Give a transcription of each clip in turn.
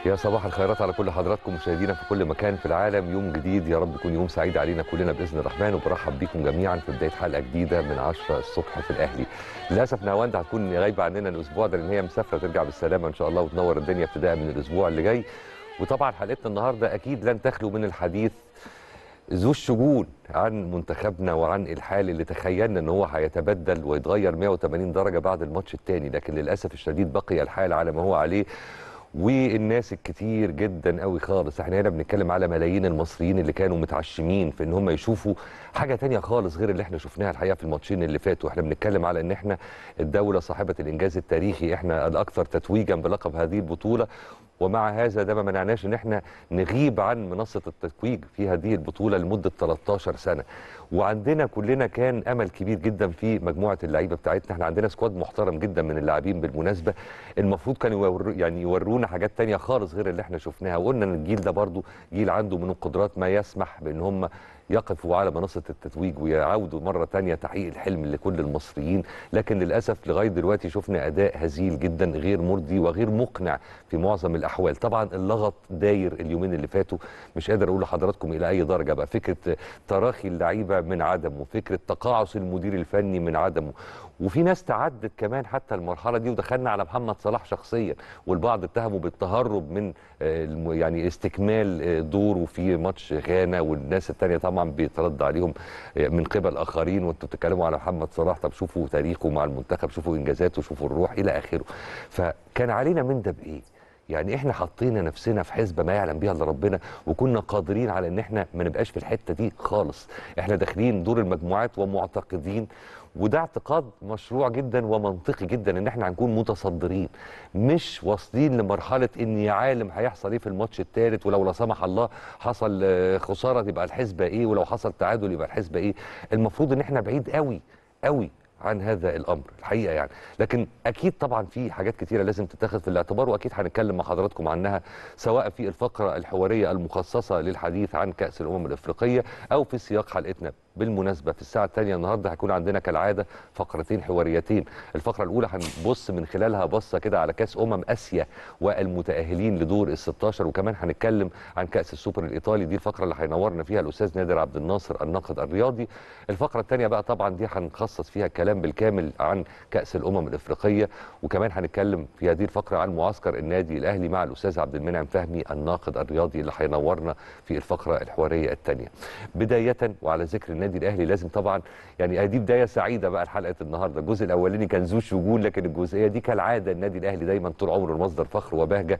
يا صباح الخيرات على كل حضراتكم مشاهدينا في كل مكان في العالم يوم جديد يا رب يكون يوم سعيد علينا كلنا باذن الرحمن وبرحب بيكم جميعا في بدايه حلقه جديده من 10 الصبح في الاهلي للاسف نهاوند هتكون غايبه عننا الاسبوع ده لان هي مسافره ترجع بالسلامه ان شاء الله وتنور الدنيا ابتداء من الاسبوع اللي جاي وطبعا حلقتنا النهارده اكيد لن تخلو من الحديث ذو الشجون عن منتخبنا وعن الحال اللي تخيلنا ان هو هيتبدل ويتغير 180 درجه بعد الماتش الثاني لكن للاسف الشديد بقي الحال على ما هو عليه والناس الكتير جدا قوي خالص احنا هنا بنتكلم على ملايين المصريين اللي كانوا متعشمين في ان هم يشوفوا حاجه تانية خالص غير اللي احنا شفناها الحقيقه في الماتشين اللي فاتوا احنا بنتكلم على ان احنا الدوله صاحبه الانجاز التاريخي احنا الاكثر تتويجا بلقب هذه البطوله ومع هذا ده ما منعناش ان احنا نغيب عن منصه التتويج في هذه البطوله لمده 13 سنه وعندنا كلنا كان امل كبير جدا في مجموعه اللعيبه بتاعتنا احنا عندنا سكواد محترم جدا من اللاعبين بالمناسبه المفروض كانوا يور يعني يورونا حاجات تانية خالص غير اللي احنا شفناها وقلنا ان الجيل ده برضو جيل عنده من القدرات ما يسمح بان هم يقفوا على منصة التتويج ويعودوا مرة تانية تحقيق الحلم لكل المصريين لكن للأسف لغاية دلوقتي شفنا أداء هزيل جدا غير مرضي وغير مقنع في معظم الأحوال طبعا اللغط داير اليومين اللي فاتوا مش قادر أقول لحضراتكم إلى أي درجة بقى فكرة تراخي اللعيبة من عدمه فكرة تقاعس المدير الفني من عدمه وفي ناس تعدت كمان حتى المرحله دي ودخلنا على محمد صلاح شخصيا والبعض اتهموا بالتهرب من يعني استكمال دوره في ماتش غانا والناس الثانيه طبعا بيترد عليهم من قبل اخرين وانتم بتتكلموا على محمد صلاح طب شوفوا تاريخه مع المنتخب شوفوا انجازاته شوفوا الروح الى اخره فكان علينا من ده بايه؟ يعني احنا حطينا نفسنا في حسبه ما يعلم بها الا ربنا وكنا قادرين على ان احنا ما نبقاش في الحته دي خالص احنا داخلين دور المجموعات ومعتقدين وده اعتقاد مشروع جدا ومنطقي جدا ان احنا هنكون متصدرين مش واصلين لمرحله ان يا عالم هيحصل ايه في الماتش الثالث ولو لا سمح الله حصل خساره تبقى الحسبه ايه ولو حصل تعادل يبقى الحسبه ايه المفروض ان احنا بعيد قوي قوي عن هذا الامر الحقيقه يعني لكن اكيد طبعا في حاجات كتيره لازم تتاخذ في الاعتبار واكيد هنتكلم مع حضراتكم عنها سواء في الفقره الحواريه المخصصه للحديث عن كاس الامم الافريقيه او في سياق حلقتنا بالمناسبه في الساعه الثانيه النهارده هيكون عندنا كالعاده فقرتين حواريتين الفقره الاولى هنبص من خلالها بصه كده على كاس امم اسيا والمتاهلين لدور ال 16 وكمان هنتكلم عن كاس السوبر الايطالي دي الفقره اللي هينورنا فيها الاستاذ نادر عبد الناصر الناقد الرياضي الفقره الثانيه بقى طبعا دي هنخصص فيها كلام بالكامل عن كاس الامم الافريقيه وكمان هنتكلم في هذه الفقره عن معسكر النادي الاهلي مع الاستاذ عبد المنعم فهمي الناقد الرياضي اللي هينورنا في الفقره الحواريه الثانيه بدايه وعلى ذكر النادي الاهلي لازم طبعا يعني دي بدايه سعيده بقى لحلقه النهارده الجزء الاولاني كان ذو شجون لكن الجزئيه دي كالعاده النادي الاهلي دايما طول عمره مصدر فخر وبهجه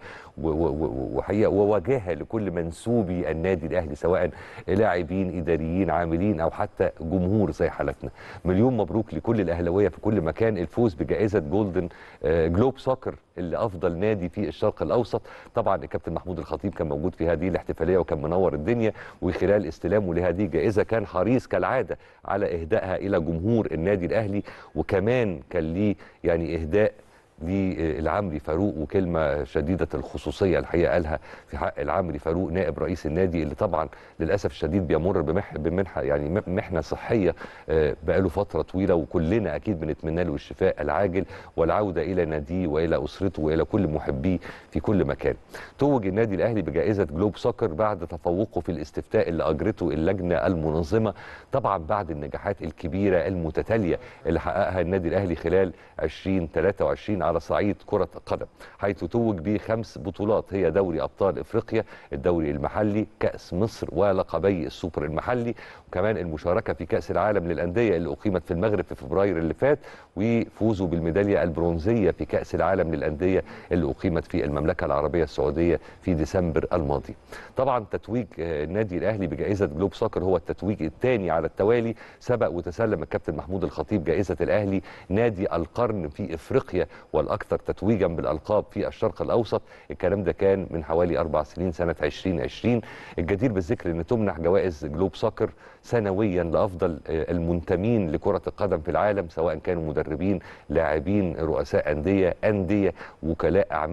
وحقيقه ووجاهه لكل منسوبي النادي الاهلي سواء لاعبين اداريين عاملين او حتى جمهور زي حالتنا مليون مبروك لكل الاهلاويه في كل مكان الفوز بجائزه جولدن جلوب سوكر اللي افضل نادي في الشرق الاوسط طبعا الكابتن محمود الخطيب كان موجود في هذه الاحتفاليه وكان منور الدنيا وخلال استلامه لهذه الجائزه كان حريص كالعاده على اهدائها الى جمهور النادي الاهلي وكمان كان ليه يعني اهداء للعمري فاروق وكلمه شديده الخصوصيه الحقيقه قالها في حق العمري فاروق نائب رئيس النادي اللي طبعا للاسف الشديد بيمر بمح بمنحه يعني محنه صحيه بقاله فتره طويله وكلنا اكيد بنتمنى له الشفاء العاجل والعوده الى ناديه والى اسرته والى كل محبيه في كل مكان. توج النادي الاهلي بجائزه جلوب سوكر بعد تفوقه في الاستفتاء اللي اجرته اللجنه المنظمه طبعا بعد النجاحات الكبيره المتتاليه اللي حققها النادي الاهلي خلال 2023 على صعيد كرة القدم حيث توج بخمس بطولات هي دوري أبطال إفريقيا الدوري المحلي كأس مصر ولقبي السوبر المحلي وكمان المشاركة في كأس العالم للأندية اللي أقيمت في المغرب في فبراير اللي فات وفوزوا بالميدالية البرونزية في كأس العالم للأندية اللي أقيمت في المملكة العربية السعودية في ديسمبر الماضي طبعا تتويج النادي الأهلي بجائزة جلوب سوكر هو التتويج الثاني على التوالي سبق وتسلم الكابتن محمود الخطيب جائزة الأهلي نادي القرن في إفريقيا والاكثر تتويجا بالالقاب في الشرق الاوسط الكلام ده كان من حوالي اربع سنين سنه 2020 الجدير بالذكر ان تمنح جوائز جلوب سوكر سنويا لافضل المنتمين لكره القدم في العالم سواء كانوا مدربين لاعبين رؤساء انديه انديه وكلاء اعمال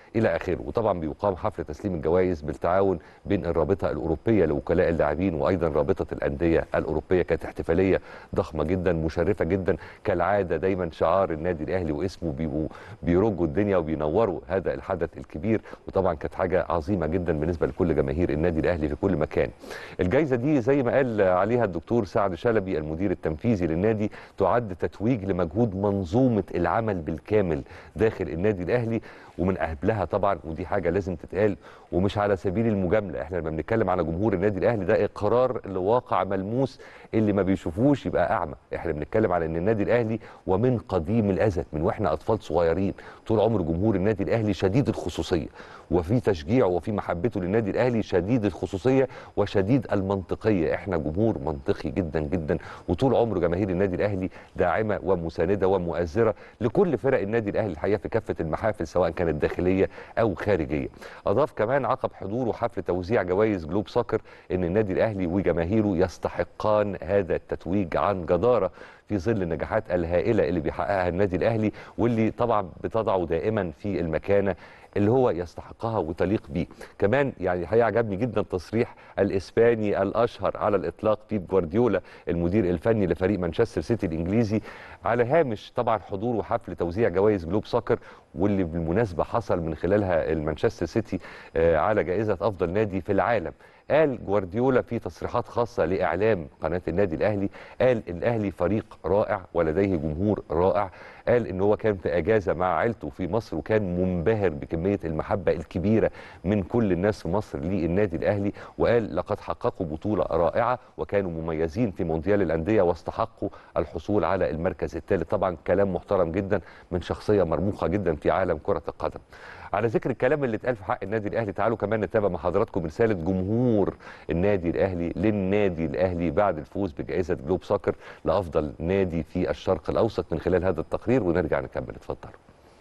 الى اخره وطبعا بيقام حفل تسليم الجوائز بالتعاون بين الرابطه الاوروبيه لوكلاء اللاعبين وايضا رابطه الانديه الاوروبيه كانت احتفاليه ضخمه جدا مشرفه جدا كالعاده دايما شعار النادي الاهلي واسمه بيبقوا بيرجوا الدنيا وبينوروا هذا الحدث الكبير وطبعا كانت حاجه عظيمه جدا بالنسبه لكل جماهير النادي الاهلي في كل مكان الجائزه دي زي ما قال عليها الدكتور سعد شلبي المدير التنفيذي للنادي تعد تتويج لمجهود منظومه العمل بالكامل داخل النادي الاهلي ومن قبلها طبعا ودي حاجه لازم تتقال ومش على سبيل المجامله احنا لما بنتكلم على جمهور النادي الاهلي ده اقرار لواقع ملموس اللي ما بيشوفوش يبقى اعمى احنا بنتكلم على ان النادي الاهلي ومن قديم الازل من واحنا اطفال صغيرين طول عمر جمهور النادي الاهلي شديد الخصوصيه وفي تشجيعه وفي محبته للنادي الاهلي شديد الخصوصيه وشديد المنطقيه احنا جمهور منطقي جدا جدا وطول عمر جماهير النادي الاهلي داعمه ومسانده ومؤثره لكل فرق النادي الاهلي الحقيقه في كافه المحافل سواء كانت داخليه او خارجيه اضاف كمان عقب حضوره حفل توزيع جوائز جلوب ساكر ان النادي الاهلي وجماهيره يستحقان هذا التتويج عن جداره في ظل النجاحات الهائله اللي بيحققها النادي الاهلي واللي طبعا بتضعه دائما في المكانه اللي هو يستحقها وتليق بيه كمان يعني الحقيقه عجبني جدا تصريح الاسباني الاشهر على الاطلاق بيب جوارديولا المدير الفني لفريق مانشستر سيتي الانجليزي على هامش طبعا حضور وحفل توزيع جوائز جلوب ساكر واللي بالمناسبه حصل من خلالها المانشستر سيتي على جائزه افضل نادي في العالم قال جوارديولا في تصريحات خاصة لإعلام قناة النادي الأهلي قال الأهلي فريق رائع ولديه جمهور رائع قال إن هو كان في أجازة مع عيلته في مصر وكان منبهر بكمية المحبة الكبيرة من كل الناس في مصر للنادي الأهلي وقال لقد حققوا بطولة رائعة وكانوا مميزين في مونديال الأندية واستحقوا الحصول على المركز الثالث طبعا كلام محترم جدا من شخصية مرموقة جدا في عالم كرة القدم على ذكر الكلام اللي اتقال في حق النادي الاهلي تعالوا كمان نتابع مع حضراتكم رساله جمهور النادي الاهلي للنادي الاهلي بعد الفوز بجائزه جلوب ساكر لافضل نادي في الشرق الاوسط من خلال هذا التقرير ونرجع نكمل اتفضلوا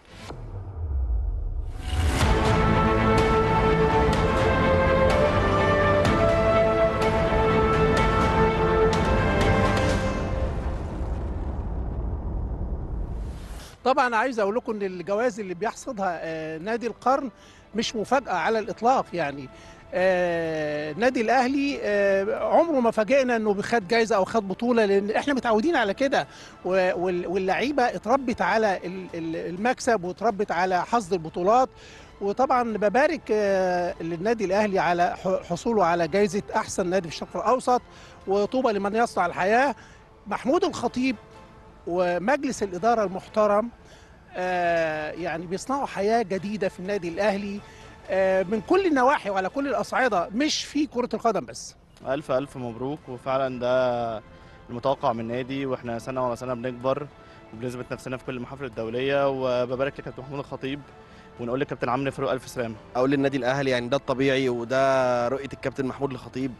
طبعا عايز اقول لكم ان الجوائز اللي بيحصدها آه، نادي القرن مش مفاجاه على الاطلاق يعني آه، النادي الاهلي آه، عمره ما فاجئنا انه خد جايزه او خد بطوله لان احنا متعودين على كده و- وال- واللعيبه اتربت على ال- ال- المكسب واتربت على حصد البطولات وطبعا ببارك آه، للنادي الاهلي على ح- حصوله على جائزه احسن نادي في الشرق الاوسط وطوبى لمن يصنع الحياه محمود الخطيب ومجلس الاداره المحترم آه، يعني بيصنعوا حياه جديده في النادي الاهلي آه، من كل النواحي وعلى كل الاصعده مش في كره القدم بس ألف ألف مبروك وفعلا ده المتوقع من النادي واحنا سنة ورا سنة بنكبر وبنثبت نفسنا في كل المحافل الدولية وببارك لكابتن محمود الخطيب ونقول لكابتن عمرو فاروق ألف سلامة اقول للنادي الاهلي يعني ده الطبيعي وده رؤيه الكابتن محمود الخطيب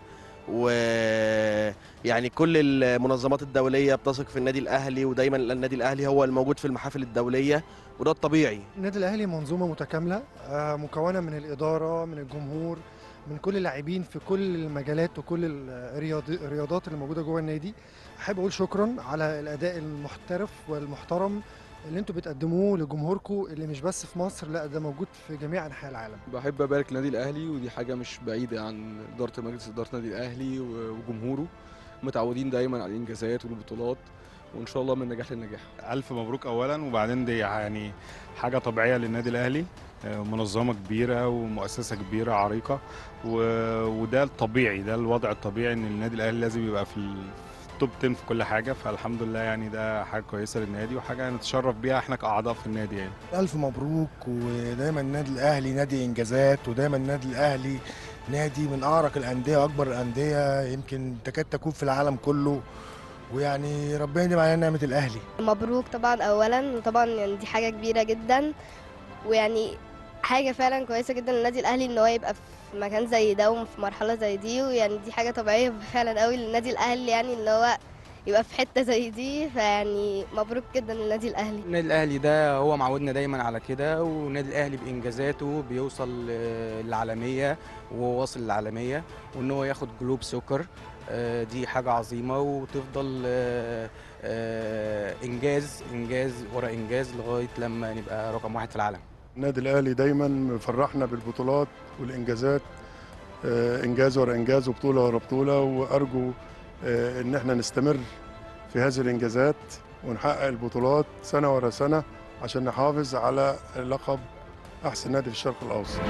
ويعني كل المنظمات الدوليه بتثق في النادي الاهلي ودايما النادي الاهلي هو الموجود في المحافل الدوليه وده الطبيعي النادي الاهلي منظومه متكامله آه، مكونه من الاداره من الجمهور من كل اللاعبين في كل المجالات وكل الرياض- الرياضات اللي موجوده جوه النادي احب اقول شكرا على الاداء المحترف والمحترم اللي انتوا بتقدموه لجمهوركم اللي مش بس في مصر لا ده موجود في جميع انحاء العالم بحب ابارك للنادي الاهلي ودي حاجه مش بعيده عن اداره مجلس اداره النادي الاهلي و- وجمهوره متعودين دايما على الانجازات والبطولات وان شاء الله من نجاح لنجاح ألف مبروك أولا وبعدين دي يعني حاجة طبيعية للنادي الأهلي آه، منظمة كبيرة ومؤسسة كبيرة عريقة و- وده الطبيعي ده الوضع الطبيعي إن النادي الأهلي لازم يبقى في ال- في التوب 10 في كل حاجة فالحمد لله يعني ده حاجة كويسة للنادي وحاجة نتشرف بيها احنا كأعضاء في النادي يعني ألف مبروك ودايما النادي الأهلي نادي إنجازات ودايما النادي الأهلي نادي من أعرق الأندية وأكبر الأندية يمكن تكاد تكون في العالم كله ويعني ربنا يديم علينا نعمة الأهلي مبروك طبعا اولا وطبعا يعني دي حاجه كبيره جدا ويعني حاجه فعلا كويسه جدا للنادي الاهلي ان هو يبقى في مكان زي ده وفي مرحله زي دي ويعني دي حاجه طبيعيه فعلا قوي للنادي الاهلي يعني ان هو يبقى في حته زي دي فيعني مبروك جدا للنادي الاهلي النادي الاهلي ده هو معودنا دايما على كده والنادي الاهلي بانجازاته بيوصل آه، للعالميه وهو واصل للعالميه وان هو ياخد جلوب سكر آه، دي حاجه عظيمه وتفضل آه، آه، انجاز انجاز ورا انجاز لغايه لما نبقى رقم واحد في العالم النادي الاهلي دايما مفرحنا بالبطولات والانجازات آه، انجاز ورا انجاز وبطوله ورا بطوله وارجو آه، ان احنا نستمر في هذه الانجازات ونحقق البطولات سنه ورا سنه عشان نحافظ على لقب احسن نادي في الشرق الاوسط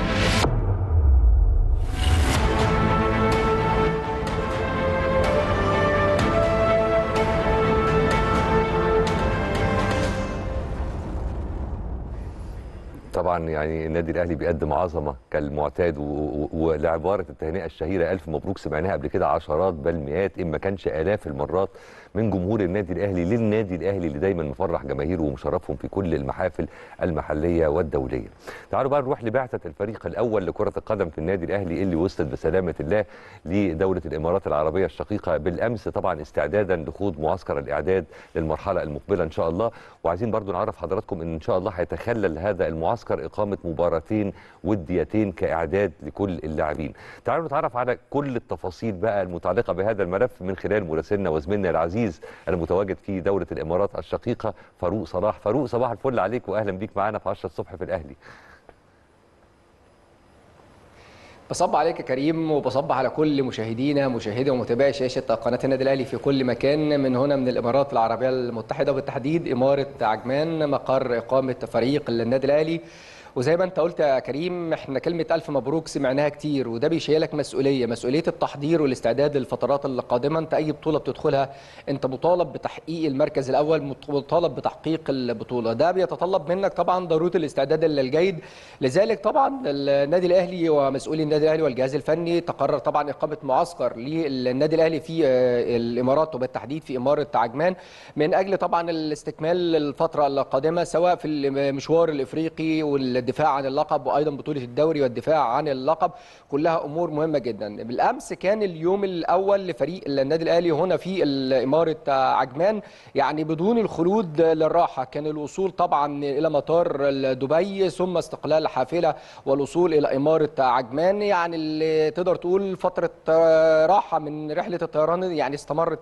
طبعا يعني النادي الاهلي بيقدم عظمه كالمعتاد و- و- ولعباره التهنئه الشهيره الف مبروك سمعناها قبل كده عشرات بل مئات ان ما كانش الاف المرات من جمهور النادي الاهلي للنادي الاهلي اللي دايما مفرح جماهيره ومشرفهم في كل المحافل المحليه والدوليه. تعالوا بقى نروح لبعثه الفريق الاول لكره القدم في النادي الاهلي اللي وصلت بسلامه الله لدوله الامارات العربيه الشقيقه بالامس طبعا استعدادا لخوض معسكر الاعداد للمرحله المقبله ان شاء الله وعايزين برضو نعرف حضراتكم ان ان شاء الله هيتخلل هذا المعسكر اقامه مباراتين وديتين كاعداد لكل اللاعبين. تعالوا نتعرف على كل التفاصيل بقى المتعلقه بهذا الملف من خلال مراسلنا وزميلنا العزيز المتواجد في دوله الامارات الشقيقه فاروق صلاح، فاروق صباح الفل عليك واهلا بيك معانا في 10 الصبح في الاهلي. بصب عليك يا كريم وبصب على كل مشاهدينا مشاهدي ومتابعي شاشه قناه النادي الاهلي في كل مكان من هنا من الامارات العربيه المتحده وبالتحديد اماره عجمان مقر اقامه فريق النادي الاهلي وزي ما انت قلت يا كريم احنا كلمه الف مبروك سمعناها كتير وده بيشيلك مسؤوليه مسؤوليه التحضير والاستعداد للفترات القادمه انت اي بطوله بتدخلها انت مطالب بتحقيق المركز الاول مطالب بتحقيق البطوله ده بيتطلب منك طبعا ضروره الاستعداد الجيد لذلك طبعا النادي الاهلي ومسؤولي النادي الاهلي والجهاز الفني تقرر طبعا اقامه معسكر للنادي الاهلي في آه، الامارات وبالتحديد في اماره عجمان من اجل طبعا الاستكمال الفتره القادمه سواء في المشوار الافريقي والدفاع عن اللقب وايضا بطوله الدوري والدفاع عن اللقب كلها امور مهمه جدا بالامس كان اليوم الاول لفريق النادي الاهلي هنا في اماره عجمان يعني بدون الخلود للراحه كان الوصول طبعا الى مطار دبي ثم استقلال حافله والوصول الى اماره عجمان يعني اللي تقدر تقول فتره راحه من رحله الطيران يعني استمرت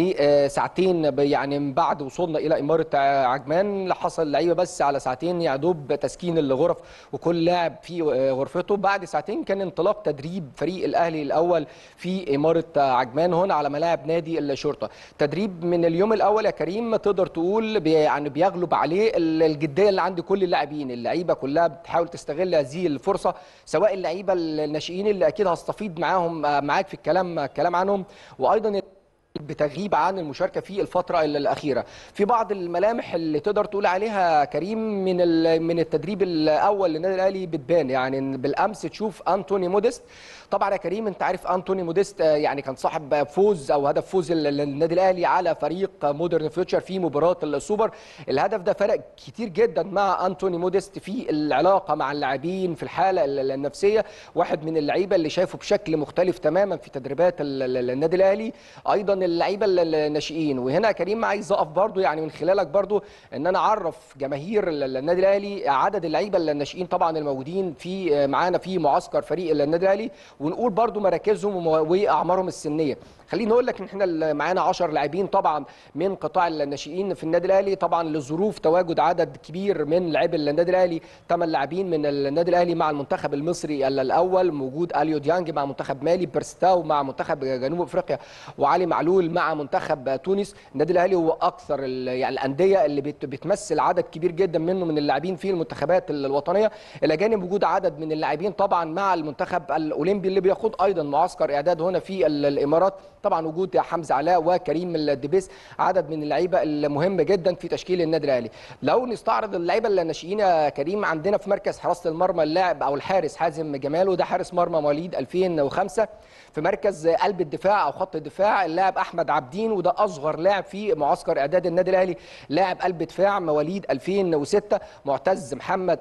لساعتين ب- يعني من بعد وصولنا الى اماره عجمان حصل لعيبه بس على ساعتين يا دوب تسكين الغرف وكل لاعب في غرفته بعد ساعتين كان انطلاق تدريب فريق الاهلي الاول في اماره عجمان هنا على ملاعب نادي الشرطه تدريب من اليوم الاول يا كريم تقدر تقول بي يعني بيغلب عليه ال- الجديه اللي عند كل اللاعبين اللعيبه كلها بتحاول تستغل هذه الفرصه سواء اللعيبه الناشئين اللي اكيد هستفيد معاهم معاك في الكلام الكلام عنهم وايضا بتغيب عن المشاركه في الفتره الاخيره في بعض الملامح اللي تقدر تقول عليها كريم من ال- من التدريب الاول للنادي الاهلي بتبان يعني إن بالامس تشوف انتوني موديست طبعا يا كريم انت عارف انتوني موديست آه، يعني كان صاحب فوز او هدف فوز ال- النادي الاهلي على فريق مودرن فيوتشر في مباراه السوبر الهدف ده فرق كتير جدا مع انتوني موديست في العلاقه مع اللاعبين في الحاله ال- النفسيه واحد من اللعيبه اللي شايفه بشكل مختلف تماما في تدريبات ال- ال- النادي الاهلي ايضا اللعيبه ال- الناشئين وهنا يا كريم عايز اقف برضو يعني من خلالك برضو ان انا اعرف جماهير ال- ال- النادي الاهلي عدد اللعيبه الناشئين طبعا الموجودين في معانا في معسكر فريق النادي الاهلي ونقول برضو مراكزهم وم- واعمارهم السنيه خليني اقول لك ان احنا ال- معانا 10 لاعبين طبعا من قطاع الناشئين في النادي الاهلي طبعا لظروف تواجد عدد كبير من لاعبي النادي الاهلي 8 لاعبين من النادي الاهلي مع المنتخب المصري ال- الاول موجود اليو ديانج مع منتخب مالي بيرستاو مع منتخب جنوب افريقيا وعلي معلول مع منتخب تونس النادي الاهلي هو اكثر ال- يعني الانديه اللي بت- بتمثل عدد كبير جدا منه من اللاعبين في المنتخبات ال- الوطنيه الى جانب وجود عدد من اللاعبين طبعا مع المنتخب الاولمبي اللي بيخوض ايضا معسكر اعداد هنا في ال- الامارات طبعا وجود حمزه علاء وكريم الدبيس عدد من اللعيبه المهمه جدا في تشكيل النادي الاهلي لو نستعرض اللعيبه الناشئين يا كريم عندنا في مركز حراسه المرمى اللاعب او الحارس حازم جمال وده حارس مرمى مواليد 2005 في مركز قلب الدفاع او خط الدفاع اللاعب احمد عبدين وده اصغر لاعب في معسكر اعداد النادي الاهلي لاعب قلب دفاع مواليد 2006 معتز محمد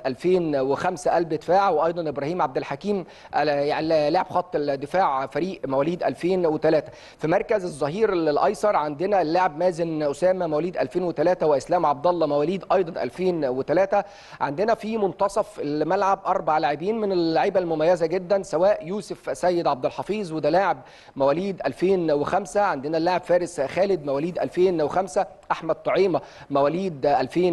2005 قلب دفاع وايضا ابراهيم عبد الحكيم آه، يعني لاعب خط الدفاع فريق مواليد 2003 في مركز الظهير الايسر عندنا اللاعب مازن اسامه مواليد 2003 واسلام عبد الله مواليد ايضا 2003 عندنا في منتصف الملعب اربع لاعبين من اللعيبه المميزه جدا سواء يوسف سيد عبد الحفيظ وده لاعب مواليد 2005 عندنا عندنا اللاعب فارس خالد مواليد 2005 احمد طعيمه مواليد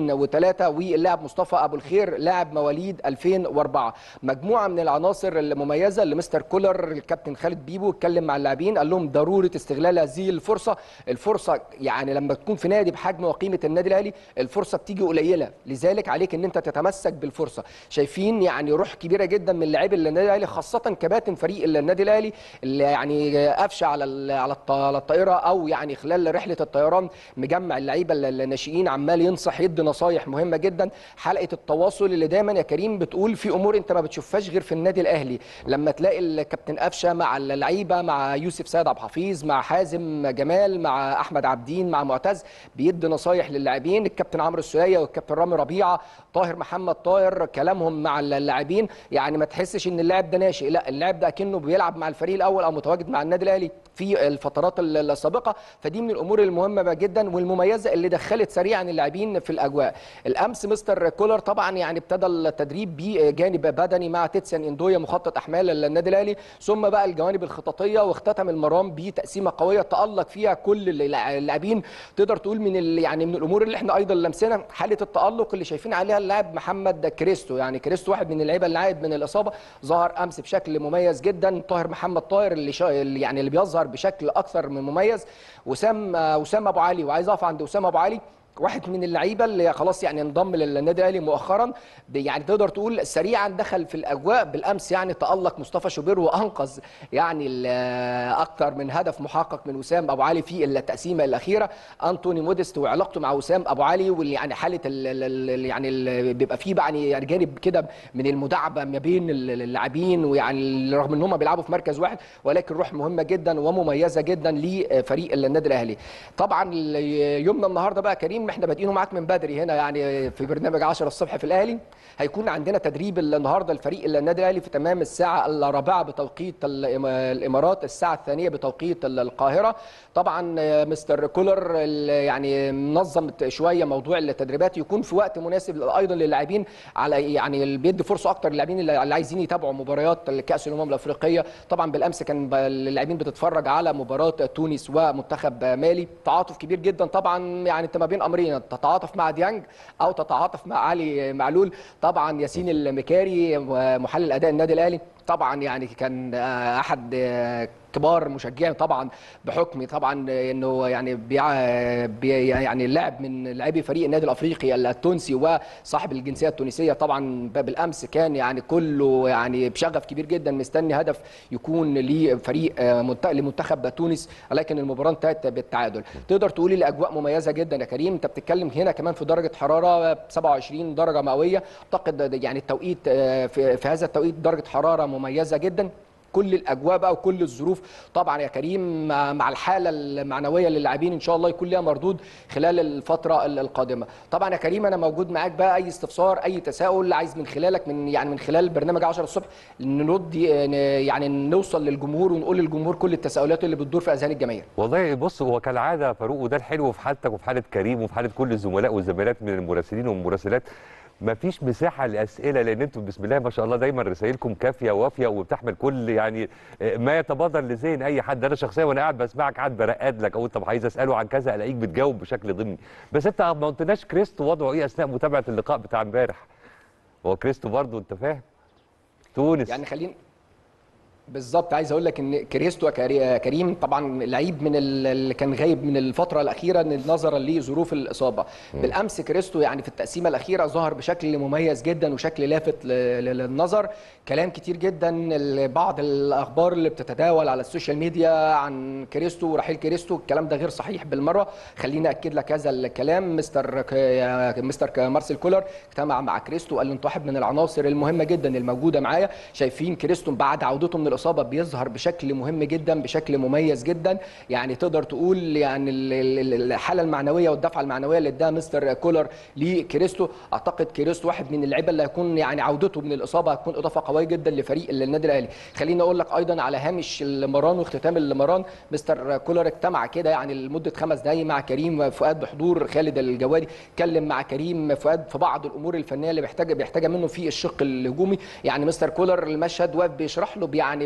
2003 واللاعب مصطفى ابو الخير لاعب مواليد 2004 مجموعه من العناصر المميزه اللي مستر كولر الكابتن خالد بيبو اتكلم مع اللاعبين قال لهم ضروره استغلال هذه الفرصه الفرصه يعني لما تكون في نادي بحجم وقيمه النادي الاهلي الفرصه بتيجي قليله لذلك عليك ان انت تتمسك بالفرصه شايفين يعني روح كبيره جدا من لاعبي النادي الاهلي خاصه كباتن فريق النادي الاهلي اللي يعني قفشه على ال- على الط- على الطائره او يعني خلال رحله الطيران مجمع اللعيبه الناشئين عمال ينصح يدي نصايح مهمه جدا حلقه التواصل اللي دايما يا كريم بتقول في امور انت ما بتشوفهاش غير في النادي الاهلي لما تلاقي الكابتن قفشه مع اللعيبه مع يوسف سيد عبد الحفيظ مع حازم جمال مع احمد عبدين مع معتز بيدي نصايح للاعبين الكابتن عمرو السوليه والكابتن رامي ربيعه طاهر محمد طاهر كلامهم مع اللاعبين يعني ما تحسش ان اللاعب ده ناشئ لا اللاعب ده اكنه بيلعب مع الفريق الاول او متواجد مع النادي الاهلي في الفترات ال- السابقه فدي من الامور المهمه جدا والمميزه اللي دخلت سريعا اللاعبين في الاجواء الامس مستر كولر طبعا يعني ابتدى التدريب بجانب بدني مع تيتسن اندويا مخطط احمال النادي الاهلي ثم بقى الجوانب الخططيه واختتم المرام بتقسيمه قويه تالق فيها كل اللاع- اللاعبين تقدر تقول من ال- يعني من الامور اللي احنا ايضا لمسنا حاله التالق اللي شايفين عليها اللاعب محمد كريستو يعني كريستو واحد من اللعيبه اللي عائد من الاصابه ظهر امس بشكل مميز جدا طاهر محمد طاهر اللي شا... اللي يعني اللي بيظهر بشكل اكثر من مميز وسام آه، وسام ابو علي وعايز اقف عند وسام ابو علي واحد من اللعيبه اللي خلاص يعني انضم للنادي الاهلي مؤخرا ب- يعني تقدر تقول سريعا دخل في الاجواء بالامس يعني تالق مصطفى شوبير وانقذ يعني ال- اكثر من هدف محقق من وسام ابو علي في التقسيمه الاخيره انتوني موديست وعلاقته مع وسام ابو علي واللي يعني حاله ال ال ال يعني ال بيبقى فيه يعني يعني جانب كده من المداعبه ما بين ال- اللاعبين ويعني رغم ان هم بيلعبوا في مركز واحد ولكن روح مهمه جدا ومميزه جدا لفريق النادي الاهلي طبعا ال- يومنا النهارده بقى كريم احنا بادئينه معاك من بدري هنا يعني في برنامج 10 الصبح في الاهلي هيكون عندنا تدريب النهارده الفريق النادي الاهلي في تمام الساعه الرابعه بتوقيت الإم- الامارات الساعه الثانيه بتوقيت ال- القاهره طبعا آه، مستر كولر ال- يعني منظم شويه موضوع التدريبات يكون في وقت مناسب ايضا للاعبين على يعني اللي بيدي فرصه اكتر للاعبين اللي اللي عايزين يتابعوا مباريات كاس الامم الافريقيه طبعا بالامس كان ب- اللاعبين بتتفرج على مباراه تونس ومنتخب مالي تعاطف كبير جدا طبعا يعني انت ما بين امرين تتعاطف مع ديانج او تتعاطف مع علي معلول طبعا ياسين المكاري محلل اداء النادي الاهلي طبعا يعني كان آه، احد آه، كبار مشجعين طبعا بحكم طبعا انه يعني بيع بي يعني لاعب من لاعبي فريق النادي الافريقي التونسي وصاحب الجنسيه التونسيه طبعا بالامس كان يعني كله يعني بشغف كبير جدا مستني هدف يكون لفريق آه، منت- لمنتخب تونس ولكن المباراه انتهت بالتعادل تقدر تقولي الاجواء مميزه جدا يا كريم انت بتتكلم هنا كمان في درجه حراره 27 درجه مئويه اعتقد يعني التوقيت آه، في في هذا التوقيت درجه حراره مميزه جدا كل الاجواء بقى وكل الظروف طبعا يا كريم مع مع الحاله المعنويه للاعبين ان شاء الله يكون لها مردود خلال الفتره ال- القادمه طبعا يا كريم انا موجود معاك بقى اي استفسار اي تساؤل عايز من خلالك من يعني من خلال برنامج 10 الصبح نرد يعني نوصل للجمهور ونقول للجمهور كل التساؤلات اللي بتدور في اذهان الجماهير والله بص هو كالعاده يا فاروق وده الحلو في حالتك وفي حاله كريم وفي حاله كل الزملاء والزميلات من المراسلين والمراسلات مفيش مساحه لاسئله لان انتم بسم الله ما شاء الله دايما رسائلكم كافيه وافيه وبتحمل كل يعني ما يتبادر لذهن اي حد انا شخصيا وانا قاعد بسمعك قاعد برقد لك او انت عايز اساله عن كذا الاقيك بتجاوب بشكل ضمني بس انت ما قلتناش كريستو وضعه ايه اثناء متابعه اللقاء بتاع امبارح هو كريستو برضه انت فاهم تونس يعني خلينا بالظبط عايز اقول لك ان كريستو يا كري- يا كريم طبعا لعيب من ال- اللي كان غايب من الفتره الاخيره نظرا لظروف الاصابه مم. بالامس كريستو يعني في التقسيمه الاخيره ظهر بشكل مميز جدا وشكل لافت ل- ل- للنظر كلام كتير جدا ال- بعض الاخبار اللي بتتداول على السوشيال ميديا عن كريستو ورحيل كريستو الكلام ده غير صحيح بالمره خليني اكد لك هذا الكلام مستر ك... يا مستر ك- مارسيل كولر اجتمع مع كريستو وقال له انت واحد من العناصر المهمه جدا الموجوده معايا شايفين كريستو بعد عودته من الاصابه بيظهر بشكل مهم جدا بشكل مميز جدا يعني تقدر تقول يعني ال- ال- ال- الحاله المعنويه والدفعه المعنويه اللي اداها مستر كولر لكريستو اعتقد كريستو واحد من اللعيبه اللي هيكون يعني عودته من الاصابه هتكون اضافه قويه جدا لفريق النادي الاهلي خليني اقول لك ايضا على هامش المران واختتام المران مستر كولر اجتمع كده يعني لمده خمس دقائق مع كريم فؤاد بحضور خالد الجوادي اتكلم مع كريم فؤاد في بعض الامور الفنيه اللي بيحتاج بيحتاجها منه في الشق الهجومي يعني مستر كولر المشهد واقف بيشرح له يعني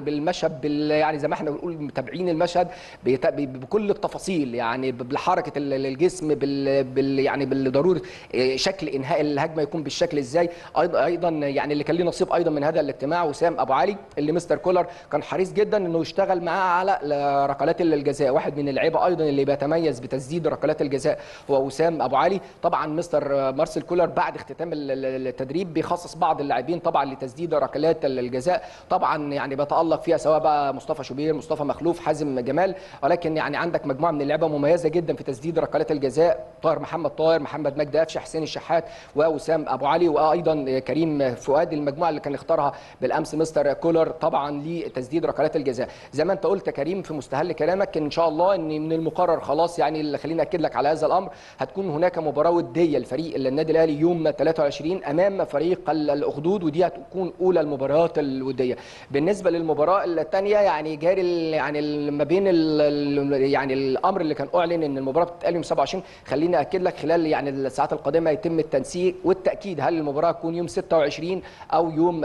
بالمشهد بال يعني زي ما احنا بنقول متابعين المشهد بيت- ب- بكل التفاصيل يعني ب- بحركه ال- ال- الجسم بال, بال يعني بالضروره إيه، شكل انهاء الهجمه يكون بالشكل ازاي ايضا ايضا يعني اللي كان ليه نصيب ايضا من هذا الاجتماع وسام ابو علي اللي مستر كولر كان حريص جدا انه يشتغل معاه على ل- ركلات الجزاء واحد من اللعيبه ايضا اللي بيتميز بتسديد ركلات الجزاء هو وسام ابو علي طبعا مستر مارسيل كولر بعد اختتام ال- ال- التدريب بيخصص بعض اللاعبين طبعا لتسديد ركلات ال- الجزاء طبعا يعني بيتالق فيها سواء بقى مصطفى شوبير مصطفى مخلوف حازم جمال ولكن يعني عندك مجموعه من اللعيبه مميزه جدا في تسديد ركلات الجزاء طاهر محمد طاهر محمد مجدي قفشه حسين الشحات ووسام ابو علي وايضا كريم فؤاد المجموعه اللي كان اختارها بالامس مستر كولر طبعا لتسديد ركلات الجزاء زي ما انت قلت يا كريم في مستهل كلامك ان شاء الله ان من المقرر خلاص يعني اللي خليني اكد لك على هذا الامر هتكون هناك مباراه وديه لفريق النادي الاهلي يوم 23 امام فريق ال- الاخدود ودي هتكون اولى المباريات الوديه بالنسبه للمباراه الثانيه يعني جاري ال- يعني ال- ما بين ال- ال- يعني الامر اللي كان اعلن ان المباراه بتتقال يوم 27 خليني اكد لك خلال يعني الساعات القادمه يتم التنسيق والتاكيد هل المباراه تكون يوم 26 او يوم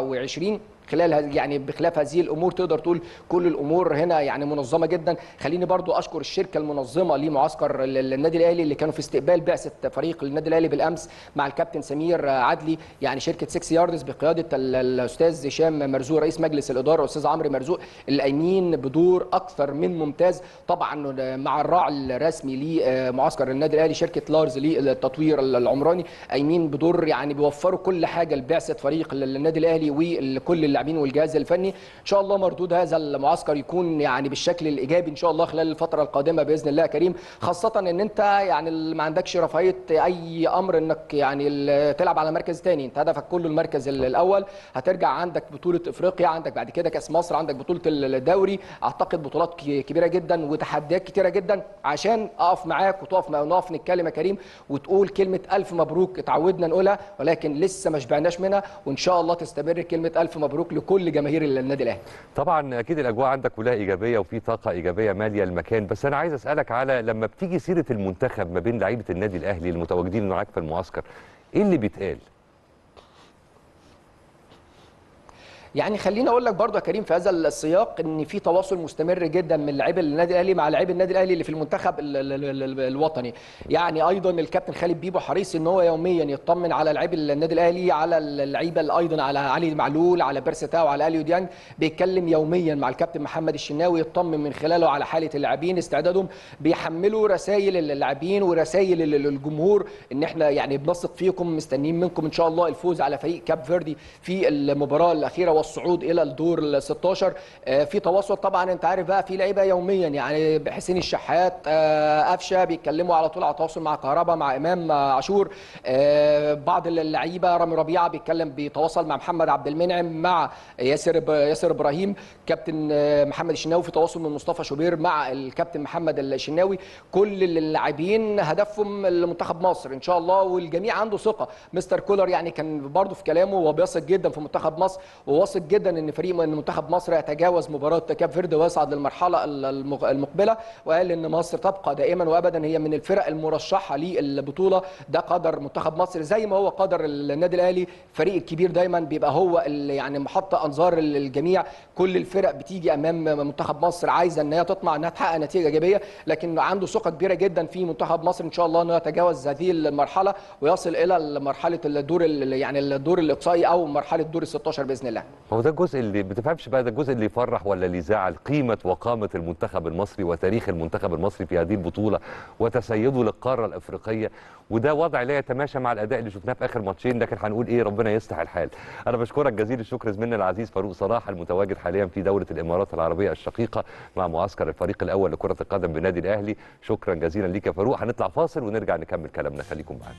27 خلال هذه- يعني بخلاف هذه الامور تقدر تقول كل الامور هنا يعني منظمه جدا خليني برضو اشكر الشركه المنظمه لمعسكر ال- ال- النادي الاهلي اللي كانوا في استقبال بعثه فريق النادي الاهلي بالامس مع الكابتن سمير عدلي يعني شركه 6 ياردز بقياده ال- الاستاذ هشام مرزوق رئيس مجلس الاداره والاستاذ عمرو مرزوق القايمين بدور اكثر من ممتاز طبعا مع الراعي الرسمي لمعسكر النادي الاهلي شركه لارز للتطوير العمراني قايمين بدور يعني بيوفروا كل حاجه لبعثه فريق النادي الاهلي وكل اللاعبين والجهاز الفني ان شاء الله مردود هذا المعسكر يكون يعني بالشكل الايجابي ان شاء الله خلال الفتره القادمه باذن الله يا كريم خاصه ان انت يعني ما عندكش رفاهيه اي امر انك يعني ال- تلعب على مركز تاني انت هدفك كله المركز ال- الاول هترجع عندك بطوله افريقيا عندك بعد كده كاس مصر عندك بطوله الدوري اعتقد بطولات ك- كبيره جدا وتحديات كتيره جدا عشان اقف معاك وتقف نقف نتكلم يا كريم وتقول كلمه الف مبروك اتعودنا نقولها ولكن لسه ما شبعناش منها وان شاء الله تستمر كلمه الف مبروك لكل جماهير النادي الاهلي طبعا اكيد الاجواء عندك كلها ايجابيه وفي طاقه ايجابيه ماليه المكان بس انا عايز اسالك على لما بتيجي سيره المنتخب ما بين لعيبه النادي الاهلي المتواجدين معاك في المعسكر ايه اللي بيتقال يعني خليني اقول لك برضو يا كريم في هذا السياق ان في تواصل مستمر جدا من لاعبي النادي الاهلي مع لاعبي النادي الاهلي اللي في المنتخب ال- ال- ال- ال- الوطني يعني ايضا الكابتن خالد بيبو حريص ان هو يوميا يطمن على لاعبي النادي الاهلي على اللعيبه اللي ايضا على علي معلول على بيرسيتاو على اليو ديانج بيتكلم يوميا مع الكابتن محمد الشناوي يطمن من خلاله على حاله اللاعبين استعدادهم بيحملوا رسائل اللاعبين ورسائل ال- ال- الجمهور ان احنا يعني بنثق فيكم مستنيين منكم ان شاء الله الفوز على فريق كاب فيردي في المباراه الاخيره والصعود الى الدور ال 16 آه، في تواصل طبعا انت عارف بقى في لعيبه يوميا يعني حسين الشحات آه، قفشه بيتكلموا على طول على تواصل مع كهربا مع امام آه، عاشور آه، بعض اللعيبه رامي ربيعه بيتكلم بيتواصل مع محمد عبد المنعم مع ياسر ب- ياسر ابراهيم كابتن آه، محمد الشناوي في تواصل من مصطفى شوبير مع الكابتن محمد الشناوي كل اللاعبين هدفهم لمنتخب مصر ان شاء الله والجميع عنده ثقه مستر كولر يعني كان برضه في كلامه وهو بيثق جدا في منتخب مصر وواثق جدا ان فريق ان منتخب مصر يتجاوز مباراه كاب فيردي ويصعد للمرحله المغ- المقبله وقال ان مصر تبقى دائما وابدا هي من الفرق المرشحه للبطوله ده قدر منتخب مصر زي ما هو قدر النادي الاهلي الفريق الكبير دايما بيبقى هو اللي يعني محط انظار الجميع كل الفرق بتيجي امام منتخب مصر عايزه ان هي تطمع انها تحقق نتيجه ايجابيه لكن عنده ثقه كبيره جدا في منتخب مصر ان شاء الله انه يتجاوز هذه المرحله ويصل الى مرحله الدور ال- يعني الدور الاقصائي او مرحله دور ال 16 باذن الله هو ده الجزء اللي بتفهمش بقى ده الجزء اللي يفرح ولا اللي يزعل قيمه وقامه المنتخب المصري وتاريخ المنتخب المصري في هذه البطوله وتسيده للقاره الافريقيه وده وضع لا يتماشى مع الاداء اللي شفناه في اخر ماتشين لكن هنقول ايه ربنا يصلح الحال انا بشكرك جزيل الشكر زميلنا العزيز فاروق صلاح المتواجد حاليا في دوله الامارات العربيه الشقيقه مع معسكر الفريق الاول لكره القدم بالنادي الاهلي شكرا جزيلا ليك يا فاروق هنطلع فاصل ونرجع نكمل كلامنا خليكم معانا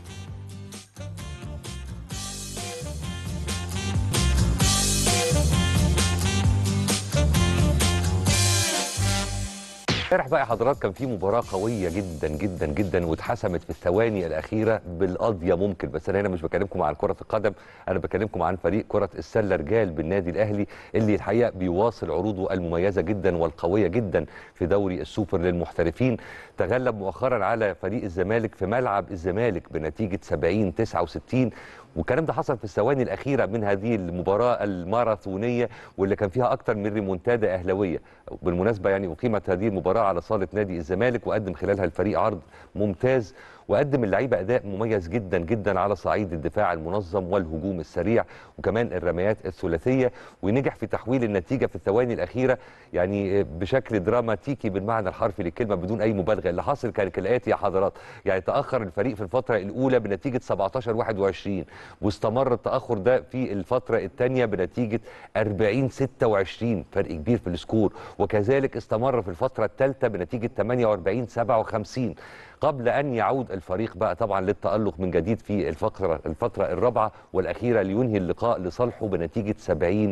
امبارح بقى يا حضرات كان في مباراه قويه جدا جدا جدا واتحسمت في الثواني الاخيره بالقضيه ممكن بس انا هنا مش بكلمكم عن كره القدم انا بكلمكم عن فريق كره السله رجال بالنادي الاهلي اللي الحقيقه بيواصل عروضه المميزه جدا والقويه جدا في دوري السوبر للمحترفين تغلب مؤخرا على فريق الزمالك في ملعب الزمالك بنتيجه 70 69 والكلام ده حصل في الثواني الاخيره من هذه المباراه الماراثونيه واللي كان فيها اكتر من ريمونتادا اهلاويه بالمناسبه يعني اقيمت هذه المباراه على صاله نادي الزمالك وقدم خلالها الفريق عرض ممتاز وقدم اللعيبه اداء مميز جدا جدا على صعيد الدفاع المنظم والهجوم السريع وكمان الرميات الثلاثيه ونجح في تحويل النتيجه في الثواني الاخيره يعني بشكل دراماتيكي بالمعنى الحرفي للكلمه بدون اي مبالغه اللي حاصل كان كالاتي يا حضرات يعني تاخر الفريق في الفتره الاولى بنتيجه 17 21 واستمر التاخر ده في الفتره الثانيه بنتيجه 40 26 فرق كبير في السكور وكذلك استمر في الفتره الثالثه بنتيجه 48 57 قبل ان يعود الفريق بقى طبعا للتالق من جديد في الفقره الفتره الرابعه والاخيره لينهي اللقاء لصالحه بنتيجه 70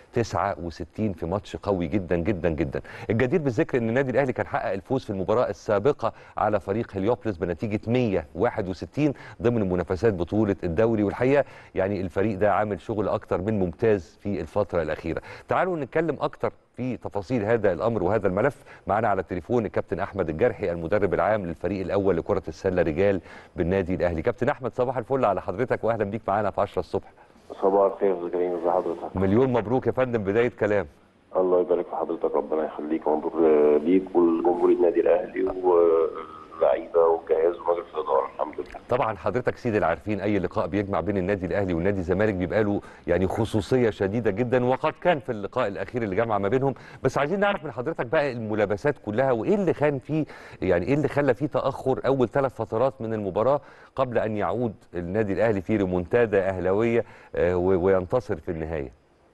69 في ماتش قوي جدا جدا جدا الجدير بالذكر ان النادي الاهلي كان حقق الفوز في المباراه السابقه على فريق هليوبلس بنتيجه 161 ضمن منافسات بطوله الدوري والحقيقه يعني الفريق ده عامل شغل اكتر من ممتاز في الفتره الاخيره تعالوا نتكلم اكتر في تفاصيل هذا الامر وهذا الملف معنا على التليفون الكابتن احمد الجرحي المدرب العام للفريق الاول لكره السله رجال بالنادي الاهلي كابتن احمد صباح الفل على حضرتك واهلا بيك معانا في 10 الصبح صباح الخير يا كريم ازي حضرتك مليون مبروك يا فندم بدايه كلام الله يبارك في حضرتك ربنا يخليك مبروك ليك ولجمهور النادي الاهلي واللعيبه والجهاز ومجلس الاداره الحمد لله طبعا حضرتك سيد العارفين اي لقاء بيجمع بين النادي الاهلي والنادي الزمالك بيبقى له يعني خصوصيه شديده جدا وقد كان في اللقاء الاخير اللي جمع ما بينهم بس عايزين نعرف من حضرتك بقى الملابسات كلها وايه اللي كان فيه يعني ايه اللي خلى فيه تاخر اول ثلاث فترات من المباراه قبل ان يعود النادي الاهلي في ريمونتادا اهلاويه آه، و- وينتصر في النهايه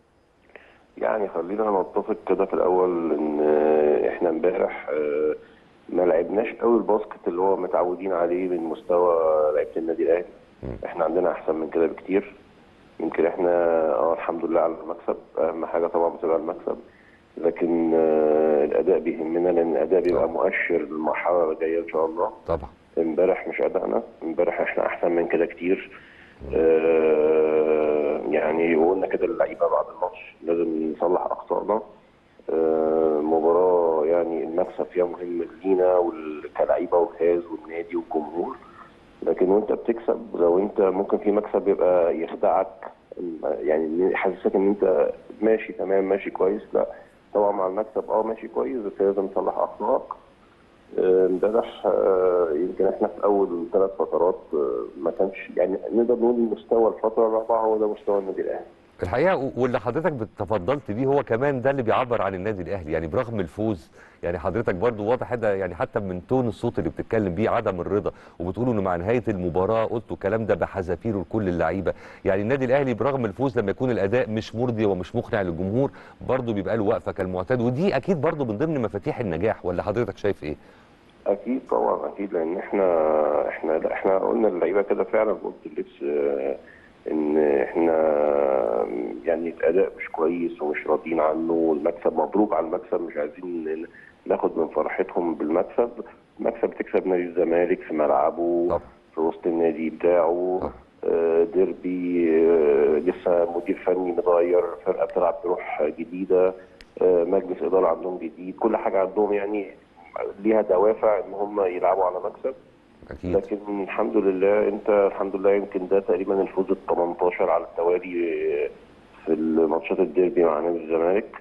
يعني خلينا نتفق كده في الاول ان احنا امبارح آه، ما لعبناش قوي الباسكت اللي هو متعودين عليه من مستوى لعيبه النادي الاهلي احنا عندنا احسن من كده بكتير يمكن احنا اه الحمد لله على المكسب اهم حاجه طبعا بتبقى المكسب لكن آه، الاداء بيهمنا لان الاداء بيبقى مؤشر للمرحله اللي جايه ان شاء الله طبعا امبارح مش ادائنا امبارح احنا احسن من كده كتير آه يعني وقلنا كده للعيبه بعد الماتش لازم نصلح اخطائنا آه مباراه يعني المكسب فيها مهم لينا وال- كلعيبه وجهاز والنادي والجمهور لكن وانت بتكسب لو انت ممكن في مكسب يبقى يخدعك يعني يحسسك ان انت ماشي تمام ماشي كويس لا طبعا مع المكسب اه ماشي كويس بس لازم تصلح اخطائك آه، امبارح آه، يمكن احنا في اول ثلاث فترات آه، ما كانش يعني نقدر نقول مستوى الفتره الرابعه هو ده مستوى النادي الاهلي الحقيقه و- واللي حضرتك تفضلت بيه هو كمان ده اللي بيعبر عن النادي الاهلي يعني برغم الفوز يعني حضرتك برضو واضح ده يعني حتى من تون الصوت اللي بتتكلم بيه عدم الرضا وبتقولوا انه مع نهايه المباراه قلتوا الكلام ده بحذافيره لكل اللعيبه يعني النادي الاهلي برغم الفوز لما يكون الاداء مش مرضي ومش مقنع للجمهور برضو بيبقى له وقفه كالمعتاد ودي اكيد برضو من ضمن مفاتيح النجاح ولا حضرتك شايف ايه؟ اكيد طبعا اكيد لان احنا احنا لا احنا قلنا للعيبه كده فعلا في اوضه اللبس آه، ان احنا يعني الاداء مش كويس ومش راضيين عنه والمكسب مبروك على المكسب مش عايزين ناخد من فرحتهم بالمكسب مكسب تكسب نادي الزمالك في ملعبه في وسط النادي بتاعه آه، ديربي آه، لسه مدير فني متغير فرقه بتلعب بروح جديده آه، مجلس اداره عندهم جديد كل حاجه عندهم يعني ليها دوافع ان هم يلعبوا على مكسب أكيد. لكن الحمد لله انت الحمد لله يمكن ده تقريبا الفوز ال 18 على التوالي آه، في الماتشات الديربي مع نادي الزمالك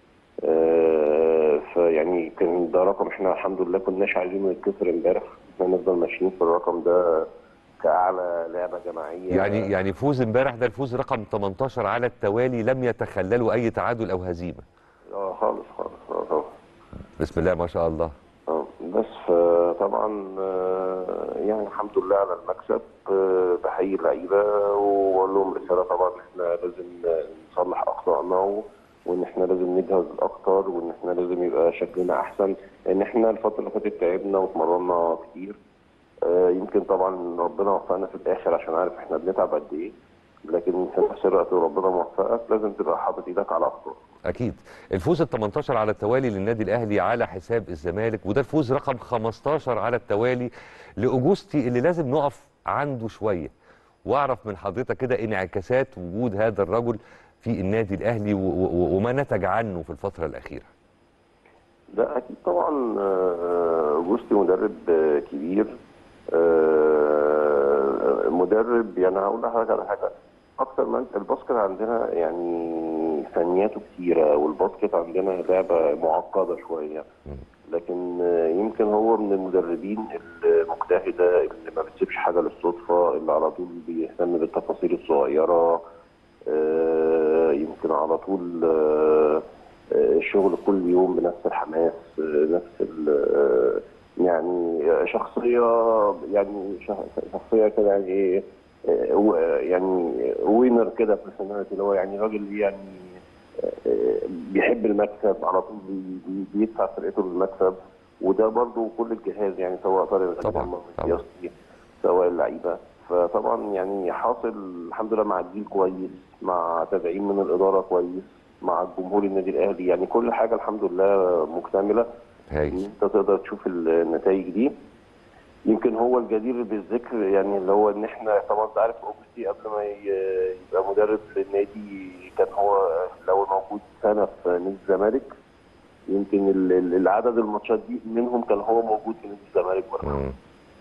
آه، فيعني كان ده رقم احنا الحمد لله كناش عايزينه يتكسر امبارح احنا نفضل ماشيين في الرقم ده كاعلى لعبه جماعيه يعني يعني فوز امبارح ده الفوز رقم 18 على التوالي لم يتخلله اي تعادل او هزيمه اه خالص خالص اه طبعا بسم الله ما شاء الله اه بس فطبعا آه، يعني الحمد لله على المكسب آه، بحيي اللعيبه واقول لهم رساله طبعا احنا لازم نصلح اخطائنا و- وان احنا لازم نجهز اكتر وان احنا لازم يبقى شكلنا احسن لان احنا الفتره اللي فاتت تعبنا واتمرنا كتير آه، يمكن طبعا ربنا وفقنا في الاخر عشان عارف احنا بنتعب قد ايه لكن في نفس الوقت ربنا موفقك لازم تبقى حاطط ايدك على اخطائك اكيد الفوز ال 18 على التوالي للنادي الاهلي على حساب الزمالك وده الفوز رقم 15 على التوالي لاوجوستي اللي لازم نقف عنده شويه واعرف من حضرتك كده انعكاسات وجود هذا الرجل في النادي الاهلي و- و- وما نتج عنه في الفتره الاخيره ده اكيد طبعا آه، جوستي مدرب آه، كبير آه، مدرب المدرب يعني هقول لحضرتك على حاجه اكتر من الباسكت عندنا يعني فنياته كتيره والباسكت عندنا لعبه معقده شويه لكن آه، يمكن هو من المدربين المجتهده اللي ما بتسيبش حاجه للصدفه اللي على طول بيهتم بالتفاصيل الصغيره آه، يمكن على طول آه، آه، الشغل كل يوم بنفس الحماس آه، نفس ال- آه، يعني شخصيه يعني شخ- شخصيه كده يعني ايه آه، و- يعني وينر كده بيرسوناليتي اللي هو يعني راجل يعني آه، بيحب المكسب على طول بي- بي- بيدفع فرقته للمكسب وده برضو كل الجهاز يعني سواء طارق طبعاً، الغالي السياسي سواء اللعيبه فطبعا يعني حاصل الحمد لله مع الجيل كويس مع تدعيم من الاداره كويس مع جمهور النادي الاهلي يعني كل حاجه الحمد لله مكتمله ان انت تقدر تشوف النتائج دي يمكن هو الجدير بالذكر يعني اللي هو ان احنا طبعا انت عارف اوبستي قبل ما ي- يبقى مدرب للنادي كان هو الاول موجود سنه في نادي الزمالك يمكن ال- ال- العدد الماتشات دي منهم كان هو موجود في نادي الزمالك برضه مم.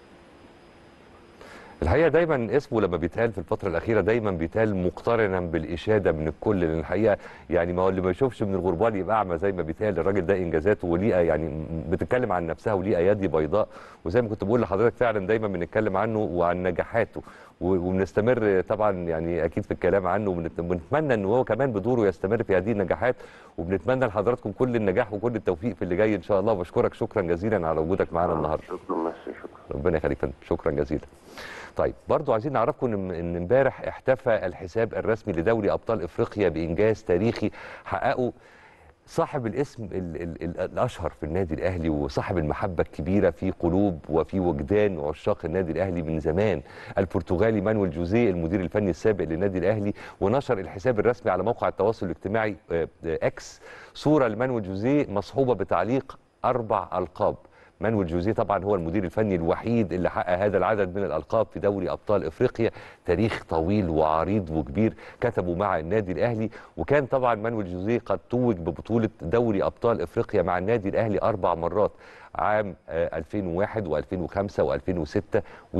الحقيقه دايما اسمه لما بيتقال في الفتره الاخيره دايما بيتقال مقترنا بالاشاده من الكل لان الحقيقه يعني ما هو اللي ما يشوفش من الغربال يبقى اعمى زي ما بيتقال الراجل ده انجازاته وليه يعني م- بتتكلم عن نفسها وليه ايادي بيضاء وزي ما كنت بقول لحضرتك فعلا دايما بنتكلم عنه وعن نجاحاته و- وبنستمر طبعا يعني اكيد في الكلام عنه وبنت- وبنتمنى ان هو كمان بدوره يستمر في هذه النجاحات وبنتمنى لحضراتكم كل النجاح وكل التوفيق في اللي جاي ان شاء الله وبشكرك شكرا جزيلا على وجودك معانا النهارده شكرا ميرسي شكرا ربنا يخليك فندم شكرا جزيلا طيب برضو عايزين نعرفكم ان إن امبارح احتفى الحساب الرسمي لدوري ابطال افريقيا بانجاز تاريخي حققه صاحب الاسم ال ال ال الاشهر في النادي الاهلي وصاحب المحبه الكبيره في قلوب وفي وجدان عشاق النادي الاهلي من زمان البرتغالي مانويل جوزيه المدير الفني السابق للنادي الاهلي ونشر الحساب الرسمي على موقع التواصل الاجتماعي آه، آه، اكس صوره لمانويل جوزيه مصحوبه بتعليق اربع القاب مانويل جوزيه طبعا هو المدير الفني الوحيد اللي حقق هذا العدد من الالقاب في دوري ابطال افريقيا تاريخ طويل وعريض وكبير كتبه مع النادي الاهلي وكان طبعا مانويل جوزيه قد توج ببطوله دوري ابطال افريقيا مع النادي الاهلي اربع مرات عام آه، 2001 و2005 و2006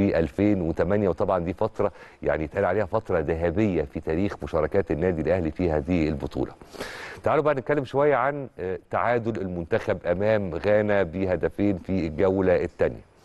و2008 وطبعا دي فتره يعني يتقال عليها فتره ذهبيه في تاريخ مشاركات النادي الاهلي في هذه البطوله. تعالوا بقى نتكلم شويه عن آه، تعادل المنتخب امام غانا بهدفين في الجوله الثانيه.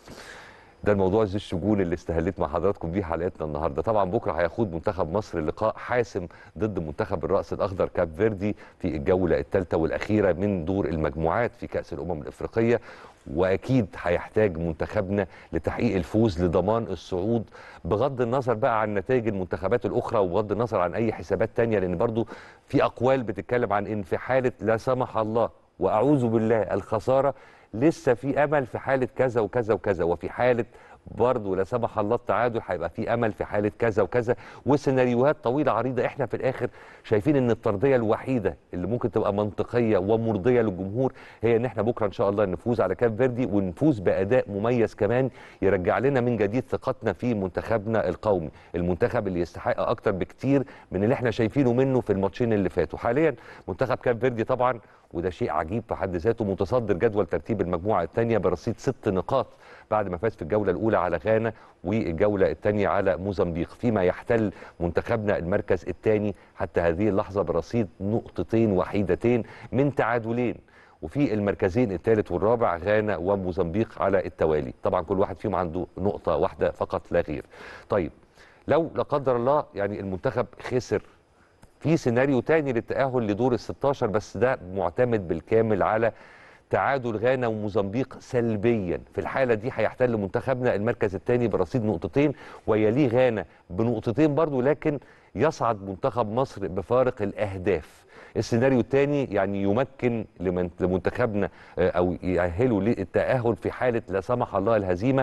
ده الموضوع ذي الشجون اللي استهلت مع حضراتكم بيه حلقتنا النهارده طبعا بكره هيخوض منتخب مصر لقاء حاسم ضد منتخب الراس الاخضر كاب فيردي في الجوله الثالثه والاخيره من دور المجموعات في كاس الامم الافريقيه واكيد هيحتاج منتخبنا لتحقيق الفوز لضمان الصعود بغض النظر بقى عن نتائج المنتخبات الاخرى وبغض النظر عن اي حسابات تانية لان برضو في اقوال بتتكلم عن ان في حاله لا سمح الله واعوذ بالله الخساره لسه في امل في حاله كذا وكذا وكذا وفي حاله برضه لا سمح الله التعادل هيبقى في امل في حاله كذا وكذا وسيناريوهات طويله عريضه احنا في الاخر شايفين ان الطرديه الوحيده اللي ممكن تبقى منطقيه ومرضيه للجمهور هي ان احنا بكره ان شاء الله نفوز على كاب فيردي ونفوز باداء مميز كمان يرجع لنا من جديد ثقتنا في منتخبنا القومي المنتخب اللي يستحق اكتر بكتير من اللي احنا شايفينه منه في الماتشين اللي فاتوا حاليا منتخب كاب فيردي طبعا وده شيء عجيب في حد ذاته متصدر جدول ترتيب المجموعه الثانيه برصيد ست نقاط بعد ما فاز في الجوله الاولى على غانا والجوله الثانيه على موزمبيق فيما يحتل منتخبنا المركز الثاني حتى هذه اللحظه برصيد نقطتين وحيدتين من تعادلين وفي المركزين الثالث والرابع غانا وموزمبيق على التوالي طبعا كل واحد فيهم عنده نقطه واحده فقط لا غير طيب لو لا قدر الله يعني المنتخب خسر في سيناريو تاني للتأهل لدور ال 16 بس ده معتمد بالكامل على تعادل غانا وموزمبيق سلبيا في الحالة دي هيحتل منتخبنا المركز الثاني برصيد نقطتين ويليه غانا بنقطتين برضو لكن يصعد منتخب مصر بفارق الأهداف السيناريو الثاني يعني يمكن لمن- لمنتخبنا آه، أو يأهله للتأهل في حالة لا سمح الله الهزيمة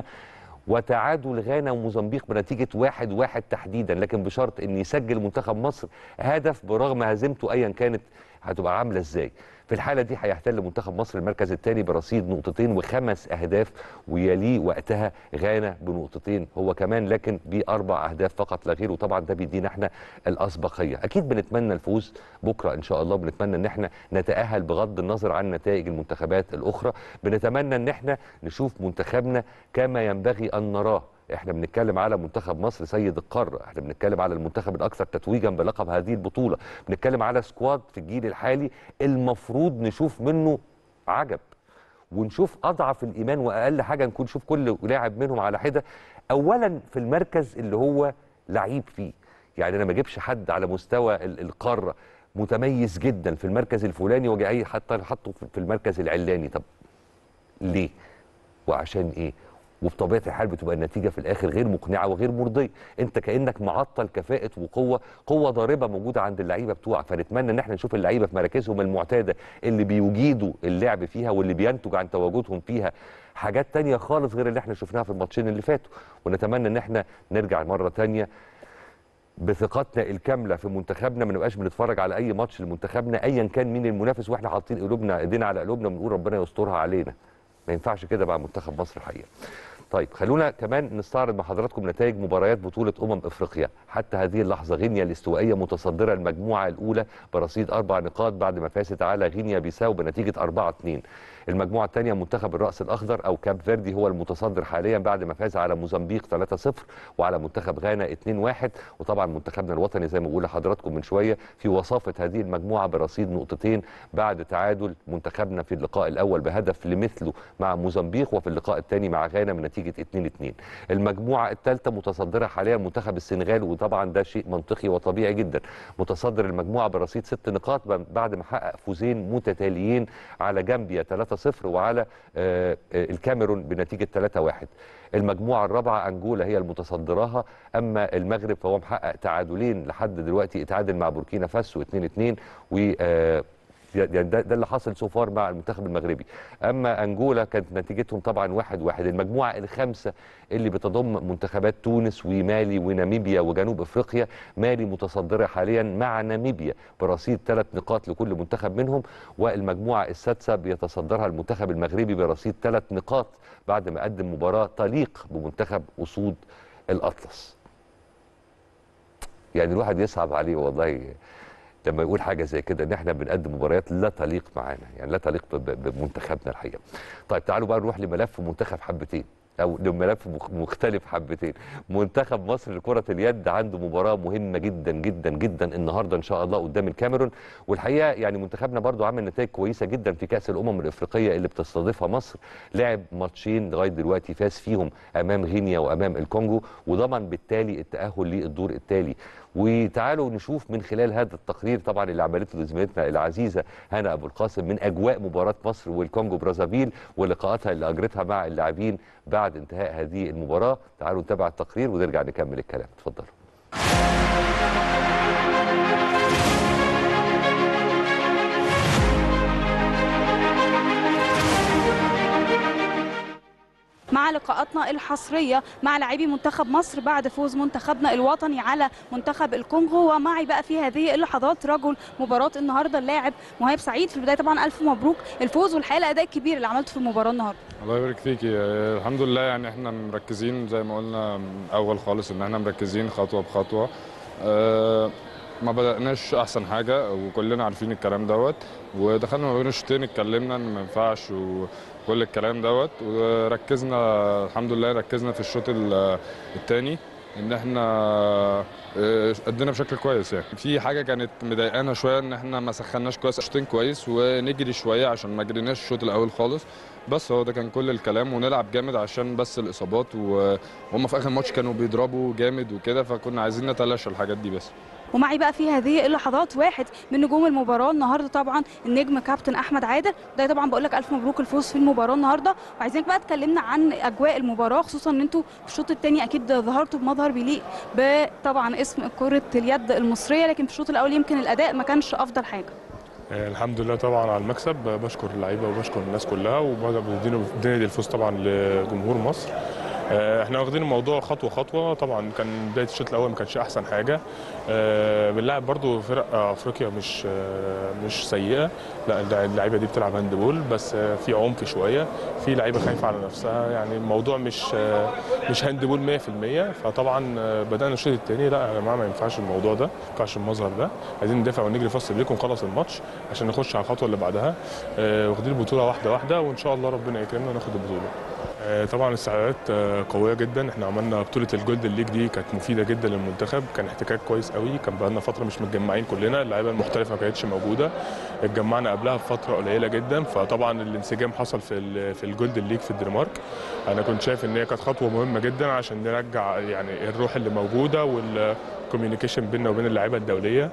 وتعادل غانا وموزمبيق بنتيجة واحد واحد تحديدا لكن بشرط ان يسجل منتخب مصر هدف برغم هزيمته ايا كانت هتبقى عاملة ازاي في الحالة دي هيحتل منتخب مصر المركز الثاني برصيد نقطتين وخمس أهداف ويليه وقتها غانا بنقطتين هو كمان لكن بأربع أهداف فقط لا غير وطبعا ده بيدينا احنا الأسبقية أكيد بنتمنى الفوز بكرة إن شاء الله بنتمنى إن احنا نتأهل بغض النظر عن نتائج المنتخبات الأخرى بنتمنى إن احنا نشوف منتخبنا كما ينبغي أن نراه احنا بنتكلم على منتخب مصر سيد القاره احنا بنتكلم على المنتخب الاكثر تتويجا بلقب هذه البطوله بنتكلم على سكواد في الجيل الحالي المفروض نشوف منه عجب ونشوف اضعف الايمان واقل حاجه نكون نشوف كل لاعب منهم على حده اولا في المركز اللي هو لعيب فيه يعني انا ما اجيبش حد على مستوى ال- القاره متميز جدا في المركز الفلاني واجي اي حتى حطه في- في المركز العلاني طب ليه وعشان ايه وبطبيعه الحال بتبقى النتيجه في الاخر غير مقنعه وغير مرضيه انت كانك معطل كفاءه وقوه قوه ضاربه موجوده عند اللعيبه بتوعك فنتمنى ان احنا نشوف اللعيبه في مراكزهم المعتاده اللي بيجيدوا اللعب فيها واللي بينتج عن تواجدهم فيها حاجات تانية خالص غير اللي احنا شفناها في الماتشين اللي فاتوا ونتمنى ان احنا نرجع مره تانية بثقتنا الكامله في منتخبنا ما نبقاش بنتفرج على اي ماتش لمنتخبنا ايا كان مين المنافس واحنا حاطين قلوبنا ايدينا على قلوبنا بنقول ربنا يسترها علينا ما ينفعش كده مع منتخب مصر الحقيقه طيب خلونا كمان نستعرض مع حضراتكم نتائج مباريات بطولة أمم إفريقيا حتى هذه اللحظة غينيا الاستوائية متصدرة المجموعة الأولى برصيد أربع نقاط بعد ما فازت على غينيا بيساو بنتيجة 4-2 المجموعة الثانية منتخب الرأس الأخضر أو كاب فيردي هو المتصدر حاليا بعد ما فاز على موزمبيق 3-0 وعلى منتخب غانا 2-1 وطبعا منتخبنا الوطني زي ما بقول لحضراتكم من شوية في وصافة هذه المجموعة برصيد نقطتين بعد تعادل منتخبنا في اللقاء الأول بهدف لمثله مع موزمبيق وفي اللقاء الثاني مع غانا من نتيجة 2-2 المجموعة الثالثة متصدرة حاليا منتخب السنغال وطبعا ده شيء منطقي وطبيعي جدا متصدر المجموعة برصيد ست نقاط بعد ما حقق فوزين متتاليين على جامبيا 3-0 وعلى آه، آه، الكاميرون بنتيجة 3-1 المجموعة الرابعة أنجولا هي المتصدراها أما المغرب فهو محقق تعادلين لحد دلوقتي اتعادل مع بوركينا فاسو 2-2 و آه، يعني ده, ده اللي حاصل سوفار مع المنتخب المغربي اما انجولا كانت نتيجتهم طبعا واحد واحد المجموعه الخامسه اللي بتضم منتخبات تونس ومالي وناميبيا وجنوب افريقيا مالي متصدره حاليا مع ناميبيا برصيد ثلاث نقاط لكل منتخب منهم والمجموعه السادسه بيتصدرها المنتخب المغربي برصيد ثلاث نقاط بعد ما قدم مباراه تليق بمنتخب اسود الاطلس يعني الواحد يصعب عليه والله لما يقول حاجه زي كده ان احنا بنقدم مباريات لا تليق معانا يعني لا تليق ب- ب- بمنتخبنا الحقيقه طيب تعالوا بقى نروح لملف منتخب حبتين او لملف مخ- مختلف حبتين منتخب مصر لكره اليد عنده مباراه مهمه جدا جدا جدا النهارده ان شاء الله قدام الكاميرون والحقيقه يعني منتخبنا برضو عمل نتائج كويسه جدا في كاس الامم الافريقيه اللي بتستضيفها مصر لعب ماتشين لغايه دلوقتي فاز فيهم امام غينيا وامام الكونجو وضمن بالتالي التاهل للدور التالي وتعالوا نشوف من خلال هذا التقرير طبعا اللي عملته زميلتنا العزيزه هنا ابو القاسم من اجواء مباراه مصر والكونجو برازافيل ولقاءاتها اللي اجرتها مع اللاعبين بعد انتهاء هذه المباراه تعالوا نتابع التقرير ونرجع نكمل الكلام اتفضلوا مع لقاءاتنا الحصرية مع لاعبي منتخب مصر بعد فوز منتخبنا الوطني على منتخب الكونغو ومعي بقى في هذه اللحظات رجل مباراة النهاردة اللاعب مهيب سعيد في البداية طبعا ألف مبروك الفوز والحقيقة الأداء الكبير اللي عملته في المباراة النهاردة الله يبارك فيكي آه، الحمد لله يعني احنا مركزين زي ما قلنا من اول خالص ان احنا مركزين خطوه بخطوه آه، ما بدأناش احسن حاجه وكلنا عارفين الكلام دوت ودخلنا ما بين الشوطين اتكلمنا ان ما ينفعش وكل الكلام دوت وركزنا الحمد لله ركزنا في الشوط الثاني ان احنا آه، ادينا بشكل كويس يعني في حاجه كانت مضايقانا شويه ان احنا ما سخناش كويس شوطين كويس ونجري شويه عشان ما جريناش الشوط الاول خالص بس هو ده كان كل الكلام ونلعب جامد عشان بس الاصابات و- وهم في اخر ماتش كانوا بيضربوا جامد وكده فكنا عايزين نتلاشى الحاجات دي بس ومعي بقى في هذه اللحظات واحد من نجوم المباراة النهاردة طبعا النجم كابتن أحمد عادل ده طبعا بقول لك ألف مبروك الفوز في المباراة النهاردة وعايزينك بقى تكلمنا عن أجواء المباراة خصوصا إن أنتوا في الشوط الثاني أكيد ظهرتوا بمظهر بيليق بطبعا اسم كرة اليد المصرية لكن في الشوط الأول يمكن الأداء ما كانش أفضل حاجة آه، الحمد لله طبعا على المكسب آه، بشكر اللعيبه وبشكر الناس كلها وبدينا بدينا الفوز طبعا لجمهور مصر آه، احنا واخدين الموضوع خطوه خطوه طبعا كان بدايه الشوط الاول ما كانش احسن حاجه آه، بنلعب برضو فرق آه، افريقيا مش آه، مش سيئه لا الع- اللعيبه دي بتلعب هاندبول بس آه، في عنف شويه في لعيبه خايفه على نفسها يعني الموضوع مش آه، مش هاندبول 100% فطبعا آه، بدانا الشوط الثاني لا يا جماعه ما ينفعش الموضوع ده ما ينفعش المظهر ده عايزين ندافع ونجري فاست بريك ونخلص الماتش عشان نخش على الخطوه اللي بعدها آه، واخدين البطوله واحده واحده وان شاء الله ربنا يكرمنا وناخد البطوله آه، طبعا الاستعدادات آه، قويه جدا احنا عملنا بطوله الجولد ليج دي كانت مفيده جدا للمنتخب كان احتكاك كويس قوي كان بقالنا فتره مش متجمعين كلنا اللعيبه المحترفه ما كانتش موجوده اتجمعنا قبلها بفتره قليله جدا فطبعا الانسجام حصل في ال- في الجولد ليج في الدنمارك انا كنت شايف ان هي كانت خطوه مهمه جدا عشان نرجع يعني الروح اللي موجوده والكوميونيكيشن بيننا وبين اللعيبه الدوليه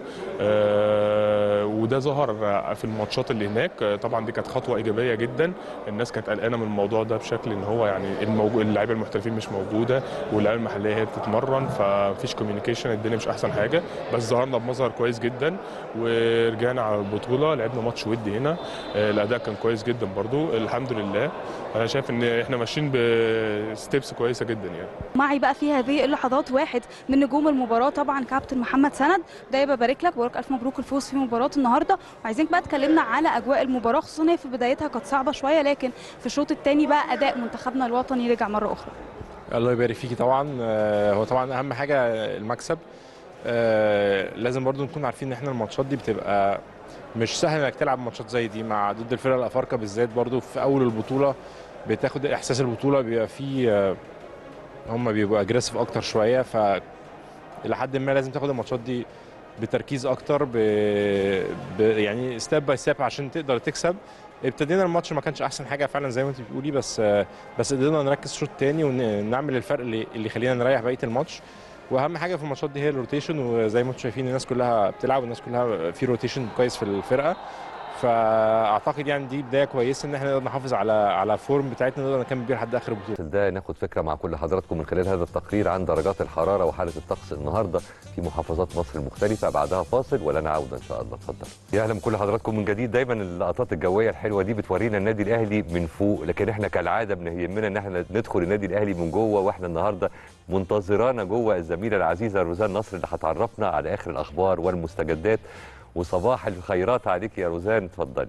آه، وده ظهر في الماتشات اللي هناك آه، طبعا دي كانت خطوه ايجابيه جدا الناس كانت قلقانه من الموضوع ده بشكل ان هو يعني الموجو... اللعيبه المحترفين مش موجوده واللعيبه المحليه هي بتتمرن فمفيش كوميونيكيشن الدنيا مش احسن حاجه بس ظهرنا بمظهر كويس جدا ورجعنا على البطوله لعبنا ماتش ودي هنا آه، الاداء كان كويس جدا برضو الحمد لله انا شايف ان احنا ماشيين بستيبس كويسه جدا يعني معي بقى في هذه اللحظات واحد من نجوم المباراه طبعا كابتن محمد سند ده ببارك لك بقولك الف مبروك الفوز في مباراه النهارده وعايزينك بقى تكلمنا على اجواء المباراه خصوصا هي في بدايتها كانت صعبه شويه لكن في الشوط الثاني بقى اداء منتخبنا الوطني رجع مره اخرى الله يبارك فيكي طبعا آه، هو طبعا اهم حاجه المكسب آه، لازم برضو نكون عارفين ان احنا الماتشات دي بتبقى مش سهل انك تلعب ماتشات زي دي مع ضد الفرق الافارقه بالذات برضو في اول البطوله بتاخد احساس البطوله بيبقى فيه آه، هم بيبقوا اجريسيف اكتر شويه ف الى حد ما لازم تاخد الماتشات دي بتركيز اكتر ب... ب... يعني ستيب باي ستيب عشان تقدر تكسب ابتدينا الماتش ما كانش احسن حاجه فعلا زي ما انت بتقولي بس بس قدرنا نركز شوط تاني ونعمل الفرق اللي اللي يخلينا نريح بقيه الماتش واهم حاجه في الماتشات دي هي الروتيشن وزي ما انتم شايفين الناس كلها بتلعب والناس كلها في روتيشن كويس في الفرقه فاعتقد يعني دي بدايه كويسه ان احنا نقدر نحافظ على على فورم بتاعتنا نقدر نكمل بيها لحد اخر البطوله ده ناخد فكره مع كل حضراتكم من خلال هذا التقرير عن درجات الحراره وحاله الطقس النهارده في محافظات مصر المختلفه بعدها فاصل ولنا عوده ان شاء الله اتفضل يا اهلا بكل حضراتكم من جديد دايما اللقطات الجويه الحلوه دي بتورينا النادي الاهلي من فوق لكن احنا كالعاده بنهمنا ان احنا ندخل النادي الاهلي من جوه واحنا النهارده منتظرانا جوه الزميله العزيزه روزان نصر اللي هتعرفنا على اخر الاخبار والمستجدات وصباح الخيرات عليك يا روزان اتفضلي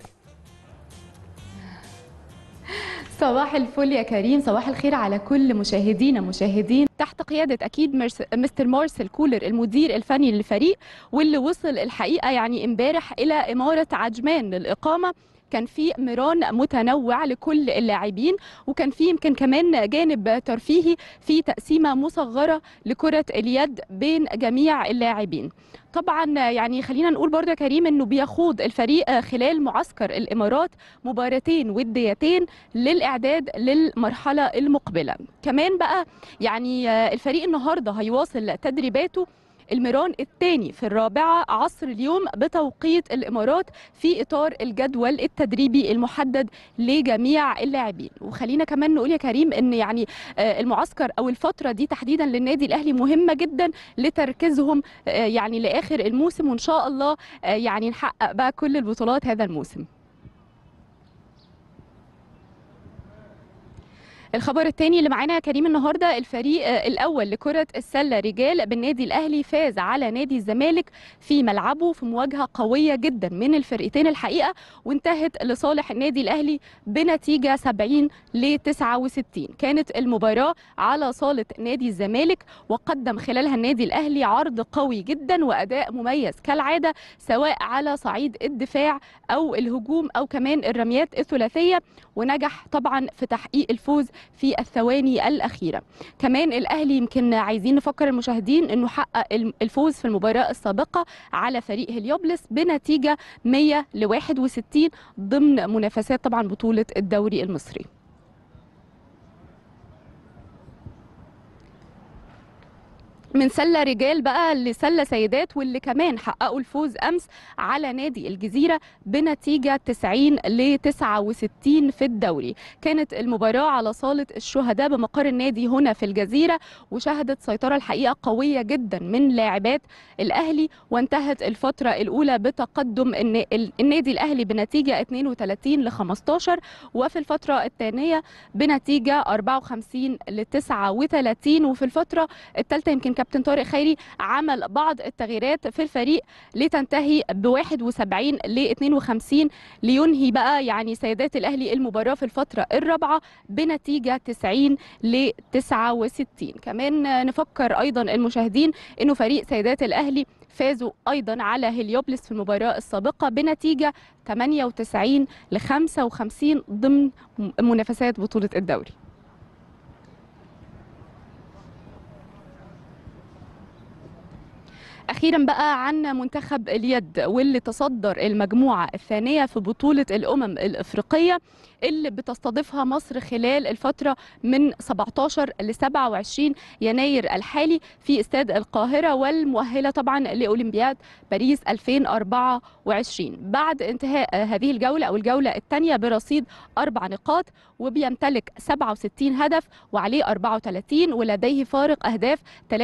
صباح الفل يا كريم صباح الخير على كل مشاهدينا مشاهدين تحت قيادة أكيد مرس... مستر مارسيل كولر المدير الفني للفريق واللي وصل الحقيقة يعني امبارح إلى إمارة عجمان للإقامة كان في مران متنوع لكل اللاعبين وكان في يمكن كمان جانب ترفيهي في تقسيمه مصغره لكره اليد بين جميع اللاعبين طبعا يعني خلينا نقول برضه يا كريم انه بيخوض الفريق خلال معسكر الامارات مباراتين وديتين للاعداد للمرحله المقبله كمان بقى يعني الفريق النهارده هيواصل تدريباته الميران الثاني في الرابعة عصر اليوم بتوقيت الإمارات في إطار الجدول التدريبي المحدد لجميع اللاعبين وخلينا كمان نقول يا كريم أن يعني المعسكر أو الفترة دي تحديدا للنادي الأهلي مهمة جدا لتركيزهم يعني لآخر الموسم وإن شاء الله يعني نحقق بقى كل البطولات هذا الموسم الخبر الثاني اللي معانا يا كريم النهارده الفريق الاول لكره السله رجال بالنادي الاهلي فاز على نادي الزمالك في ملعبه في مواجهه قويه جدا من الفرقتين الحقيقه وانتهت لصالح النادي الاهلي بنتيجه 70 ل 69 كانت المباراه على صاله نادي الزمالك وقدم خلالها النادي الاهلي عرض قوي جدا واداء مميز كالعاده سواء على صعيد الدفاع او الهجوم او كمان الرميات الثلاثيه ونجح طبعا في تحقيق الفوز في الثواني الأخيرة كمان الأهلي يمكن عايزين نفكر المشاهدين أنه حقق الفوز في المباراة السابقة على فريق هليوبلس بنتيجة 100 ل 61 ضمن منافسات طبعا بطولة الدوري المصري من سله رجال بقى لسله سيدات واللي كمان حققوا الفوز امس على نادي الجزيره بنتيجه 90 ل 69 في الدوري كانت المباراه على صاله الشهداء بمقر النادي هنا في الجزيره وشهدت سيطره الحقيقه قويه جدا من لاعبات الاهلي وانتهت الفتره الاولى بتقدم النادي الاهلي بنتيجه 32 ل 15 وفي الفتره الثانيه بنتيجه 54 ل 39 وفي الفتره الثالثه يمكن كابتن طارق خيري عمل بعض التغييرات في الفريق لتنتهي ب 71 ل 52 لينهي بقى يعني سيدات الاهلي المباراه في الفتره الرابعه بنتيجه 90 ل 69 كمان نفكر ايضا المشاهدين انه فريق سيدات الاهلي فازوا ايضا على هليوبلس في المباراه السابقه بنتيجه 98 ل 55 ضمن منافسات بطوله الدوري اخيرا بقى عن منتخب اليد واللي تصدر المجموعه الثانيه في بطوله الامم الافريقيه اللي بتستضيفها مصر خلال الفتره من 17 ل 27 يناير الحالي في استاد القاهره والمؤهله طبعا لاولمبياد باريس 2024 بعد انتهاء هذه الجوله او الجوله الثانيه برصيد اربع نقاط وبيمتلك 67 هدف وعليه 34 ولديه فارق اهداف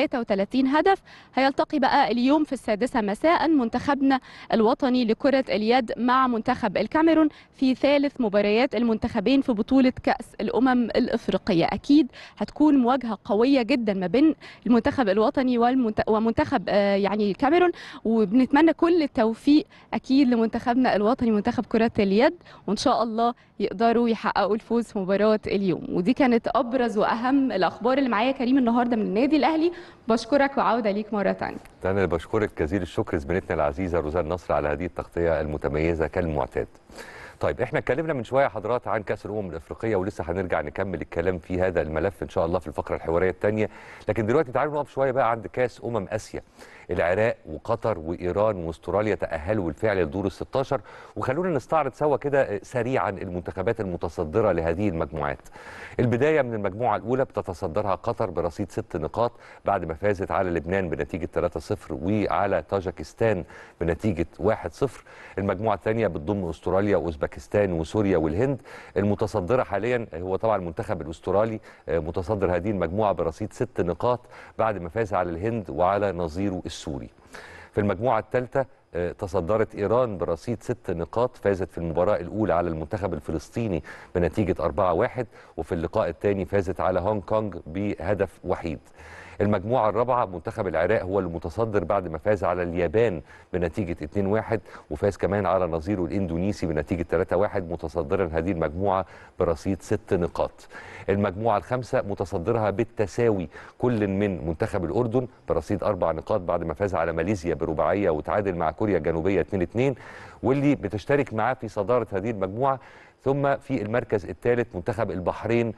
33 هدف هيلتقي بقى اليوم في السادسة مساء منتخبنا الوطني لكرة اليد مع منتخب الكاميرون في ثالث مباريات المنتخبين في بطولة كأس الأمم الإفريقية أكيد هتكون مواجهة قوية جدا ما بين المنتخب الوطني والمنت... ومنتخب آه، يعني الكاميرون وبنتمنى كل التوفيق أكيد لمنتخبنا الوطني منتخب كرة اليد وإن شاء الله يقدروا يحققوا الفوز في مباراة اليوم ودي كانت أبرز وأهم الأخبار اللي معايا كريم النهاردة من النادي الأهلي بشكرك وعودة ليك مرة تانية انا اللي بشكرك جزيل الشكر زميلتنا العزيزه روزان نصر على هذه التغطيه المتميزه كالمعتاد طيب احنا اتكلمنا من شويه حضرات عن كاس الامم الافريقيه ولسه هنرجع نكمل الكلام في هذا الملف ان شاء الله في الفقره الحواريه الثانيه لكن دلوقتي تعالوا نقف شويه بقى عند كاس امم اسيا العراق وقطر وايران واستراليا تاهلوا بالفعل لدور ال 16 وخلونا نستعرض سوا كده سريعا المنتخبات المتصدره لهذه المجموعات البدايه من المجموعه الاولى بتتصدرها قطر برصيد ست نقاط بعد ما فازت على لبنان بنتيجه 3-0 وعلى طاجكستان بنتيجه 1-0 المجموعه الثانيه بتضم استراليا واوزبكستان وسوريا والهند المتصدره حاليا هو طبعا المنتخب الاسترالي آه، متصدر هذه المجموعه برصيد ست نقاط بعد ما فاز على الهند وعلى نظيره السوري في المجموعه الثالثه آه، تصدرت ايران برصيد ست نقاط فازت في المباراه الاولى على المنتخب الفلسطيني بنتيجه 4-1 وفي اللقاء الثاني فازت على هونج كونج بهدف وحيد المجموعة الرابعة منتخب العراق هو المتصدر بعد ما فاز على اليابان بنتيجة 2-1 وفاز كمان على نظيره الإندونيسي بنتيجة 3-1 متصدرا هذه المجموعة برصيد ست نقاط المجموعة الخامسة متصدرها بالتساوي كل من منتخب الأردن برصيد أربع نقاط بعد ما فاز على ماليزيا برباعية وتعادل مع كوريا الجنوبية 2-2 واللي بتشترك معاه في صدارة هذه المجموعة ثم في المركز الثالث منتخب البحرين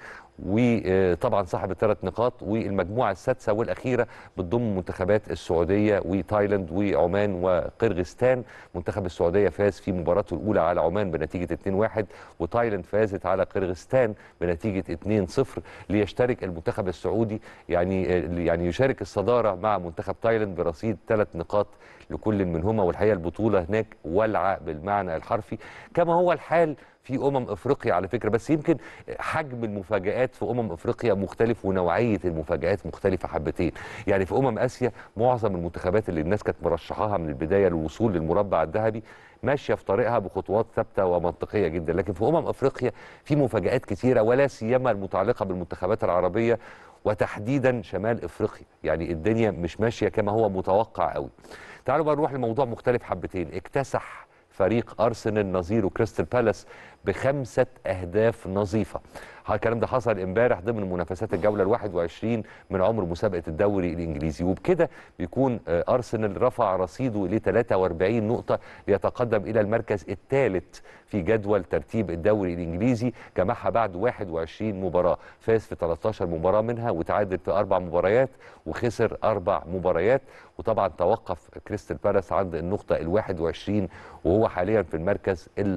وطبعا صاحب الثلاث نقاط والمجموعه السادسه والاخيره بتضم منتخبات السعوديه وتايلاند وعمان وقرغستان منتخب السعوديه فاز في مباراته الاولى على عمان بنتيجه 2-1 وتايلاند فازت على قرغستان بنتيجه 2-0 ليشترك المنتخب السعودي يعني يعني يشارك الصداره مع منتخب تايلاند برصيد ثلاث نقاط لكل منهما والحقيقه البطوله هناك ولعه بالمعنى الحرفي كما هو الحال في امم افريقيا على فكره بس يمكن حجم المفاجات في امم افريقيا مختلف ونوعيه المفاجات مختلفه حبتين يعني في امم اسيا معظم المنتخبات اللي الناس كانت مرشحاها من البدايه للوصول للمربع الذهبي ماشيه في طريقها بخطوات ثابته ومنطقيه جدا لكن في امم افريقيا في مفاجات كثيره ولا سيما المتعلقه بالمنتخبات العربيه وتحديدا شمال افريقيا يعني الدنيا مش ماشيه كما هو متوقع قوي تعالوا بقى نروح لموضوع مختلف حبتين اكتسح فريق ارسنال نظيره كريستال بالاس بخمسه اهداف نظيفه الكلام ده حصل امبارح ضمن منافسات الجوله ال 21 من عمر مسابقه الدوري الانجليزي وبكده بيكون آه، ارسنال رفع رصيده ل 43 نقطه ليتقدم الى المركز الثالث في جدول ترتيب الدوري الانجليزي جمعها بعد 21 مباراه فاز في 13 مباراه منها وتعادل في اربع مباريات وخسر اربع مباريات وطبعا توقف كريستال بالاس عند النقطه ال 21 وهو حاليا في المركز ال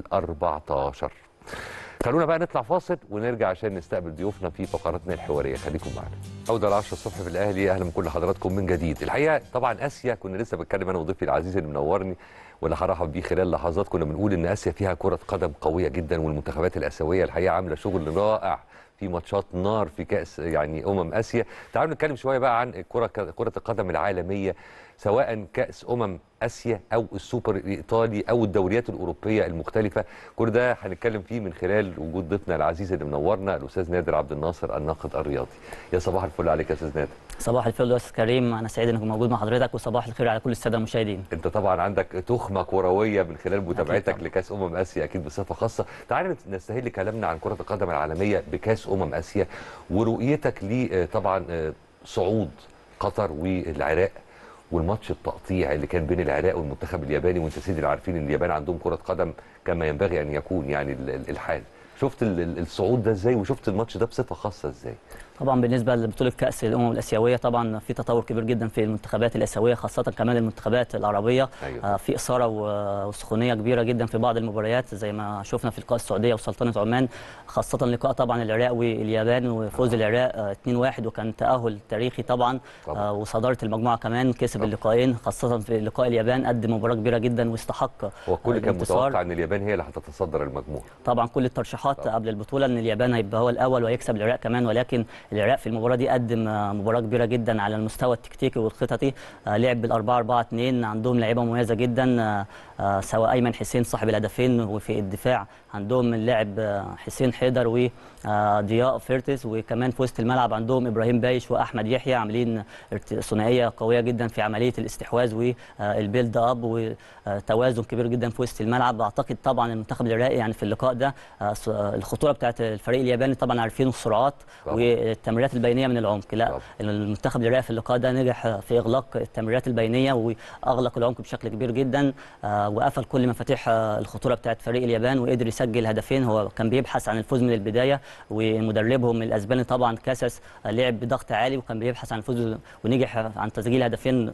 14 خلونا بقى نطلع فاصل ونرجع عشان نستقبل ضيوفنا في فقراتنا الحواريه خليكم معانا عوده ل 10 الصبح في الاهلي اهلا بكل حضراتكم من جديد الحقيقه طبعا اسيا كنا لسه بتكلم انا وضيفي العزيز اللي منورني واللي هرحب بيه خلال لحظات كنا بنقول ان اسيا فيها كره قدم قويه جدا والمنتخبات الاسيويه الحقيقه عامله شغل رائع في ماتشات نار في كاس يعني امم اسيا تعالوا نتكلم شويه بقى عن الكره كره القدم العالميه سواء كاس امم اسيا او السوبر الايطالي او الدوريات الاوروبيه المختلفه كل ده هنتكلم فيه من خلال وجود ضيفنا العزيز اللي منورنا الاستاذ نادر عبد الناصر الناقد الرياضي يا صباح الفل عليك يا استاذ نادر صباح الفل يا استاذ كريم انا سعيد اني موجود مع حضرتك وصباح الخير على كل الساده المشاهدين انت طبعا عندك تخمه كرويه من خلال متابعتك لكاس امم اسيا اكيد بصفه خاصه تعال نستهل كلامنا عن كره القدم العالميه بكاس امم اسيا ورؤيتك ل طبعا صعود قطر والعراق والماتش التقطيع اللي كان بين العراق والمنتخب الياباني وانت سيدي عارفين ان اليابان عندهم كره قدم كما ينبغي ان يكون يعني الحال شفت الصعود ده ازاي وشفت الماتش ده بصفه خاصه ازاي طبعا بالنسبه لبطوله كاس الامم الاسيويه طبعا في تطور كبير جدا في المنتخبات الاسيويه خاصه كمان المنتخبات العربيه أيوة. آه، في اثاره و- وسخونيه كبيره جدا في بعض المباريات زي ما شفنا في لقاء السعوديه وسلطنه عمان خاصه لقاء طبعا العراق واليابان وفوز العراق آه، 2-1 وكان تاهل تاريخي طبعا آه، وصداره المجموعه كمان كسب اللقاءين خاصه في لقاء اليابان قدم مباراه كبيره جدا واستحق هو آه، الكل كان الانتصار. متوقع ان اليابان هي اللي هتتصدر المجموعه طبعا كل الترشيحات قبل البطوله ان اليابان هيبقى هو الاول ويكسب العراق كمان ولكن العراق في المباراه دي قدم آه، مباراه كبيره جدا على المستوى التكتيكي والخططي آه، لعب بال 4 4 2 عندهم لعيبه مميزه جدا آه، آه، سواء ايمن حسين صاحب الهدفين وفي الدفاع عندهم اللاعب آه، حسين حيدر وضياء فيرتس وكمان في وسط الملعب عندهم ابراهيم بايش واحمد يحيى عاملين ارت- ثنائيه قويه جدا في عمليه الاستحواذ والبيلد اب وتوازن كبير جدا في وسط الملعب اعتقد طبعا المنتخب العراقي يعني في اللقاء ده آه، س- آه، الخطوره بتاعت الفريق الياباني طبعا عارفين السرعات طبعاً. والتمريرات البينيه من العمق لا المنتخب العراقي في اللقاء ده نجح في اغلاق التمريرات البينيه واغلق العمق بشكل كبير جدا آه، وقفل كل مفاتيح آه، الخطوره بتاعت فريق اليابان وقدر يسجل هدفين هو كان بيبحث عن الفوز من البدايه ومدربهم الاسباني طبعا كاساس آه، لعب بضغط عالي وكان بيبحث عن الفوز ونجح عن تسجيل هدفين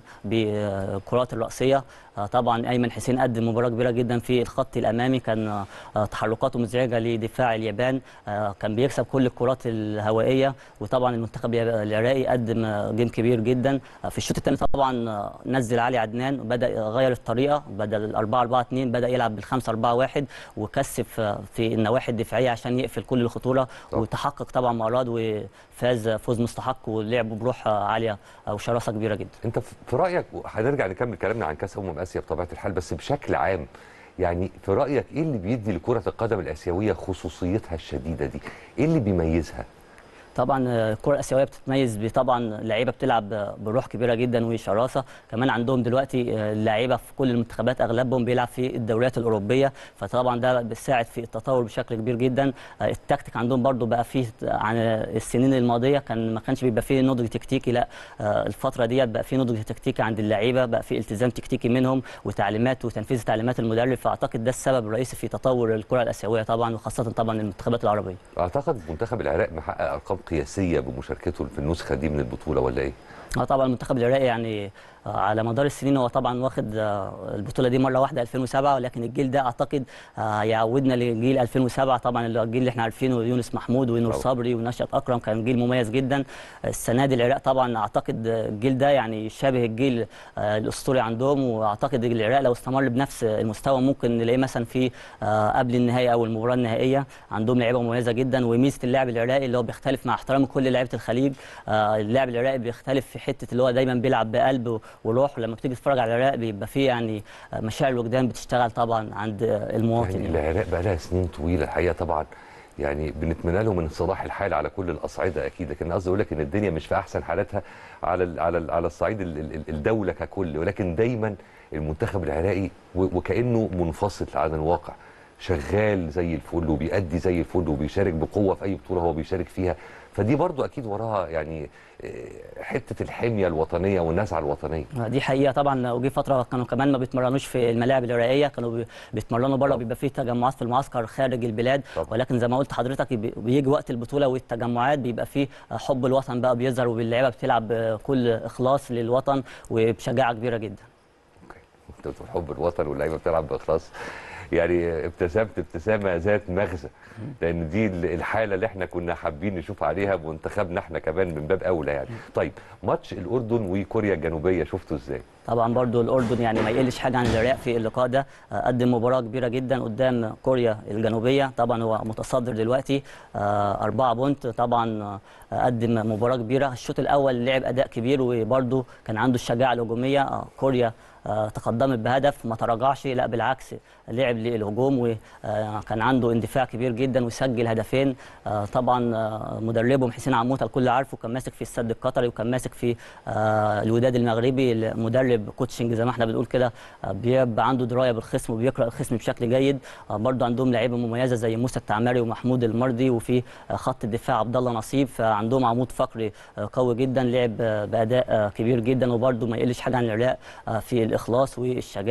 بالكرات الرأسية آه، طبعا ايمن حسين قدم مباراه كبيره جدا في الخط الامامي كان آه، آه، تحركاته مزعجه لدفاع اليابان آه، كان بيكسب كل الكرات الهوائيه وطبعا المنتخب العراقي قدم آه، جيم كبير جدا آه، في الشوط الثاني طبعا آه، نزل علي عدنان وبدا يغير الطريقه بدل ال 4 4 2 بدا يلعب بال 5 4 1 وكثف آه، في النواحي الدفاعيه عشان يقفل كل الخطوره وتحقق طبعا ما اراد وفاز فوز مستحق ولعبوا بروح آه، عاليه او شراسه كبيره جدا انت في في رايك هنرجع نكمل كلامنا عن كاس امم اسيا بطبيعه الحال بس بشكل عام يعني في رايك ايه اللي بيدي لكره القدم الاسيويه خصوصيتها الشديده دي؟ ايه اللي بيميزها؟ طبعا آه، الكره الاسيويه بتتميز بطبعا لعيبه بتلعب آه، بروح كبيره جدا وشراسه كمان عندهم دلوقتي آه، لعيبه في كل المنتخبات اغلبهم بيلعب في الدوريات الاوروبيه فطبعا ده بيساعد في التطور بشكل كبير جدا آه، التكتيك عندهم برضو بقى فيه عن السنين الماضيه كان ما كانش بيبقى فيه نضج تكتيكي لا آه، الفتره ديت بقى فيه نضج تكتيكي عند اللعيبه بقى فيه التزام تكتيكي منهم وتعليمات وتنفيذ تعليمات المدرب فاعتقد ده السبب الرئيسي في تطور الكره الاسيويه طبعا وخاصه طبعا المنتخبات العربيه اعتقد منتخب العراق محقق ارقام قياسيه بمشاركته في النسخه دي من البطوله ولا ايه؟ اه طبعا المنتخب العراقي يعني آه، على مدار السنين هو طبعا واخد آه، البطوله دي مره واحده 2007 ولكن الجيل ده اعتقد آه، يعودنا لجيل 2007 طبعا اللي هو الجيل اللي احنا عارفينه يونس محمود ونور طبعاً. صبري ونشأت اكرم كان جيل مميز جدا السنه دي العراق طبعا اعتقد الجيل ده يعني شابه الجيل آه، الاسطوري عندهم واعتقد العراق لو استمر بنفس المستوى ممكن نلاقيه مثلا في آه، قبل النهائي او المباراه النهائيه عندهم لعيبه مميزه جدا وميزه اللاعب العراقي اللي هو بيختلف مع احترام كل لعيبه الخليج آه، اللاعب العراقي بيختلف في حته اللي هو دايما بيلعب بقلب وروح ولما بتيجي تتفرج على العراق بيبقى فيه يعني آه، مشاعر وجدان بتشتغل طبعا عند آه، المواطن يعني يعني. العراق بقى لها سنين طويله الحقيقه طبعا يعني بنتمنى لهم من صلاح الحال على كل الاصعده اكيد لكن قصدي اقول لك ان الدنيا مش في احسن حالاتها على ال على ال على الصعيد ال- ال- الدوله ككل ولكن دايما المنتخب العراقي و- وكانه منفصل عن الواقع شغال زي الفل وبيأدي زي الفل وبيشارك بقوه في اي بطوله هو بيشارك فيها فدي برضو اكيد وراها يعني آه، حته الحميه الوطنيه والنزعه الوطنيه دي حقيقه طبعا وجي فتره كانوا كمان ما بيتمرنوش في الملاعب العراقيه كانوا بي- بيتمرنوا بره بيبقى فيه تجمعات في المعسكر خارج البلاد ولكن زي ما قلت حضرتك بي- بيجي وقت البطوله والتجمعات بيبقى فيه حب الوطن بقى بيظهر واللعيبه بتلعب بكل اخلاص للوطن وبشجاعه كبيره جدا انت بتقول حب الوطن واللعيبه بتلعب باخلاص يعني ابتسمت ابتسامه ذات مغزى لان دي ال- الحاله اللي احنا كنا حابين نشوف عليها منتخبنا احنا كمان من باب اولى يعني طيب ماتش الاردن وكوريا الجنوبيه شفته ازاي طبعا برضو الاردن يعني ما يقلش حاجه عن العراق في اللقاء ده آه، قدم مباراه كبيره جدا قدام كوريا الجنوبيه طبعا هو متصدر دلوقتي آه، أربعة بونت طبعا آه، قدم مباراه كبيره الشوط الاول لعب اداء كبير وبرضو كان عنده الشجاعه الهجوميه آه، كوريا آه، تقدمت بهدف ما تراجعش لا بالعكس لعب للهجوم وكان عنده اندفاع كبير جدا وسجل هدفين آه، طبعا آه، مدربهم حسين عموته الكل عارفه كان ماسك في السد القطري وكان ماسك في آه، الوداد المغربي المدرب كوتشنج زي ما احنا بنقول كده آه، بيبقى عنده درايه بالخصم وبيقرا الخصم بشكل جيد آه، برضه عندهم لعيبه مميزه زي موسى التعماري ومحمود المرضي وفي آه، خط الدفاع عبد الله نصيب فعندهم عمود فقري آه، قوي جدا لعب آه، باداء آه، كبير جدا وبرضه ما يقلش حاجه عن العراق آه، في الاخلاص والشجاعه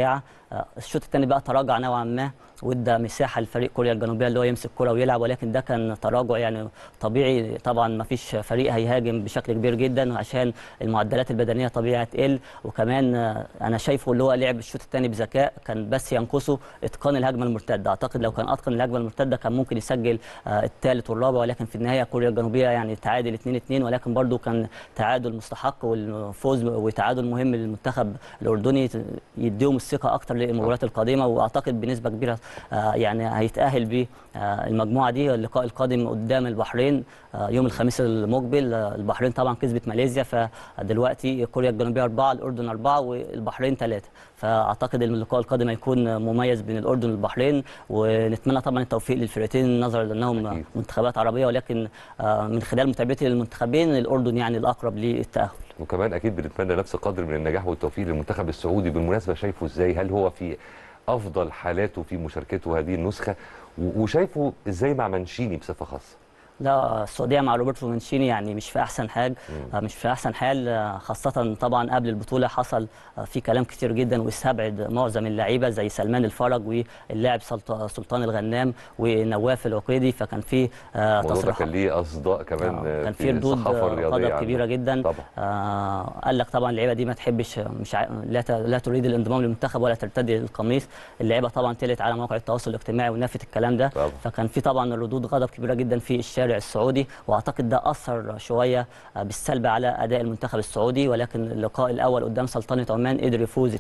آه، الشوط الثاني بقى تراجع نوعا ما وادى مساحه لفريق كوريا الجنوبيه اللي هو يمسك كرة ويلعب ولكن ده كان تراجع يعني طبيعي طبعا ما فيش فريق هيهاجم بشكل كبير جدا عشان المعدلات البدنيه طبيعي هتقل وكمان آه، انا شايفه اللي هو لعب الشوط الثاني بذكاء كان بس ينقصه اتقان الهجمه المرتده اعتقد لو كان اتقن الهجمه المرتده كان ممكن يسجل آه، الثالث والرابع ولكن في النهايه كوريا الجنوبيه يعني تعادل 2 2 ولكن برضو كان تعادل مستحق والفوز وتعادل مهم للمنتخب الاردني يديهم الثقه اكتر للمباريات القادمه واعتقد بنسبه كبيره آه، يعني هيتاهل بالمجموعه دي اللقاء القادم قدام البحرين آه، يوم الخميس المقبل آه، البحرين طبعا كسبت ماليزيا فدلوقتي كوريا الجنوبيه اربعه الاردن اربعه والبحرين ثلاثه فاعتقد ان اللقاء القادم هيكون مميز بين الاردن والبحرين ونتمنى طبعا التوفيق للفرقتين نظرا لانهم منتخبات عربيه ولكن آه، من خلال متابعتي للمنتخبين الاردن يعني الاقرب للتاهل وكمان اكيد بنتمنى نفس القدر من النجاح والتوفيق للمنتخب السعودي بالمناسبه شايفه ازاي هل هو في افضل حالاته في مشاركته هذه النسخه و- وشايفه ازاي مع منشيني بصفه خاصه لا السعوديه مع روبرتو منشيني يعني مش في احسن حال آه، مش في احسن حال آه، خاصه طبعا قبل البطوله حصل آه، في كلام كتير جدا واستبعد معظم اللعيبه زي سلمان الفرج واللاعب سلط- سلطان الغنام ونواف العقيدي فكان في آه، الموضوع ده تصريحات كان ليه اصداء كمان آه، كان في في ردود الصحافه الرياضيه غضب عنه. كبيره جدا طبعا آه قال لك طبعا اللعيبه دي ما تحبش مش ع... لا ت... لا تريد الانضمام للمنتخب ولا ترتدي القميص اللعيبه طبعا طلعت على مواقع التواصل الاجتماعي ونفت الكلام ده طبعا. فكان في طبعا ردود غضب كبيره جدا في الشارع السعودي واعتقد ده اثر شويه آه، بالسلب على اداء المنتخب السعودي ولكن اللقاء الاول قدام سلطنه عمان قدر يفوز 2-1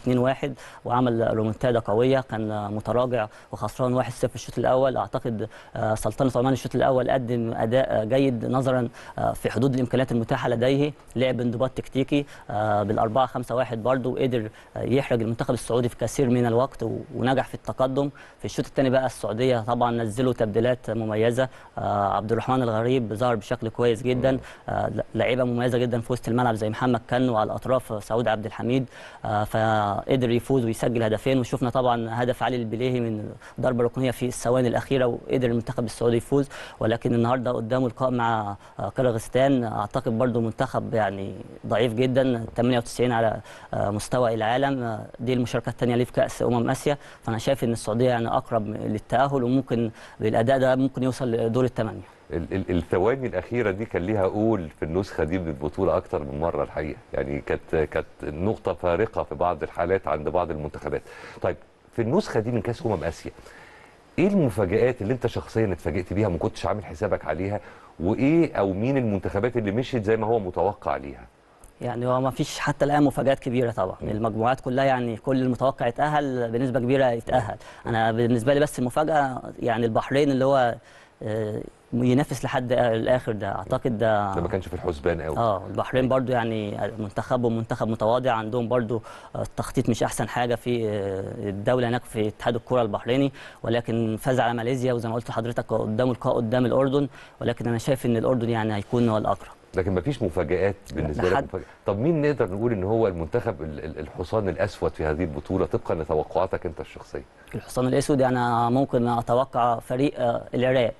وعمل رومنتادا قويه كان آه، متراجع وخسران 1-0 الشوط الاول اعتقد آه، سلطنه عمان الشوط الاول قدم اداء آه، جيد نظرا آه، في حدود الامكانيات المتاحه لديه لعب انضباط تكتيكي آه، بالأربعة خمسة واحد برضه وقدر آه، يحرج المنتخب السعودي في كثير من الوقت و- ونجح في التقدم في الشوط الثاني بقى السعوديه طبعا نزلوا تبديلات مميزه آه، عبد الرحمن الغريب ظهر بشكل كويس جدا آه، لعيبه مميزه جدا في وسط الملعب زي محمد كنو وعلى الاطراف سعود عبد الحميد آه، فقدر يفوز ويسجل هدفين وشفنا طبعا هدف علي البليهي من ضربه ركنيه في الثواني الاخيره وقدر المنتخب السعودي يفوز ولكن النهارده قدامه لقاء مع آه، قرغستان اعتقد برضو منتخب يعني ضعيف جدا 98 على آه، مستوى العالم آه، دي المشاركه الثانيه ليه في كاس امم اسيا فانا شايف ان السعوديه يعني اقرب للتاهل وممكن بالاداء ده ممكن يوصل لدور الثمانيه ال- ال- الثواني الاخيره دي كان ليها قول في النسخه دي من البطوله اكتر من مره الحقيقه يعني كانت كانت نقطه فارقه في بعض الحالات عند بعض المنتخبات طيب في النسخه دي من كاس امم اسيا ايه المفاجآت اللي انت شخصيا اتفاجئت بيها ما كنتش عامل حسابك عليها وايه او مين المنتخبات اللي مشيت زي ما هو متوقع ليها يعني هو ما فيش حتى الان مفاجات كبيره طبعا المجموعات كلها يعني كل المتوقع يتاهل بنسبه كبيره يتاهل انا بالنسبه لي بس المفاجاه يعني البحرين اللي هو آه، ينافس لحد الاخر ده اعتقد ده ده ما كانش في الحسبان قوي اه البحرين برضو يعني منتخبهم منتخب متواضع عندهم برضو آه، التخطيط مش احسن حاجه في آه، الدوله هناك في اتحاد الكره البحريني ولكن فاز على ماليزيا وزي ما قلت لحضرتك قدامه لقاء قدام الاردن ولكن انا شايف ان الاردن يعني هيكون هو الاقرب لكن ما فيش مفاجآت بالنسبه لك لحد- مفاجأة. طب مين نقدر نقول ان هو المنتخب ال- ال- الحصان الاسود في هذه البطوله طبقا لتوقعاتك انت الشخصيه الحصان الاسود انا ممكن اتوقع فريق آه، العراق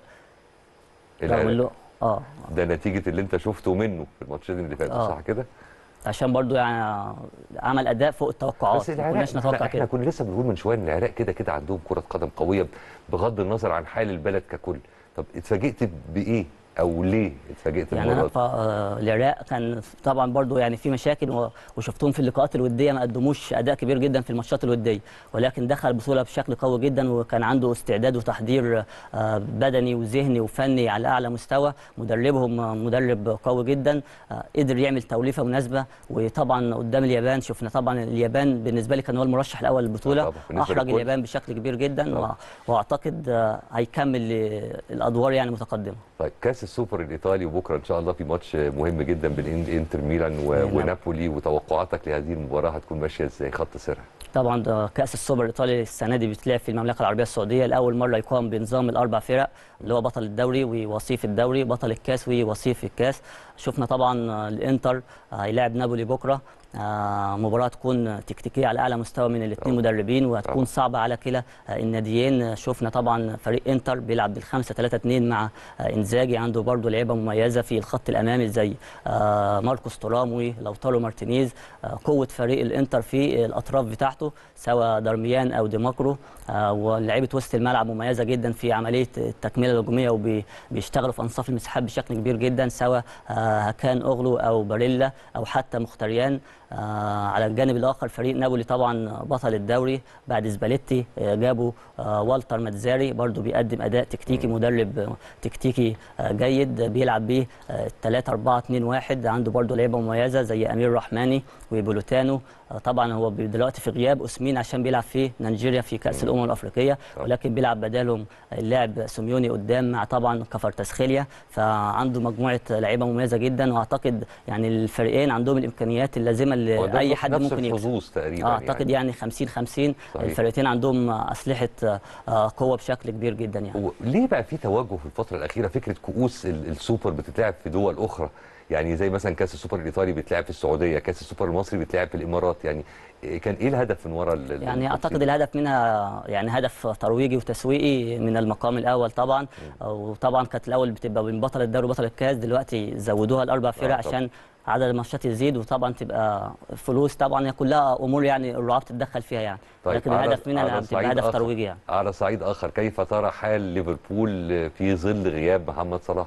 رغم العراق. اللي- اه ده نتيجه اللي انت شفته منه في الماتشين اللي فاتوا آه. صح كده عشان برضو يعني عمل اداء فوق التوقعات بس ما العراق كناش احنا, نتوقع احنا كده كنا لسه بنقول من شويه ان العراق كده كده عندهم كره قدم قويه بغض النظر عن حال البلد ككل طب اتفاجئت بايه او ليه اتفاجئت يعني انا المره ف- آه، العراق كان طبعا برضو يعني في مشاكل و- وشفتهم في اللقاءات الوديه ما قدموش اداء كبير جدا في الماتشات الوديه ولكن دخل البطوله بشكل قوي جدا وكان عنده استعداد وتحضير آه، بدني وذهني وفني على اعلى مستوى مدربهم آه، مدرب قوي جدا آه، قدر يعمل توليفه مناسبه وطبعا قدام اليابان شفنا طبعا اليابان بالنسبه لي كان هو المرشح الاول للبطوله طبعاً، بالنسبة احرج للكل. اليابان بشكل كبير جدا و- واعتقد آه، هيكمل الادوار يعني متقدمه طيب كاس السوبر الايطالي وبكره ان شاء الله في ماتش مهم جدا بين انتر ميلان و... نعم. ونابولي وتوقعاتك لهذه المباراه هتكون ماشيه ازاي خط سيرها طبعا ده كاس السوبر الايطالي السنه دي بيتلعب في المملكه العربيه السعوديه لاول مره يقام بنظام الاربع فرق اللي هو بطل الدوري ووصيف الدوري بطل الكاس ووصيف الكاس شفنا طبعا الانتر هيلاعب نابولي بكره آه، مباراه تكون تكتيكيه على اعلى مستوى من الاثنين مدربين وهتكون صعبه على كلا آه، الناديين آه، شفنا طبعا فريق انتر بيلعب بالخمسة 3 2 مع آه، انزاجي عنده برضو لعيبه مميزه في الخط الامامي زي آه، ماركوس توراموي لوتارو مارتينيز آه، قوه فريق الانتر في الاطراف بتاعته سواء دارميان او ديماكرو آه، ولاعيبه وسط الملعب مميزه جدا في عمليه التكمله الهجوميه وبيشتغلوا في انصاف المساحات بشكل كبير جدا سواء آه، كان اوغلو او باريلا او حتى مختاريان آه، على الجانب الاخر فريق نابولي طبعا بطل الدوري بعد سباليتي آه، جابوا آه، والتر ماتزاري برضو بيقدم اداء تكتيكي مدرب آه، تكتيكي آه، جيد بيلعب بيه 3 4 2 1 عنده برضو لعيبه مميزه زي امير رحماني وبولوتانو آه، طبعا هو بي- دلوقتي في غياب اوسمين عشان بيلعب في نيجيريا في كاس الامم الافريقيه ولكن بيلعب بدالهم اللاعب سيميوني قدام مع طبعا كفرتسخيليا فعنده مجموعه لعيبه مميزه جدا واعتقد يعني الفريقين عندهم الامكانيات اللازمه هو ده لاي نفس حد ممكن يكسب الحظوظ تقريبا اه اعتقد يعني 50 50 صحيح. الفرقتين عندهم اسلحه آه، قوه بشكل كبير جدا يعني ليه بقى في توجه في الفترة الأخيرة فكرة كؤوس ال- السوبر بتتلعب في دول أخرى يعني زي مثلا كأس السوبر الإيطالي بيتلعب في السعودية كأس السوبر المصري بيتلعب في الإمارات يعني إيه كان إيه الهدف من وراء ال- ال- يعني الترتيب اعتقد الهدف منها يعني هدف ترويجي وتسويقي من المقام الاول طبعا وطبعا كانت الاول بتبقى بين بطل الدوري وبطل الكاس دلوقتي زودوها لاربع فرق طبعاً. عشان عدد الماتشات يزيد وطبعا تبقى فلوس طبعا هي كلها امور يعني الرعاه بتتدخل فيها يعني لكن على- الهدف منها على إنها بتبقى صعيد هدف آخر- ترويجي يعني على صعيد آخر كيف ترى حال ليفربول في ظل غياب محمد صلاح؟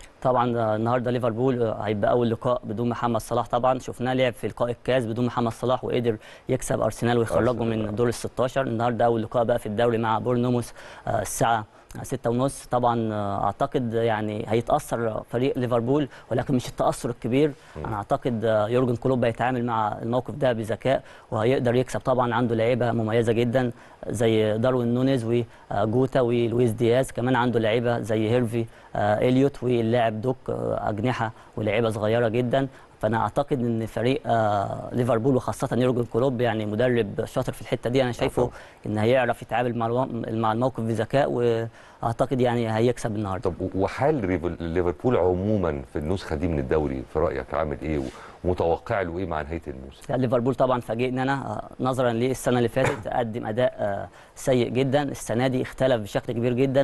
طبعا النهارده ليفربول هيبقى اول لقاء بدون محمد صلاح طبعا شفناه لعب في لقاء الكاس بدون محمد صلاح وقدر يكسب ارسنال ويخرجه من دور ال 16 النهارده اول لقاء بقى في الدوري مع بورنموث آه، الساعه ستة ونص طبعا آه، اعتقد يعني هيتاثر فريق ليفربول ولكن مش التاثر الكبير انا اعتقد آه، يورجن كلوب هيتعامل مع الموقف ده بذكاء وهيقدر يكسب طبعا عنده لعيبه مميزه جدا زي داروين نونيز وجوتا ولويس دياز كمان عنده لعيبه زي هيرفي آه، اليوت واللاعب دوك آه، اجنحه ولاعيبه صغيره جدا فانا اعتقد ان فريق آه، ليفربول وخاصه يورجن كلوب يعني مدرب شاطر في الحته دي انا شايفه ان هيعرف يتعامل مع الو- مع الموقف بذكاء واعتقد يعني هيكسب النهارده طب وحال ريفل- ليفربول عموما في النسخة دي من الدوري في رأيك عامل إيه ومتوقع له إيه مع نهاية الموسم؟ لا، ليفربول طبعا فاجئني انا آه، نظرا للسنه اللي فاتت قدم اداء آه، سيء جدا السنه دي اختلف بشكل كبير جدا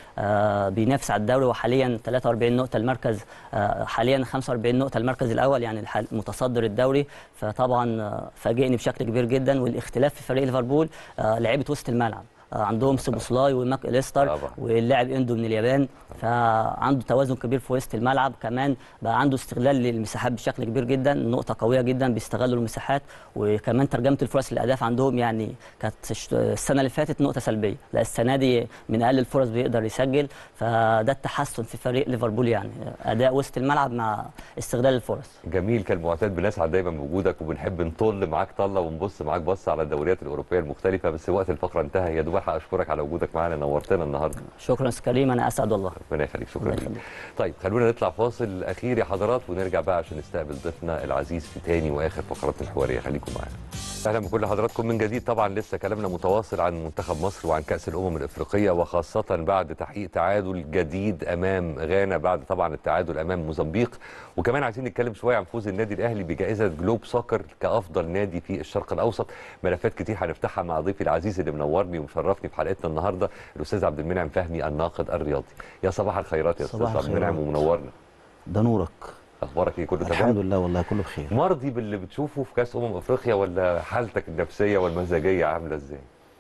وبينافس على الدوري وحاليا 43 نقطه المركز آه، حاليا 45 نقطه المركز الاول يعني الحال- متصدر الدوري فطبعا آه، فاجئني بشكل كبير جدا والاختلاف في فريق ليفربول آه، لعيبه وسط الملعب آه، عندهم سوبوسلاي وماك اليستر واللاعب اندو من اليابان فعنده توازن كبير في وسط الملعب كمان بقى عنده استغلال للمساحات بشكل كبير جدا نقطه قويه جدا بيستغلوا المساحات وكمان ترجمه الفرص للاهداف عندهم يعني كانت الش- السنه اللي فاتت نقطه سلبيه لا السنه دي من اقل الفرص بيقدر يسجل فده التحسن في فريق ليفربول يعني اداء وسط الملعب مع استغلال الفرص جميل كالمعتاد بنسعد دايما بوجودك وبنحب نطل معاك طله ونبص معاك بص على الدوريات الاوروبيه المختلفه بس وقت الفقره انتهى يا دوب الحق اشكرك على وجودك معانا نورتنا النهارده شكرا أستاذ كريم انا اسعد والله ربنا يخليك شكرا لك طيب خلونا نطلع فاصل اخير يا حضرات ونرجع بقى عشان نستقبل ضيفنا العزيز في تاني واخر فقراتنا الحواريه خليكم معانا اهلا بكل حضراتكم من جديد طبعا لسه كلامنا متواصل عن منتخب مصر وعن كاس الامم الافريقيه وخاصه بعد تحقيق تعادل جديد امام غانا بعد طبعا التعادل امام موزمبيق وكمان عايزين نتكلم شويه عن فوز النادي الاهلي بجائزه جلوب سوكر كافضل نادي في الشرق الاوسط ملفات كتير هنفتحها مع ضيفي العزيز اللي منورني ومشرفني في حلقتنا النهارده الاستاذ عبد المنعم فهمي الناقد الرياضي يا صباح الخيرات يا استاذ صباح عبد المنعم الخيرات. ومنورنا ده نورك اخبارك ايه كله تمام الحمد لله والله كله بخير مرضي باللي بتشوفه في كاس امم افريقيا ولا حالتك النفسيه والمزاجيه عامله ازاي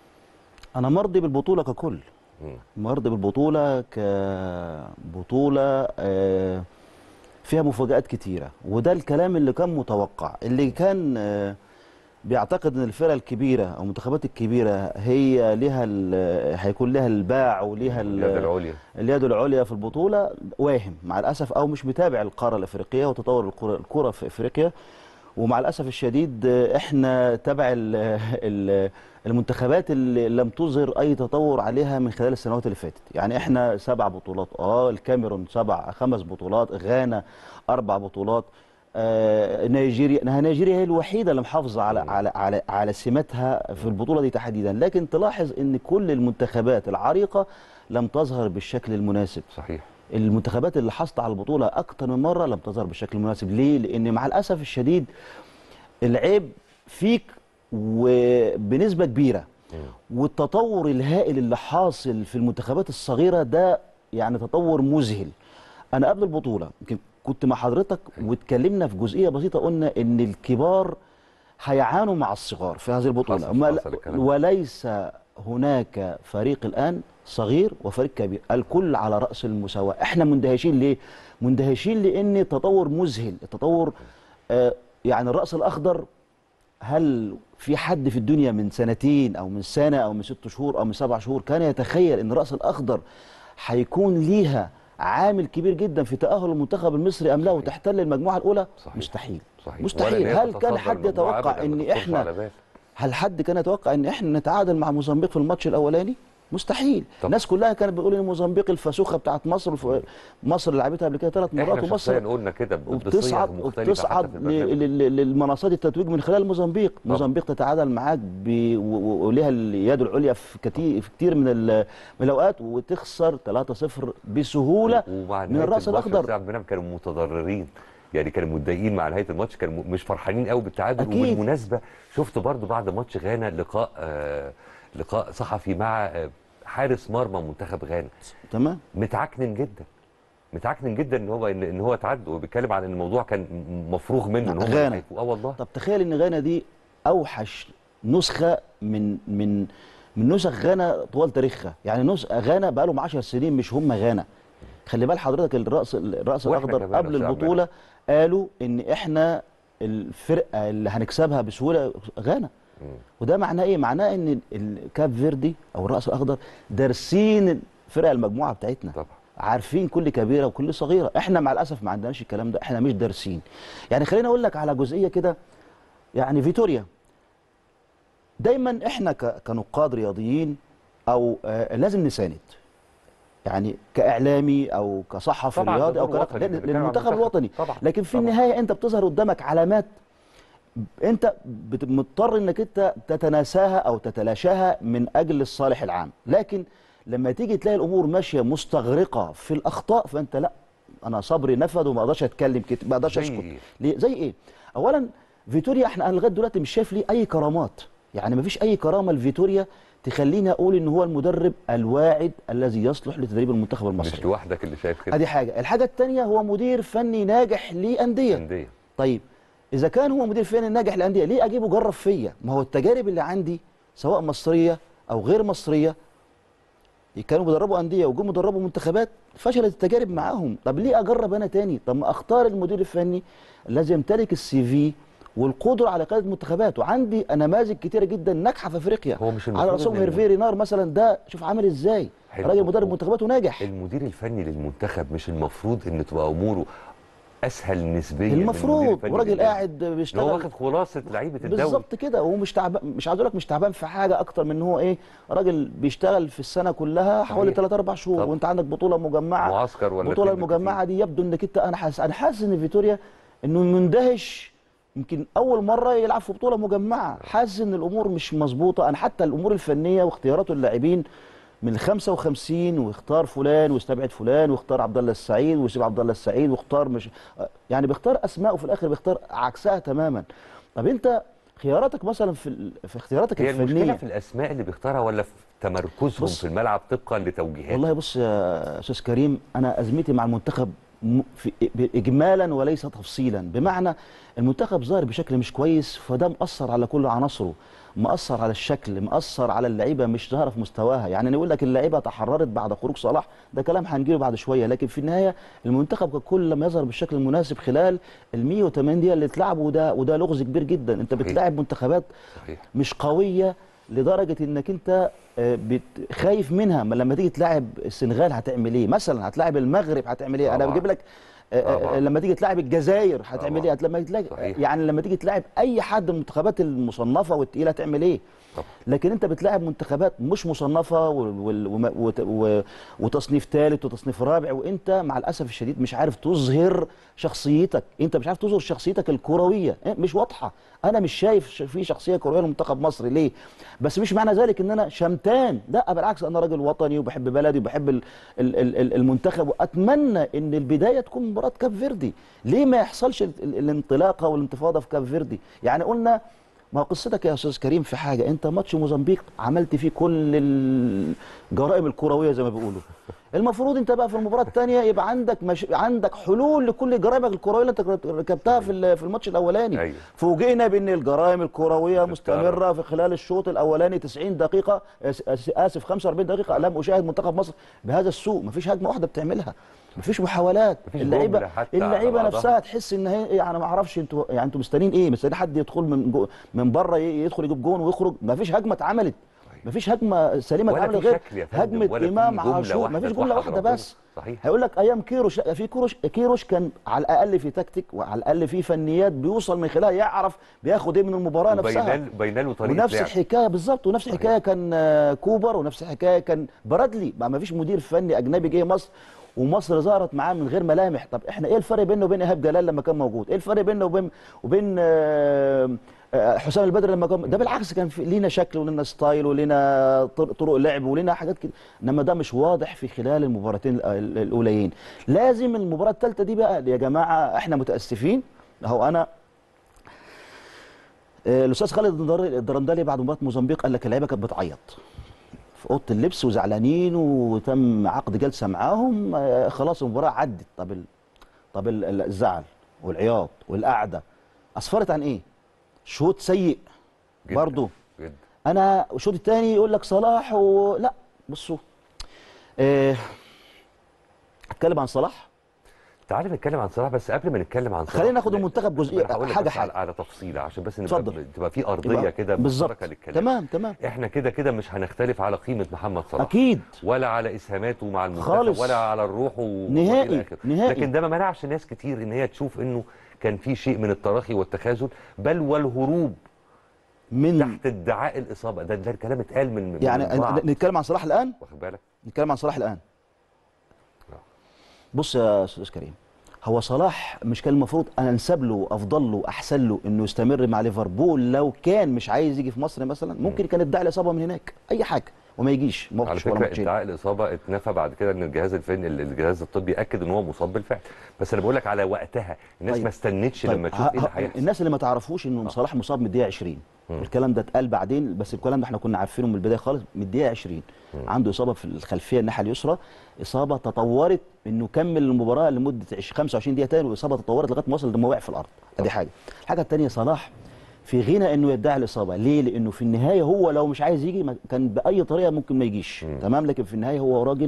انا مرضي بالبطوله ككل مم. مرضي بالبطوله كبطوله آه، فيها مفاجآت كتيره وده الكلام اللي كان متوقع اللي كان آه، بيعتقد ان الفرق الكبيره او المنتخبات الكبيره هي ليها ال- هيكون لها الباع وليها ال- اليد العليا اليد العليا في البطوله واهم مع الاسف او مش متابع القاره الافريقيه وتطور الكره الكرة في افريقيا ومع الاسف الشديد آه، احنا تبع ال- ال- المنتخبات اللي لم تظهر اي تطور عليها من خلال السنوات اللي فاتت يعني احنا سبع بطولات اه الكاميرون سبع خمس بطولات غانا اربع بطولات آه نيجيريا نها- نيجيريا هي الوحيده اللي محافظه على على على على سماتها في البطوله دي تحديدا لكن تلاحظ ان كل المنتخبات العريقه لم تظهر بالشكل المناسب صحيح المنتخبات اللي حصلت على البطوله اكتر من مره لم تظهر بالشكل المناسب ليه لان مع الاسف الشديد العيب فيك وبنسبه كبيره والتطور الهائل اللي حاصل في المنتخبات الصغيره ده يعني تطور مذهل انا قبل البطوله يمكن كنت مع حضرتك واتكلمنا في جزئيه بسيطه قلنا ان الكبار هيعانوا مع الصغار في هذه البطوله حصل- ما- حصل الكلام ده. وليس هناك فريق الان صغير وفريق كبير الكل على راس المساواه احنا مندهشين ليه مندهشين لان التطور مذهل التطور آه يعني الراس الاخضر هل في حد في الدنيا من سنتين او من سنه او من ست شهور او من سبع شهور كان يتخيل ان الراس الاخضر هيكون ليها عامل كبير جدا في تاهل المنتخب المصري ام لا وتحتل المجموعه الاولى صحيح. مستحيل صحيح. مستحيل ولا إن هي هل كان تتصدر حد المجموعة يتوقع أبداً، ما ان تخطرش احنا على بال. هل حد كان يتوقع ان احنا نتعادل مع موزمبيق في الماتش الاولاني مستحيل طب. الناس كلها كانت بتقول ان موزمبيق الفسوخه بتاعت مصر الف... مصر لعبتها قبل كده ثلاث مرات احنا شخصيا ومصر قلنا كده ب- بصيغ وبتصعد مختلفه وبتصعد حتى في ل- البرنامج. ل- ل- للمنصات التتويج من خلال موزمبيق موزمبيق تتعادل معاك ب... و- و- وليها اليد العليا في كتير في كتير من, ال... من الاوقات وتخسر 3-0 بسهوله ومع من نهاية الراس الماتش الاخضر بتاع المنام كانوا متضررين يعني كانوا متضايقين مع نهايه الماتش كانوا م- مش فرحانين قوي بالتعادل أكيد. وبالمناسبه شفت برضو بعد ماتش غانا لقاء آه لقاء صحفي مع آه حارس مرمى منتخب غانا تمام متعكنن جدا متعكنن جدا ان هو ان, إن هو تعدى وبيتكلم عن ان الموضوع كان م- مفروغ منه ان هم غانا. هيفوقوا. اه والله طب تخيل ان غانا دي اوحش نسخه من من من نسخ غانا طوال تاريخها يعني نسخ غانا بقى لهم 10 سنين مش هم غانا خلي بال حضرتك الراس الراس وإحنا الاخضر كمان قبل يا أستاذ البطوله قالوا ان احنا الفرقه اللي هنكسبها بسهوله غانا وده معناه ايه معناه ان الكاب فيردي او الراس الاخضر دارسين فرق المجموعه بتاعتنا طبعا عارفين كل كبيره وكل صغيره احنا مع الاسف ما عندناش الكلام ده احنا مش دارسين يعني خليني اقول لك على جزئيه كده يعني فيتوريا دايما احنا ك- كنقاد رياضيين او آه لازم نساند يعني كاعلامي او كصحفي طبعاً رياضي او دور كنق- وطني، بنتكلم عن للمنتخب المنتخب. الوطني طبعاً، لكن في طبعاً. النهايه انت بتظهر قدامك علامات انت بت- مضطر انك انت تتناساها او تتلاشاها من اجل الصالح العام لكن لما تيجي تلاقي الامور ماشيه مستغرقه في الاخطاء فانت لا انا صبري نفد وما اقدرش اتكلم كتير ما اقدرش زي اسكت إيه؟ ليه زي ايه اولا فيتوريا احنا انا لغايه دلوقتي مش شايف ليه اي كرامات يعني ما فيش اي كرامه لفيتوريا تخليني اقول ان هو المدرب الواعد الذي يصلح لتدريب المنتخب المصري مش لوحدك اللي شايف كده ادي حاجه الحاجه الثانيه هو مدير فني ناجح لانديه انديه طيب اذا كان هو مدير فني ناجح لانديه ليه اجيبه جرب فيا ما هو التجارب اللي عندي سواء مصريه او غير مصريه كانوا بيدربوا انديه وجم يدربوا منتخبات فشلت التجارب معاهم طب ليه اجرب انا تاني طب ما اختار المدير الفني الذي يمتلك السي في والقدره على قياده منتخبات وعندي نماذج كتيره جدا ناجحه في افريقيا هو مش على المفروض راسهم إن هيرفي رينار مثلا ده شوف عامل ازاي حلو. راجل مدرب منتخبات وناجح المدير الفني للمنتخب مش المفروض ان تبقى اموره اسهل نسبيا من المدير المفروض الفني وراجل للنادي. قاعد إن هو بيشتغل واخد خلاصه لعيبه الدوري بالظبط كده وهو مش تعبان مش عايز اقول لك مش تعبان في حاجه اكتر من ان هو ايه راجل بيشتغل في السنه كلها حوالي صحيح. 3 4 شهور طبعا. وانت عندك بطوله مجمعه معسكر ولا البطوله اتنين المجمعه دي يبدو انك انت انا حاسس انا حاسس ان فيتوريا انه مندهش يمكن اول مره يلعب في بطوله مجمعه حاسس ان الامور مش مظبوطه انا حتى الامور الفنيه واختياراته اللاعبين من ال 55 واختار فلان واستبعد فلان واختار عبد الله السعيد ويسيب عبد الله السعيد واختار مش يعني بيختار اسماء وفي الاخر بيختار عكسها تماما طب انت خياراتك مثلا في ال- في اختياراتك هي المشكله الفنيه في الاسماء اللي بيختارها ولا في تمركزهم بص. في الملعب طبقا لتوجيهات والله بص يا استاذ كريم انا ازمتي مع المنتخب م- في اجمالا وليس تفصيلا بمعنى المنتخب ظاهر بشكل مش كويس فده مأثر على كل عناصره مأثر على الشكل مأثر على اللعيبه مش ظاهره في مستواها يعني انا اقول لك اللعيبه تحررت بعد خروج صلاح ده كلام هنجيله بعد شويه لكن في النهايه المنتخب ككل لما يظهر بالشكل المناسب خلال ال 180 دقيقه اللي اتلعبوا وده وده لغز كبير جدا انت بتلاعب منتخبات صحيح. مش قويه لدرجه انك انت آه، بت- خايف منها ما لما تيجي تلاعب السنغال هتعمل ايه مثلا هتلاعب المغرب هتعمل ايه انا طبعاً. بجيب لك آه، آه، طبعاً. لما تيجي تلاعب الجزائر هتعمل طبعاً. ايه لما تلاقي صحيح. يعني لما تيجي تلاعب اي حد من المنتخبات المصنفه والتقيله هتعمل ايه طبعاً. لكن انت بتلاعب منتخبات مش مصنفه وال- وال- وما- وت- و- وتصنيف ثالث وتصنيف رابع وانت مع الاسف الشديد مش عارف تظهر شخصيتك انت مش عارف تظهر شخصيتك الكرويه إيه؟ مش واضحه انا مش شايف ش- في شخصيه كرويه لمنتخب مصر ليه بس مش معنى ذلك ان انا شمتان لا بالعكس انا راجل وطني وبحب بلدي وبحب ال- ال- ال- ال- المنتخب واتمنى ان البدايه تكون مباراه كاب فيردي ليه ما يحصلش ال- ال- الانطلاقه والانتفاضه في كاب فيردي يعني قلنا ما هو قصتك يا استاذ كريم في حاجه انت ماتش موزمبيق عملت فيه كل الجرائم الكرويه زي ما بيقولوا المفروض انت بقى في المباراه الثانيه يبقى عندك مش... عندك حلول لكل جرائمك الكرويه اللي انت ركبتها في ال- في الماتش الاولاني أيوة. فوجئنا بان الجرائم الكرويه مستمره في خلال الشوط الاولاني 90 دقيقه آس- آس- اسف 45 دقيقه لم اشاهد منتخب مصر بهذا السوء مفيش هجمه واحده بتعملها مفيش محاولات مفيش اللعيبه جملة حتى على اللعيبه بعضها. نفسها تحس ان هي يعني ما اعرفش انتوا يعني انتوا مستنيين ايه مستنيين حد يدخل من جو من بره ي- يدخل يجيب جون ويخرج مفيش هجمه اتعملت مفيش هجمه سليمه ولا اتعملت في غير شكل يا فندم، هجمه ولا في امام جملة عاشور واحدة مفيش جمله توحد واحده ربنا. بس صحيح هيقول لك ايام كيروش لا في كيروش كيروش كان على الاقل في تكتيك وعلى الاقل في فنيات بيوصل من خلالها يعرف بياخد ايه من المباراه نفسها وبين بين له طريقه ونفس لعب. الحكايه بالظبط ونفس الحكايه كان آه، كوبر ونفس الحكايه كان برادلي ما ما فيش مدير فني اجنبي جه مصر ومصر ظهرت معاه من غير ملامح طب احنا ايه الفرق بينه وبين ايهاب جلال لما كان موجود ايه الفرق بينه وبين وبين آه، آه، حسام البدري لما كان ده بالعكس كان في لينا شكل ولينا ستايل ولينا طر- طرق لعب ولينا حاجات كده انما ده مش واضح في خلال المباراتين ال- ال- الاوليين لازم المباراه الثالثه دي بقى يا جماعه احنا متاسفين اهو انا آه، الاستاذ خالد الدر- الدرندلي بعد مباراه موزمبيق قال لك اللعيبه كانت بتعيط في اوضه اللبس وزعلانين وتم عقد جلسه معاهم آه، خلاص المباراه عدت طب ال... طب ال- ال- الزعل والعياط والقعده اسفرت عن ايه؟ شوط سيء جداً. برضه جدا انا الشوط الثاني يقول لك صلاح و... لا بصوا آه، اتكلم عن صلاح تعالى نتكلم عن صلاح بس قبل ما نتكلم عن صلاح خلينا ناخد المنتخب جزئيه هقول لك حاجه بس على, حاجه على تفصيله عشان بس نبقى اتفضل. تبقى في ارضيه يبقى كده بالظبط. مشتركه للكلام تمام تمام احنا كده كده مش هنختلف على قيمه محمد صلاح اكيد ولا على اسهاماته مع المنتخب خالص. ولا على الروح و... نهائي، وإلى آخره. نهائي. لكن ده ما منعش ناس كتير ان هي تشوف انه كان في شيء من التراخي والتخاذل بل والهروب من تحت ادعاء الاصابه ده ده الكلام اتقال من من يعني من بعض. نتكلم عن صلاح الان واخد بالك نتكلم عن صلاح الان بص يا استاذ كريم هو صلاح مش كان المفروض انا انسب له افضل له احسن له انه يستمر مع ليفربول لو كان مش عايز يجي في مصر مثلا ممكن كان يدعي الاصابه من هناك اي حاجه وما يجيش على ماتش ولا فكره ماتشين ادعاء الاصابه اتنفى بعد كده ان الجهاز الفني الجهاز الطبي اكد ان هو مصاب بالفعل بس انا بقول لك على وقتها الناس طيب. ما استنتش طيب، لما تشوف ه- ايه اللي ه- هيحصل الناس اللي ما تعرفوش انه صلاح مصاب من الدقيقه 20 الكلام ده اتقال بعدين بس الكلام ده احنا كنا عارفينه من البدايه خالص من الدقيقه 20 عنده اصابه في الخلفيه الناحيه اليسرى اصابه تطورت انه كمل المباراه لمده 20 25 دقيقه تاني واصابه تطورت لغايه ما وصل لما وقع في الارض ادي حاجه الحاجه الثانيه صلاح في غنى انه يدعي الاصابه ليه لانه في النهايه هو لو مش عايز يجي ما- كان باي طريقه ممكن ما يجيش تمام لكن في النهايه هو راجل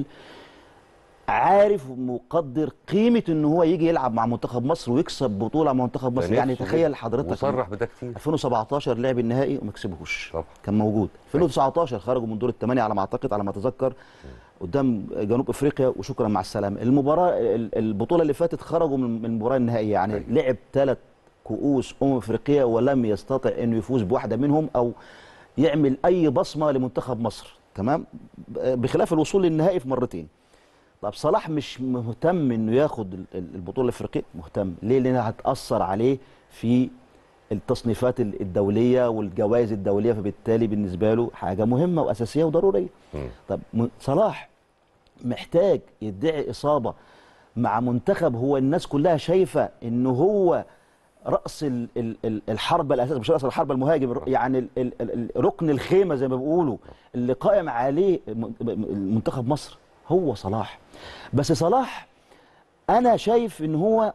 عارف ومقدر قيمه ان هو يجي يلعب مع منتخب مصر ويكسب بطوله مع منتخب مصر يعني نفسه تخيل جدا. حضرتك وصرح بده كتير 2017 لعب النهائي وما كسبهوش كان موجود 2019 خرجوا من دور الثمانيه على ما اعتقد على ما اتذكر قدام جنوب افريقيا وشكرا مع السلامه المباراه ال- البطوله اللي فاتت خرجوا من من المباراه النهائيه يعني لعب ثلاث كؤوس امم افريقيا ولم يستطع انه يفوز بواحده منهم او يعمل اي بصمه لمنتخب مصر تمام بخلاف الوصول للنهائي في مرتين طب صلاح مش مهتم انه ياخد ال- ال- البطوله الافريقيه مهتم ليه لانها هتاثر عليه في التصنيفات ال- الدوليه والجوائز الدوليه فبالتالي بالنسبه له حاجه مهمه واساسيه وضروريه طب م- صلاح محتاج يدعي اصابه مع منتخب هو الناس كلها شايفه انه هو راس ال- ال- ال- الحرب الاساسي مش راس الحرب المهاجم الر- يعني ال- ال- ال- ركن الخيمه زي ما بيقولوا اللي قائم عليه م- م- منتخب مصر هو صلاح بس صلاح انا شايف ان هو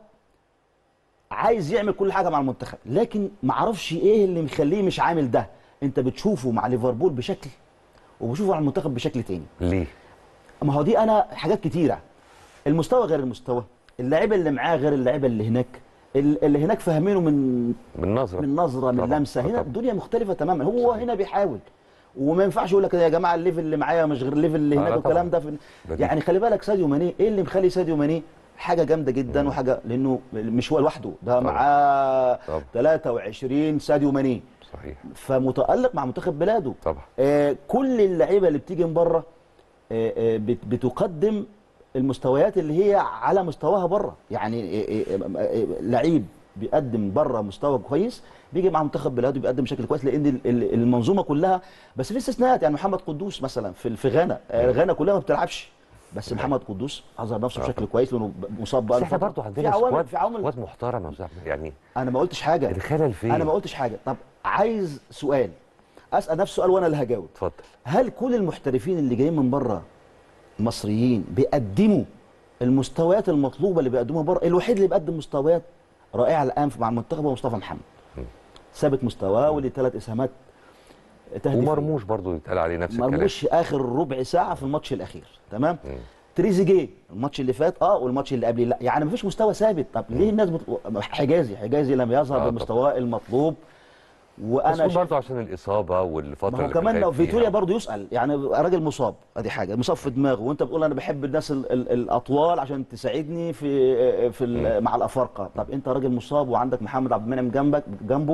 عايز يعمل كل حاجه مع المنتخب لكن ما اعرفش ايه اللي مخليه مش عامل ده انت بتشوفه مع ليفربول بشكل وبشوفه على المنتخب بشكل تاني ليه ما هو دي انا حاجات كتيره المستوى غير المستوى اللعيبه اللي معاه غير اللعيبه اللي هناك ال- اللي هناك فاهمينه من من نظره من نظره من طبعاً، لمسه هنا طبعاً. الدنيا مختلفه تماما هو هنا بيحاول وما ينفعش يقول لك يا جماعه الليفل اللي معايا مش غير الليفل اللي آه، هناك لا والكلام طبعاً. ده في بديهي. يعني خلي بالك ساديو ماني ايه اللي مخلي ساديو ماني حاجه جامده جدا وحاجه لانه مش هو لوحده ده معاه 23 ساديو ماني صحيح فمتالق مع منتخب بلاده طبعا آه كل اللعيبه اللي بتيجي من بره آه آه بت- بتقدم المستويات اللي هي على مستواها بره يعني آه آه آه آه لعيب بيقدم بره مستوى كويس بيجي مع منتخب بلاده بيقدم بشكل كويس لان ال- ال- المنظومه كلها بس في استثناءات يعني محمد قدوس مثلا في في غانا آه، غانا كلها ما بتلعبش بس محمد قدوس اظهر نفسه آه بشكل كويس لانه مصاب بس بقى احنا برضه في عندنا عوامل سكواد في عوامل سكواد محترم يا أستاذ أحمد. يعني انا ما قلتش حاجه الخلل فين؟ انا ما قلتش حاجه طب عايز سؤال اسال نفس السؤال وانا اللي هجاوب اتفضل هل كل المحترفين اللي جايين من بره مصريين بيقدموا المستويات المطلوبه اللي بيقدموها بره الوحيد اللي بيقدم مستويات رائعه الان مع المنتخب هو مصطفى محمد ثابت مستواه وليه ثلاث اسهامات تهديفيه ومرموش برضه يتقال عليه نفس الكلام مرموش اخر ربع ساعه في الماتش الاخير تمام تريزيجيه الماتش اللي فات اه والماتش اللي قبليه لا يعني مفيش مستوى ثابت طب ليه الناس بت... حجازي حجازي لم يظهر آه بمستواه المطلوب وانا وانا بس برضه عشان الاصابه والفتره ما هو اللي كمان كان لو قاعد فيها. فيتوريا برضه يسال يعني راجل مصاب ادي حاجه مصاب في دماغه وانت بتقول انا بحب الناس ال ال الاطوال عشان تساعدني في في ال- مع الافارقه طب انت راجل مصاب وعندك محمد عبد المنعم جنبك جنبه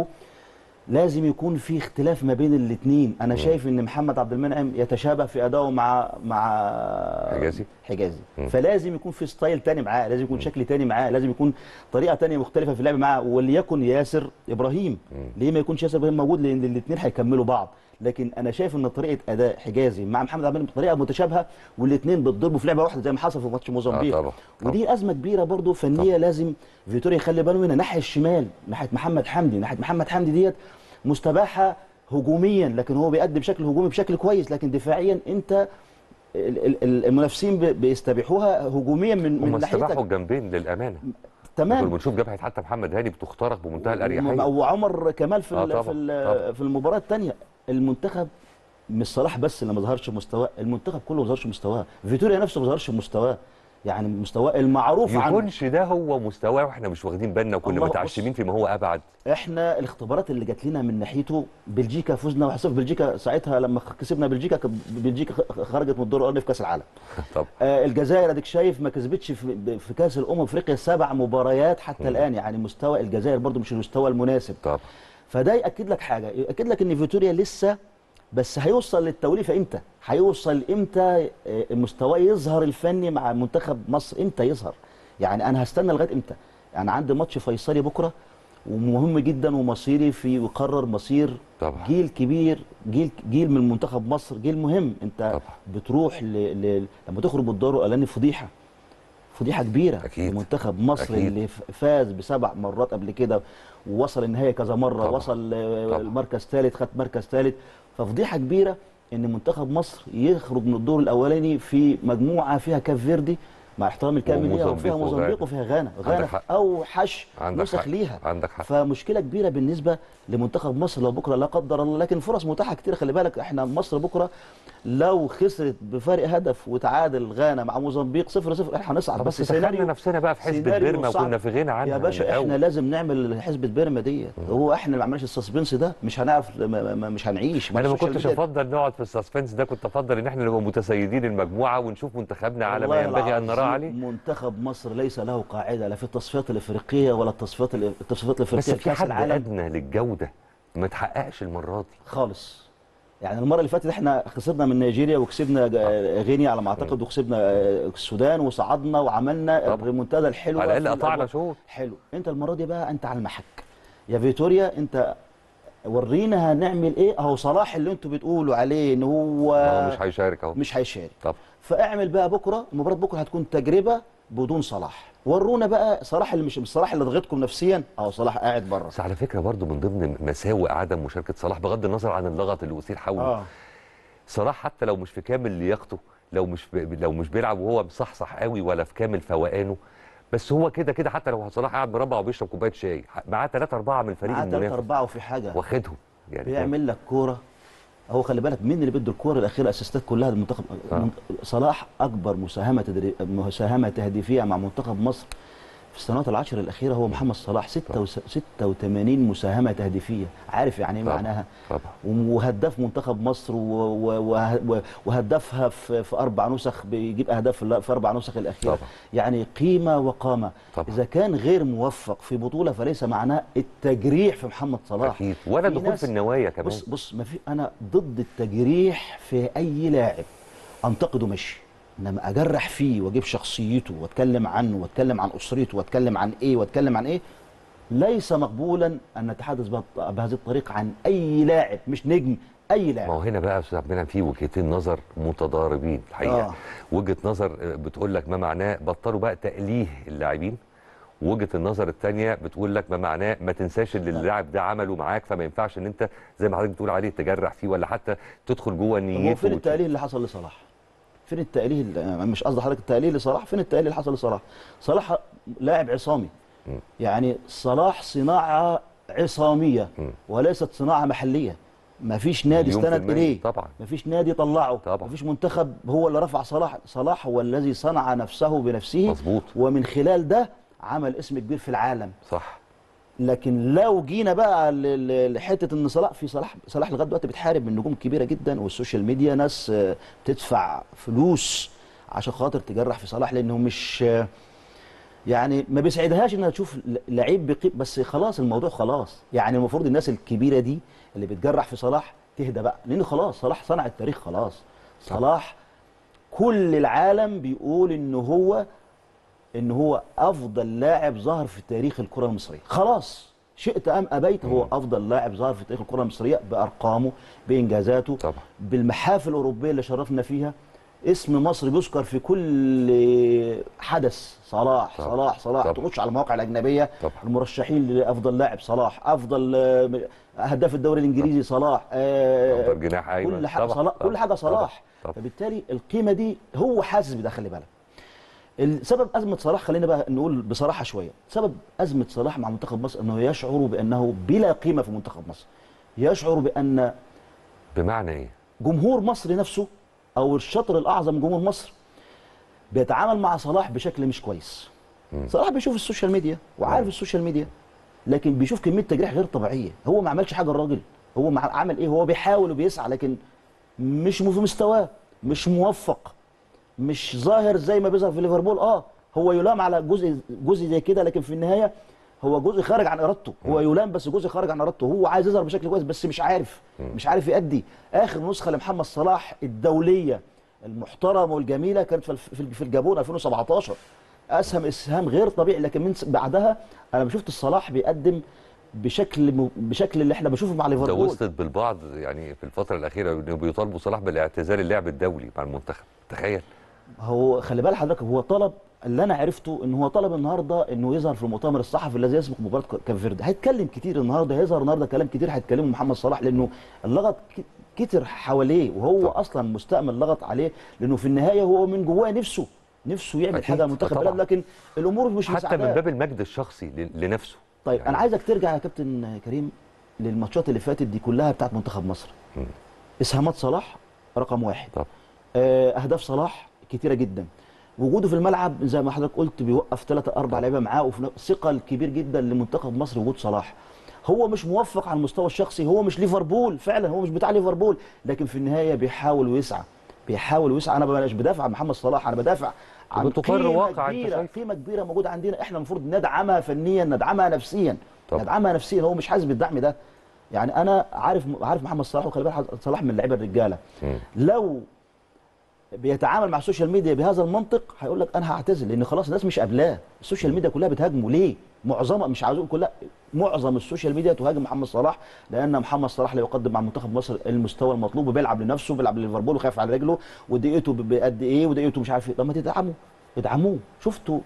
لازم يكون في اختلاف ما بين الاثنين انا شايف ان محمد عبد المنعم يتشابه في ادائه مع مع حجازي حجازي مم. فلازم يكون في ستايل تاني معاه لازم يكون شكل تاني معاه لازم يكون طريقه تانية مختلفه في اللعب معاه وليكن ياسر ابراهيم ليه ما يكونش ياسر ابراهيم موجود لان الاثنين هيكملوا بعض لكن انا شايف ان طريقه اداء حجازي مع محمد عبد المنعم طريقه متشابهه والاثنين بيتضربوا في لعبه واحده زي ما حصل في ماتش موزمبيق آه طبعا ودي ازمه كبيره برضو فنيه لازم فيتوريا يخلي باله منها ناحيه الشمال ناحيه محمد حمدي ناحيه محمد حمدي ديت مستباحه هجوميا لكن هو بيقدم بشكل هجومي بشكل كويس لكن دفاعيا انت ال- ال- ال- المنافسين بي- بيستبيحوها هجوميا من من هم استباحوا ناحيتك الجنبين للامانه تمام. كنا بنشوف جبهه حتى محمد هاني بتخترق بمنتهى الاريحيه وعمر كمال في آه ال- طبعاً، في ال- طبعاً. في المباراه الثانيه المنتخب مش صلاح بس اللي ما ظهرش مستواه المنتخب كله ما ظهرش مستواه فيتوريا نفسه ما ظهرش مستواه يعني مستواه المعروف عنه يكونش ده هو مستواه واحنا مش واخدين بالنا وكنا الله، متعشمين فيما هو ابعد احنا الاختبارات اللي جات لنا من ناحيته بلجيكا فزنا 1-0 بلجيكا ساعتها لما كسبنا بلجيكا كان بلجيكا خ- خرجت من الدور الاولاني في كاس العالم طب آه الجزائر اديك شايف ما كسبتش في, في كاس الامم افريقيا سبع مباريات حتى مم. الان يعني مستوى الجزائر برضو مش المستوى المناسب طب فده ياكد لك حاجه ياكد لك ان فيتوريا لسه بس هيوصل للتوليفه امتى هيوصل امتى آه، مستواه يظهر الفني مع منتخب مصر امتى يظهر يعني انا هستنى لغايه امتى يعني عندي ماتش فيصلي بكره ومهم جدا ومصيري في يقرر مصير طبعا. جيل كبير جيل جيل من منتخب مصر جيل مهم انت طبعا. بتروح ل... ل... لما تخرج من الدور الاولاني فضيحه فضيحه كبيره أكيد. منتخب مصر أكيد. اللي ف- فاز بسبع مرات قبل كده ووصل النهائي كذا مره طبعا. وصل آه، طبعا. المركز ثالث خد مركز ثالث ففضيحه كبيره ان منتخب مصر يخرج من الدور الاولاني في مجموعه فيها كاب فيردي مع احترامي الكامل ليها وموزمبيق وفيها موزمبيق وغانا. وفيها غانا عندك غانا حق. اوحش عندك نسخ حق. ليها عندك حق فمشكله كبيره بالنسبه لمنتخب مصر لو بكره لا قدر الله لكن فرص متاحه كتير خلي بالك احنا مصر بكره لو خسرت بفارق هدف وتعادل غانا مع موزمبيق 0 0 احنا هنصعد بس بس دخلنا نفسنا بقى في حسبة سيناريو بيرما صعب. وكنا في غنى عنها يا باشا من احنا الأول. لازم نعمل حسبة بيرما ديت هو احنا اللي ما عملناش السسبنس ده مش هنعرف ما- ما- مش هنعيش انا ما السوشيال كنتش ميديا افضل نقعد في السسبنس ده كنت افضل ان احنا نبقى متسيدين المجموعه ونشوف منتخبنا على ما والله ينبغي ان نراه العظيم عليه منتخب مصر ليس له قاعده لا في التصفيات الافريقيه ولا التصفيات التصفيات بس الافريقيه في كاس حد العالم ادنى للجوده ما تحققش المره دي خالص يعني المره اللي فاتت احنا خسرنا من نيجيريا وكسبنا جا- غينيا على ما اعتقد وكسبنا آه، السودان وصعدنا وعملنا الريمونتادا الحلوه على الأقل في قطعنا الأجواء. شوط. حلو انت المره دي بقى انت على المحك يا فيتوريا انت ورينا هنعمل ايه اهو صلاح اللي انتوا بتقولوا عليه ان هو ما هو مش هيشارك اهو مش هيشارك طب فاعمل بقى بكره مباراه بكره هتكون تجربه بدون صلاح ورونا بقى صلاح اللي مش مش صلاح اللي ضغطكم نفسيا اهو صلاح قاعد بره بس على فكره برضو من ضمن مساوئ عدم مشاركه صلاح بغض النظر عن اللغط اللي اثير حوله اه صلاح حتى لو مش في كامل لياقته لو مش ب... لو مش بيلعب وهو مصحصح قوي ولا في كامل فوقانه بس هو كده كده حتى لو صلاح قاعد مربع وبيشرب كوبايه شاي معاه ثلاثة أربعة من الفريق معاه ثلاثة المنافس أربعة وفي حاجة واخدهم يعني بيعمل لك كوره هو خلي بالك مين اللي بيدي الكوره الاخيره الاسيستات كلها المنتخب آه. صلاح اكبر مساهمه تدري... مساهمه تهديفيه مع منتخب مصر في السنوات العشر الاخيره هو محمد صلاح 86 مساهمه تهديفيه عارف يعني ايه طبعا. معناها طبعا وهداف منتخب مصر و... و... و... وهدافها في... في اربع نسخ بيجيب اهداف في في اربع نسخ الاخيره طبعا. يعني قيمه وقامه طبعا. اذا كان غير موفق في بطوله فليس معناه التجريح في محمد صلاح اكيد ولا في دخول ناس- في النوايا كمان بص بص ما في انا ضد التجريح في اي لاعب انتقده ماشي انما اجرح فيه واجيب شخصيته واتكلم عنه واتكلم عن اسرته واتكلم عن ايه واتكلم عن ايه ليس مقبولا ان نتحدث بهت- بهذه الطريقه عن اي لاعب مش نجم اي لاعب ما هو هنا بقى يا استاذ عبد المنعم في وجهتين نظر متضاربين الحقيقه آه. آه. وجهه نظر آه، بتقول لك ما معناه بطلوا بقى تأليه اللاعبين وجهه النظر الثانيه بتقول لك ما معناه ما تنساش اللي اللاعب ده عمله معاك فما ينفعش ان انت زي ما حضرتك بتقول عليه تجرح فيه ولا حتى تدخل جوه طب هو نيته فين وت- التأليه اللي حصل لصلاح؟ فين التأليه اللي مش قصدي حضرتك التأليه لصلاح فين التأليه اللي حصل لصلاح؟ صلاح لاعب عصامي يعني صلاح صناعة عصامية وليست صناعة محلية ما فيش نادي مليون في استند المية. إليه طبعا ما فيش نادي طلعه طبعا. ما فيش منتخب هو اللي رفع صلاح صلاح هو الذي صنع نفسه بنفسه مظبوط ومن خلال ده عمل اسم كبير في العالم صح لكن لو جينا بقى ل- ل- لحته ان صلاح في صلاح صلاح لغايه دلوقتي بتحارب من نجوم كبيره جدا والسوشيال ميديا ناس آه، بتدفع فلوس عشان خاطر تجرح في صلاح لانه مش آه، يعني ما بيسعدهاش انها تشوف ل- لعيب بقيم بس خلاص الموضوع خلاص يعني المفروض الناس الكبيره دي اللي بتجرح في صلاح تهدى بقى لان خلاص صلاح صنع التاريخ خلاص صلاح كل العالم بيقول ان هو ان هو افضل لاعب ظهر في تاريخ الكره المصريه خلاص شئت ام ابيت هو افضل لاعب ظهر في تاريخ الكره المصريه بارقامه بانجازاته طبعا بالمحافل الاوروبيه اللي شرفنا فيها اسم مصر بيذكر في كل حدث صلاح طبعا. صلاح صلاح طبعا. تخش على المواقع الاجنبيه طبعا. المرشحين لافضل لاعب صلاح افضل آه، هداف الدوري الانجليزي صلاح آه، افضل جناح ايمن كل حاجه طبعا. صلاح طبعا. كل حاجه صلاح طبعا. فبالتالي القيمه دي هو حاسس بده خلي بالك السبب ازمه صلاح خلينا بقى نقول بصراحه شويه سبب ازمه صلاح مع منتخب مصر انه يشعر بانه بلا قيمه في منتخب مصر يشعر بان بمعنى ايه جمهور مصر نفسه او الشطر الاعظم من جمهور مصر بيتعامل مع صلاح بشكل مش كويس صلاح بيشوف السوشيال ميديا وعارف السوشيال ميديا لكن بيشوف كميه تجريح غير طبيعيه هو ما عملش حاجه الراجل هو مع- عمل ايه هو بيحاول وبيسعى لكن مش في مستواه مش موفق مش ظاهر زي ما بيظهر في ليفربول اه هو يلام على جزء جزء زي كده لكن في النهايه هو جزء خارج عن ارادته هو يلام بس جزء خارج عن ارادته هو عايز يظهر بشكل كويس بس مش عارف مش عارف يأدي اخر نسخه لمحمد صلاح الدوليه المحترمه والجميله كانت في الف- في في الجابون 2017 اسهم اسهام غير طبيعي لكن من س- بعدها انا ما شفت الصلاح بيقدم بشكل م- بشكل اللي احنا بنشوفه مع ده ليفربول وصلت بالبعض يعني في الفتره الاخيره انه بيطالبوا صلاح بالاعتزال اللعب الدولي مع المنتخب تخيل هو خلي بال حضرتك هو طلب اللي انا عرفته ان هو طلب النهارده انه يظهر في المؤتمر الصحفي الذي يسبق مباراه كاب فيردي هيتكلم كتير النهارده هيظهر النهارده كلام كتير هيتكلمه محمد صلاح لانه اللغط ك- كتر حواليه وهو اصلا مستأمن لغط عليه لانه في النهايه هو من جواه نفسه نفسه يعمل أكيد. حاجه منتخب طبعاً. بلد لكن الامور مش حتى من مساعداه. باب المجد الشخصي ل- لنفسه طيب انا عايزك ترجع يا كابتن كريم للماتشات اللي فاتت دي كلها بتاعت منتخب مصر اسهامات صلاح رقم واحد طب. آه، اهداف صلاح كتيره جدا وجوده في الملعب زي ما حضرتك قلت بيوقف ثلاثة أربع لعيبة معاه وفي نفس- ثقة الكبير جدا لمنتخب مصر وجود صلاح هو مش موفق على المستوى الشخصي هو مش ليفربول فعلا هو مش بتاع ليفربول لكن في النهاية بيحاول ويسعى بيحاول ويسعى انا مش بدافع عن محمد صلاح انا بدافع عن بتقر قيمة واقع أنت كبيرة شايف. قيمة كبيرة موجودة عندنا احنا المفروض ندعمها فنيا ندعمها نفسيا طبعا. ندعمها نفسيا هو مش حاسس بالدعم ده يعني انا عارف عارف محمد صلاح وخلي بالك صلاح من اللعيبه الرجاله لو بيتعامل مع السوشيال ميديا بهذا المنطق هيقول لك انا هعتزل لان خلاص الناس مش قابلاه السوشيال ميديا كلها بتهاجمه ليه معظمها مش عاوز اقول كلها معظم السوشيال ميديا تهاجم محمد صلاح لان محمد صلاح لا يقدم مع منتخب مصر المستوى المطلوب وبيلعب لنفسه بيلعب لليفربول وخايف على رجله ودقيقته ب- بقد ايه ودقيقته مش عارف ايه طب ما تدعموا ادعموه شفتوا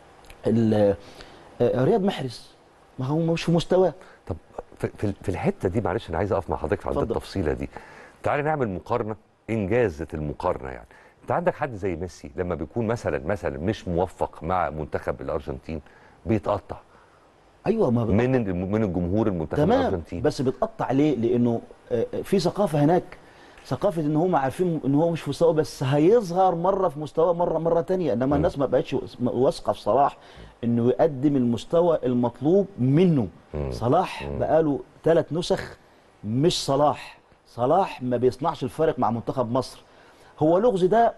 ال- آه، رياض محرز ما هو مش في مستواه طب في, في, في الحته دي معلش انا عايز اقف مع حضرتك عند اتفضل. التفصيله دي تعالى نعمل مقارنه انجازه المقارنه يعني انت عندك حد زي ميسي لما بيكون مثلا مثلا مش موفق مع منتخب الارجنتين بيتقطع ايوه ما من ال- من الجمهور المنتخب تمام الارجنتيني بس بتقطع ليه لانه آه، آه، في ثقافه هناك ثقافه ان هم عارفين ان هو مش في مستواه بس هيظهر مره في مستواه مره مره تانية انما الناس ما بقتش واثقه في صلاح انه يقدم المستوى المطلوب منه صلاح بقاله ثلاث نسخ مش صلاح صلاح ما بيصنعش الفارق مع منتخب مصر هو لغز ده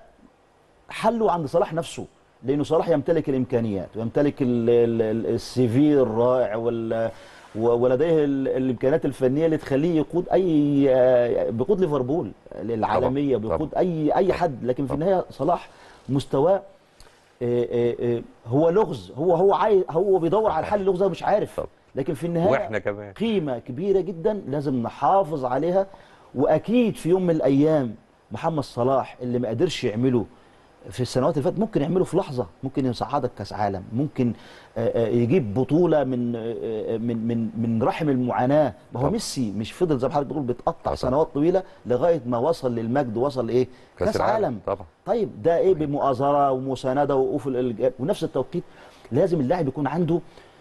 حله عند صلاح نفسه لانه صلاح يمتلك الامكانيات ويمتلك ال- ال- ال- السي في الرائع وال و- ولديه ال- الامكانيات الفنيه اللي تخليه يقود اي آه، بيقود ليفربول العالميه طبعاً. بيقود اي اي حد لكن في النهايه صلاح مستواه آه، آه، آه، هو لغز هو هو عايز هو بيدور على حل اللغز ده مش عارف لكن في النهايه واحنا كمان قيمه كبيره جدا لازم نحافظ عليها واكيد في يوم من الايام محمد صلاح اللي ما قدرش يعمله في السنوات اللي فاتت ممكن يعمله في لحظه ممكن يصعدك كاس عالم ممكن آه، آه، يجيب بطوله من آه، آه، من من من رحم المعاناه ما هو طبعا. ميسي مش فضل زي ما حضرتك بتقول بيتقطع سنوات طويله لغايه ما وصل للمجد وصل ايه كأس كاس العالم. عالم طبعا طيب ده ايه بمؤازره ومسانده ووقوف الالجاء ونفس التوقيت لازم اللاعب يكون عنده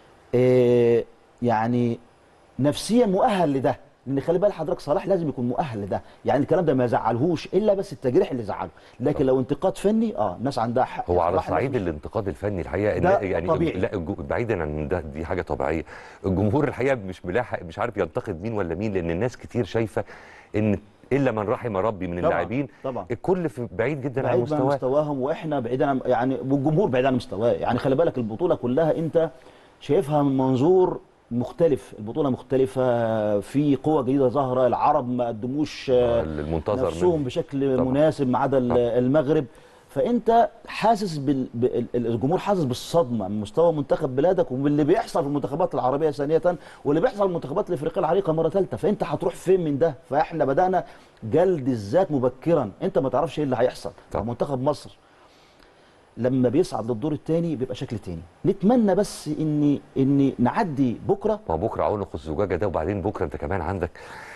آه يعني نفسيا مؤهل لده لان خلي بالك حضرتك صلاح لازم يكون مؤهل لده يعني الكلام ده ما يزعلهوش الا بس التجريح اللي زعله لكن لو انتقاد فني اه الناس عندها حق هو على صلاح صعيد لازم- الانتقاد الفني الحقيقه ده لا يعني طبيعي. لا الجو- بعيدا عن ده دي حاجه طبيعيه الجمهور الحقيقه مش ملاحق مش عارف ينتقد مين ولا مين لان الناس كتير شايفه ان الا من رحم ربي من طبعاً، اللاعبين طبعا الكل في بعيد جدا عن بعيد عن مستواه مستواهم واحنا بعيد عن يعني والجمهور بعيد عن مستواه يعني خلي بالك البطوله كلها انت شايفها من منظور مختلف البطوله مختلفه في قوه جديده ظاهره العرب ما قدموش آه، المنتظر نفسهم منهم. بشكل طبعاً. مناسب ما عدا ال- المغرب فانت حاسس بال... بال- الجمهور حاسس بالصدمه من مستوى منتخب بلادك واللي بيحصل في المنتخبات العربيه ثانيه واللي بيحصل في المنتخبات الافريقيه العريقه مره ثالثه فانت هتروح فين من ده فاحنا بدانا جلد الذات مبكرا انت ما تعرفش ايه اللي هيحصل منتخب مصر لما بيصعد للدور الثاني بيبقى شكل تاني نتمنى بس ان ان نعدي بكره ما هو بكره عنق الزجاجه ده وبعدين بكره انت كمان عندك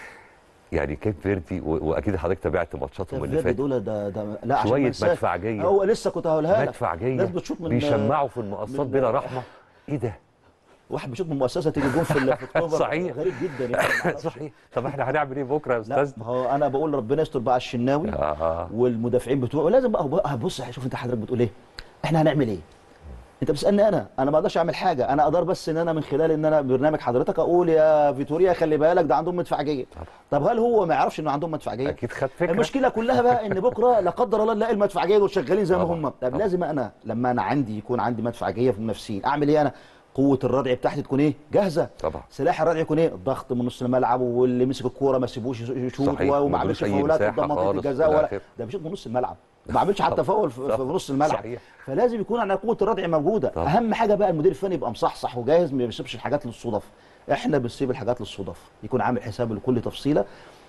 يعني كيب فيردي و- واكيد حضرتك تابعت ماتشاتهم اللي فيردي فاتت دول ده ده لا عشان ما شويه انساش. مدفعجيه هو لسه كنت هقولها لك مدفعجيه ناس بتشوط من بيشمعوا في المقصات من- بلا رحمه ايه ده واحد بيشوط من مؤسسه تيجي جون في ال- في اكتوبر صحيح. غريب جدا يعني صحيح طب احنا هنعمل ايه بكره يا لا استاذ ما هو انا بقول ربنا يستر بقى على الشناوي آه. والمدافعين بتوعه لازم بقى بقى- بص شوف انت حضرتك بتقول ايه احنا هنعمل ايه انت بتسالني انا انا ما اقدرش اعمل حاجه انا اقدر بس ان انا من خلال ان انا برنامج حضرتك اقول يا فيتوريا خلي بالك ده عندهم مدفعجيه طب هل هو ما يعرفش انه عندهم مدفعجيه اكيد خد فكره المشكله كلها بقى ان بكره لا قدر الله نلاقي المدفعجيه دول شغالين زي ما طبعاً، هم طب لازم انا لما انا عندي يكون عندي مدفعجيه في المنافسين اعمل ايه انا قوه الردع بتاعتي تكون ايه جاهزه طبعا سلاح الردع يكون ايه الضغط من نص الملعب واللي مسك الكوره ما سيبوش يشوط صحيح، وما ما عملش ادلوش أي فاولات مساحة قدام منطقه خالص الجزاء إلى ولا آخره. ده بيشوط من نص الملعب ما عملش حتى فاول في, في نص الملعب صحيح. فلازم يكون عندنا قوه الردع موجوده طبعا. اهم حاجه بقى المدير الفني يبقى مصحصح وجاهز ما بيسيبش الحاجات للصدف احنا بنسيب الحاجات للصدف يكون عامل حساب لكل تفصيله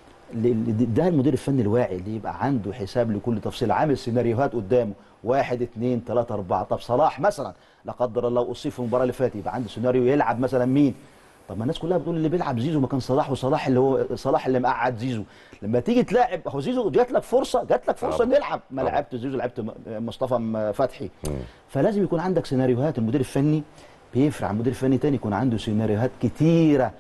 ل- ده المدير الفني الواعي اللي يبقى عنده حساب لكل تفصيله عامل سيناريوهات قدامه واحد اثنين ثلاثة أربعة طب صلاح مثلا لا قدر الله أصيب في المباراة اللي فاتت يبقى عنده سيناريو يلعب مثلا مين طب ما الناس كلها بتقول اللي بيلعب زيزو مكان صلاح وصلاح اللي هو صلاح اللي مقعد زيزو لما تيجي تلاعب هو زيزو جات لك فرصه جات لك فرصه طبعا. نلعب ما طبعا. لعبت زيزو لعبت م- مصطفى م- فتحي فلازم يكون عندك سيناريوهات المدير الفني بيفرق عن المدير الفني تاني يكون عنده سيناريوهات كتيره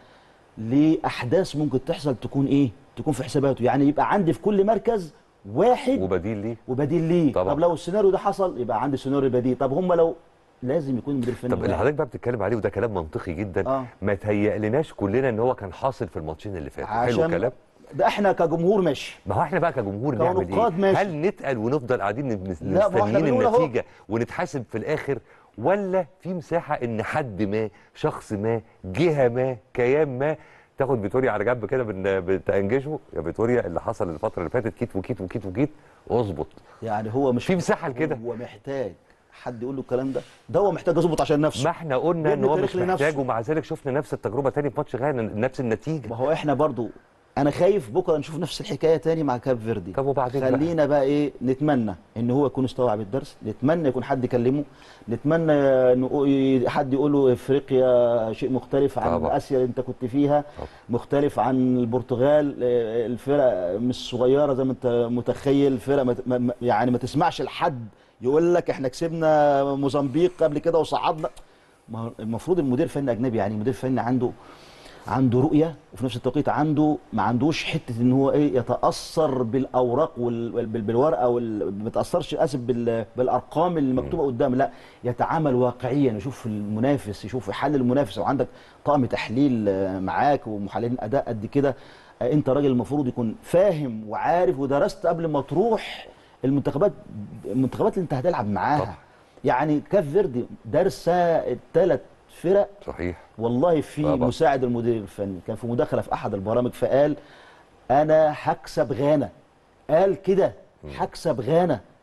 لاحداث ممكن تحصل تكون ايه تكون في حساباته يعني يبقى عندي في كل مركز واحد وبديل ليه وبديل ليه طبعا. طب لو السيناريو ده حصل يبقى عندي سيناريو بديل طب هم لو لازم يكون المدير الفني طب اللي واعي. حضرتك بقى بتتكلم عليه وده كلام منطقي جدا آه. ما تهيألناش كلنا ان هو كان حاصل في الماتشين اللي فاتوا حلو عشان الكلام ده احنا كجمهور ماشي ما هو احنا بقى كجمهور نعمل كنقاد ايه؟ ماشي. هل نتقل ونفضل قاعدين نس- لا، ما هو احنا مستنيين بنقول أهو. النتيجه ونتحاسب في الاخر ولا في مساحه ان حد ما شخص ما جهه ما كيان ما تاخد فيتوريا على جنب كده بن- بتنجشه يا فيتوريا اللي حصل الفتره اللي فاتت كيت وكيت وكيت وكيت اظبط يعني هو مش في مساحه لكده هو محتاج حد يقول له الكلام ده ده هو محتاج يظبط عشان نفسه ما احنا قلنا ان يبني هو تاريخ مش لنفسه. محتاج ومع ذلك شفنا نفس التجربه تاني في ماتش غانا نفس النتيجه ما هو احنا برضو انا خايف بكره نشوف نفس الحكايه تاني مع كاب فيردي طب وبعدين بقى؟ خلينا بقى ايه نتمنى ان هو يكون استوعب الدرس نتمنى يكون حد يكلمه نتمنى إنه حد يقول له افريقيا شيء مختلف عن طبعا. اسيا اللي انت كنت فيها مختلف عن البرتغال آه، الفرق مش صغيره زي ما انت متخيل فرق ما ت- ما- ما- يعني ما تسمعش لحد يقول لك احنا كسبنا موزمبيق قبل كده وصعدنا ما هو المفروض المدير الفني اجنبي يعني المدير الفني عنده عنده رؤيه وفي نفس التوقيت عنده ما عندوش حته ان هو ايه يتاثر بالاوراق وال- وال- بال- بالورقه وال- ما يتاثرش اسف بال- بالارقام اللي مكتوبه قدامه لا يتعامل واقعيا يشوف المنافس يشوف يحلل المنافس وعندك طاقم تحليل آه، معاك ومحللين اداء قد كده آه، انت راجل المفروض يكون فاهم وعارف ودرست قبل ما تروح المنتخبات المنتخبات اللي انت هتلعب معاها يعني كاف فيردي دارسه الثلاث فرق صحيح والله في طبعا. مساعد المدير الفني كان في مداخله في احد البرامج فقال انا هكسب غانا قال كده هكسب غانا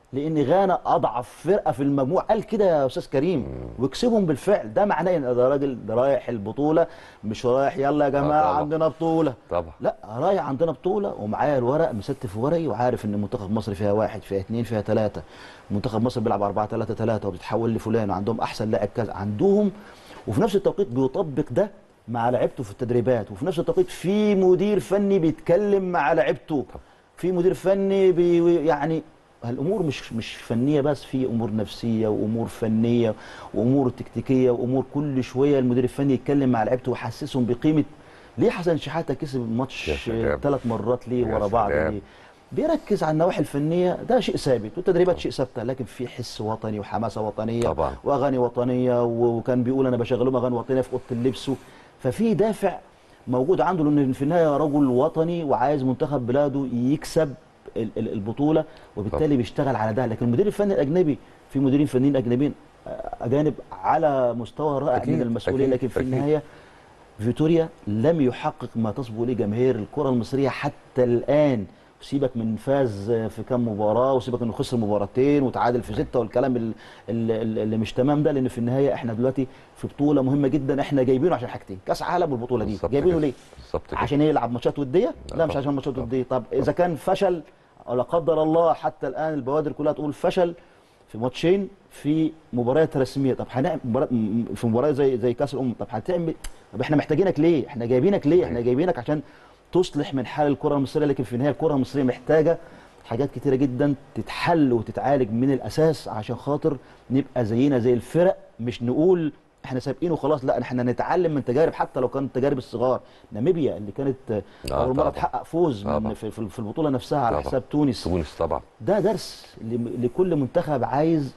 لان غانا اضعف فرقه في المجموع قال كده يا استاذ كريم وكسبهم بالفعل ده معناه ان ده راجل ده رايح البطوله مش رايح يلا يا جماعه طبعا. عندنا بطوله طبعا لا رايح عندنا بطوله ومعايا الورق مستف ورقي وعارف ان منتخب مصر فيها واحد فيها اثنين فيها ثلاثه منتخب مصر بيلعب 4 3 3 وبتتحول لفلان وعندهم احسن لاعب كذا عندهم وفي نفس التوقيت بيطبق ده مع لعيبته في التدريبات وفي نفس التوقيت في مدير فني بيتكلم مع لعيبته في مدير فني بي يعني الامور مش مش فنيه بس في امور نفسيه وامور فنيه وامور تكتيكيه وامور كل شويه المدير الفني يتكلم مع لعيبته ويحسسهم بقيمه ليه حسن شحاته كسب الماتش يا سلام. ثلاث مرات ليه يا ورا بعض سلام. ليه بيركز على النواحي الفنيه ده شيء ثابت والتدريبات شيء ثابته لكن في حس وطني وحماسه وطنيه طبعا. واغاني وطنيه وكان بيقول انا بشغل لهم اغاني وطنيه في اوضه اللبس ففي دافع موجود عنده لان في النهايه رجل وطني وعايز منتخب بلاده يكسب ال- ال- البطوله وبالتالي بيشتغل على ده لكن المدير الفني الاجنبي في مديرين فنيين اجنبيين آه، اجانب على مستوى رائع أكيد، من المسؤوليه أكيد، لكن في أكيد. النهايه فيتوريا لم يحقق ما تصبو اليه جماهير الكره المصريه حتى الان سيبك من فاز في كام مباراه وسيبك انه خسر مباراتين وتعادل في سته والكلام ال- ال- ال- اللي مش تمام ده لان في النهايه احنا دلوقتي في بطوله مهمه جدا احنا جايبينه عشان حاجتين كاس عالم والبطوله دي بالظبط جايبينه كده. ليه؟ بالظبط كده. عشان يلعب ماتشات وديه؟ لا مش طبعا. عشان ماتشات وديه طب اذا كان فشل أو لا قدر الله حتى الان البوادر كلها تقول فشل في ماتشين في مباريات رسميه طب هنعمل مباراة- م- في مباراه زي زي كاس الامم طب هتعمل طب احنا محتاجينك ليه؟ احنا جايبينك ليه؟ احنا جايبينك عشان تصلح من حال الكره المصريه لكن في النهايه الكره المصريه محتاجه حاجات كتيره جدا تتحل وتتعالج من الاساس عشان خاطر نبقى زينا زي الفرق مش نقول احنا سابقين وخلاص لا احنا نتعلم من تجارب حتى لو كانت تجارب الصغار ناميبيا اللي كانت آه، اول مره طبعا. تحقق فوز طبعا. من في, في في البطوله نفسها على طبعا. حساب تونس تونس طبعا ده درس لم- لكل منتخب عايز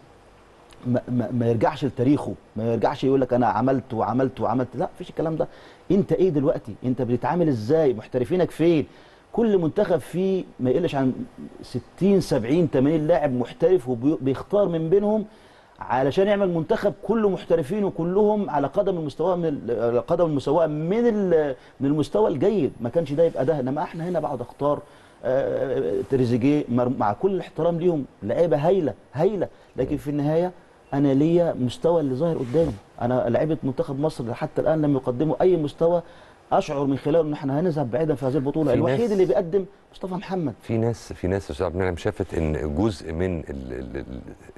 ما, ما, ما يرجعش لتاريخه ما يرجعش يقول لك انا عملت وعملت وعملت لا مفيش الكلام ده انت ايه دلوقتي انت بتتعامل ازاي محترفينك فين كل منتخب فيه ما يقلش عن 60 70 80 لاعب محترف وبيختار من بينهم علشان يعمل منتخب كله محترفين وكلهم على قدم المستوى من ال- على قدم المساواه من ال- من المستوى الجيد ما كانش ده يبقى ده انما احنا هنا بقعد اختار آه، تريزيجيه مر- مع كل الاحترام ليهم لعيبه هايله هايله لكن في النهايه انا ليا مستوى اللي ظاهر قدامي انا لعيبه منتخب مصر حتى الان لم يقدموا اي مستوى اشعر من خلاله ان احنا هنذهب بعيدا في هذه البطوله في الوحيد ناس- اللي بيقدم مصطفى محمد في ناس في ناس يا استاذ عبد المنعم شافت ان جزء من ال ال ال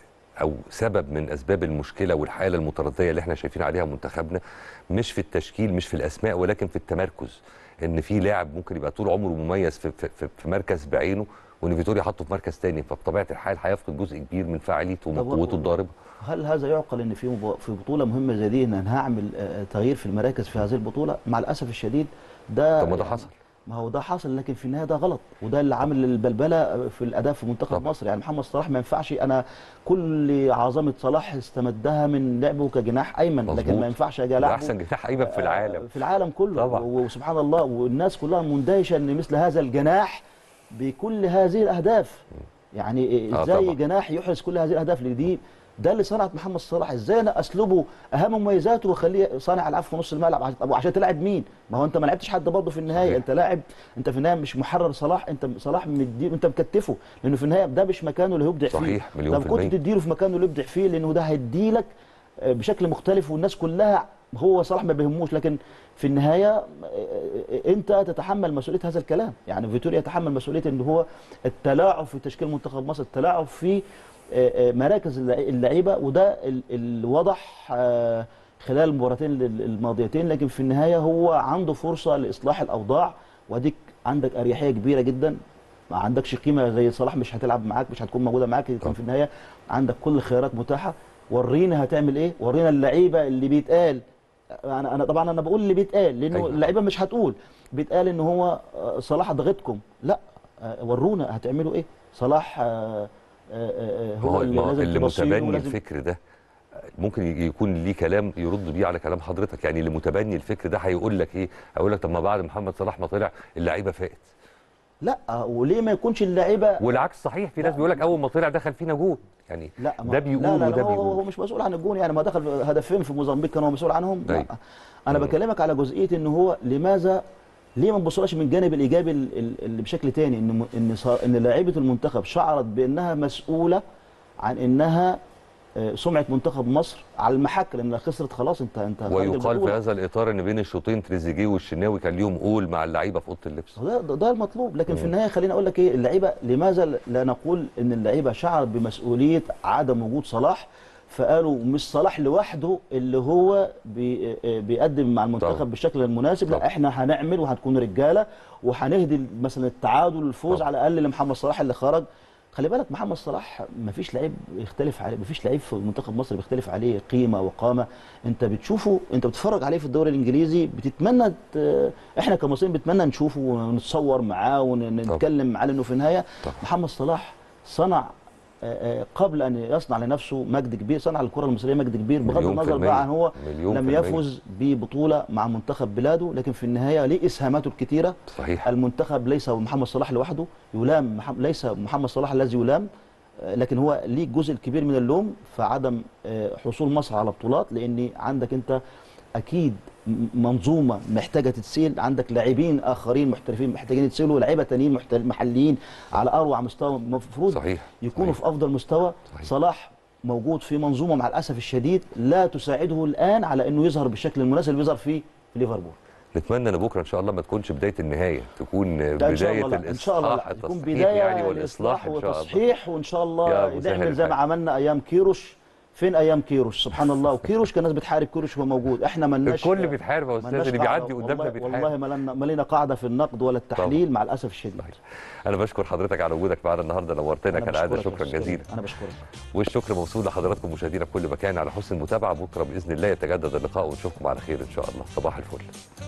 او سبب من اسباب المشكله والحاله المترديه اللي احنا شايفين عليها منتخبنا مش في التشكيل مش في الاسماء ولكن في التمركز ان في لاعب ممكن يبقى طول عمره مميز في, في, في, في مركز بعينه وان فيتوريا حطه في مركز تاني فبطبيعه الحال هيفقد جزء كبير من فعاليته ومن طب و- قوته الضاربه هل هذا يعقل ان في مب- في بطوله مهمه زي دي ان انا هعمل آه، تغيير في المراكز في هذه البطوله مع الاسف الشديد ده طب ما ده يعني- حصل ما هو ده حصل لكن في النهايه ده غلط وده اللي عامل البلبله في الاداء في منتخب طبعا. مصر يعني محمد صلاح ما ينفعش انا كل عظمه صلاح استمدها من لعبه كجناح ايمن لكن مظبوط. ما ينفعش اجي ده العبه احسن جناح ايمن في العالم في العالم كله طبعا. و- وسبحان الله والناس كلها مندهشه ان مثل هذا الجناح بكل هذه الاهداف يعني آه ازاي طبعا. جناح يحرز كل هذه الاهداف اللي دي ده اللي صنعت محمد صلاح ازاي انا اسلبه اهم مميزاته واخليه صانع العاب في نص الملعب عشان طب وعشان تلعب مين ما هو انت ما لعبتش حد برضه في النهايه صحيح. انت لاعب انت في النهايه مش محرر صلاح انت صلاح مدي انت مكتفه لانه في النهايه ده مش مكانه اللي هيبدع فيه صحيح، مليون طب في كنت المية. تديله في مكانه اللي يبدع فيه لانه ده هيديلك آه، بشكل مختلف والناس كلها هو صلاح ما بيهموش لكن في النهايه آه، آه، انت تتحمل مسؤوليه هذا الكلام يعني فيتوريا يتحمل مسؤوليه ان هو التلاعب في تشكيل منتخب مصر التلاعب في آه، آه، مراكز اللع- اللعيبه وده ال- اللي وضح آه، خلال المباراتين ال- الماضيتين لكن في النهايه هو عنده فرصه لاصلاح الاوضاع واديك عندك اريحيه كبيره جدا ما عندكش قيمه زي صلاح مش هتلعب معاك مش هتكون موجوده معاك لكن في النهايه عندك كل الخيارات متاحه ورينا هتعمل ايه ورينا اللعيبه اللي بيتقال انا انا طبعا انا بقول اللي بيتقال لانه أيوة. اللعيبه مش هتقول بيتقال ان هو آه، صلاح ضغطكم لا آه، ورونا هتعملوا ايه صلاح آه، آه، آه، ما هو هو اللي ما هو لازم اللي تبصيله متبني ولازم- الفكر ده ممكن يجي- يكون ليه كلام يرد بيه على كلام حضرتك يعني اللي متبني الفكر ده هيقول لك ايه هيقول لك طب ما بعد محمد صلاح ما طلع اللعيبه فاقت لا آه، وليه ما يكونش اللعيبه والعكس صحيح في ناس بيقول لك اول ما طلع دخل فينا جول يعني لا ما- ده بيقول لا لا وده لا هو, بيقول هو مش مسؤول عن الجون يعني ما دخل هدفين في موزمبيق كان هو مسؤول عنهم لا أيوة. انا بكلمك على جزئيه ان هو لماذا ليه ما نبصلهاش من الجانب الايجابي ال- ال- اللي بشكل تاني ان م- ان صار- ان لاعيبه المنتخب شعرت بانها مسؤوله عن انها آه، سمعه منتخب مصر على المحك لانها خسرت خلاص انت انت خارج ويقال في البطولة. هذا الاطار ان بين الشوطين تريزيجيه والشناوي كان ليهم قول مع اللعيبه في اوضه اللبس ده, ده, ده المطلوب لكن في مم. النهايه خليني اقول لك ايه اللعيبه لماذا لا نقول ان اللعيبه شعر بمسؤوليه عدم وجود صلاح فقالوا مش صلاح لوحده اللي هو بي بيقدم مع المنتخب طبعا. بالشكل المناسب طبعا. لا احنا هنعمل وهنكون رجاله وهنهدي مثلا التعادل الفوز على الاقل لمحمد صلاح اللي خرج خلي بالك محمد صلاح ما فيش لعيب يختلف عليه ما فيش لعيب في منتخب مصر بيختلف عليه قيمه وقامه انت بتشوفه انت بتتفرج عليه في الدوري الانجليزي بتتمنى ت- احنا كمصريين بنتمنى نشوفه ونتصور معاه ونتكلم معاه لانه في النهايه محمد صلاح صنع آه، آه، قبل ان يصنع لنفسه مجد كبير صنع للكره المصريه مجد كبير بغض مليون في النظر المية. بقى عن هو مليون لم في المية. يفز ببطوله مع منتخب بلاده لكن في النهايه ليه اسهاماته الكثيره صحيح المنتخب ليس محمد صلاح لوحده يلام محمد ليس محمد صلاح الذي يلام آه، لكن هو ليه الجزء الكبير من اللوم في عدم آه، حصول مصر على بطولات لان عندك انت اكيد م- منظومه محتاجه تتسيل عندك لاعبين اخرين محترفين محتاجين يتسيلوا لعيبه تانيين محتل- محليين على اروع مستوى المفروض صحيح يكونوا في افضل مستوى صحيح. صلاح موجود في منظومه مع الاسف الشديد لا تساعده الان على انه يظهر بالشكل المناسب اللي بيظهر فيه في ليفربول نتمنى ان بكره ان شاء الله ما تكونش بدايه النهايه تكون لا ان شاء بدايه الله لا ان شاء الله الاصلاح لا تكون التصحيح بدايه يعني والاصلاح لإصلاح ان شاء الله وتصحيح وان شاء يا الله أبو سهل نعمل زي ما الحال. عملنا ايام كيروش فين ايام كيروش سبحان الله وكيروش كان الناس بتحارب كيروش وهو موجود احنا مالناش الكل بيتحارب يا استاذ مالناش اللي قاعدة. بيعدي قدامنا والله- بيتحارب والله ما لنا ما لنا قاعده في النقد ولا التحليل مع الاسف الشديد انا بشكر حضرتك على وجودك معنا النهارده نورتنا أنا كالعاده بشكرك يا شكرا أستاذ. جزيلا انا بشكرك والشكر موصول لحضراتكم مشاهدينا في كل مكان على حسن المتابعه بكره باذن الله يتجدد اللقاء ونشوفكم على خير ان شاء الله صباح الفل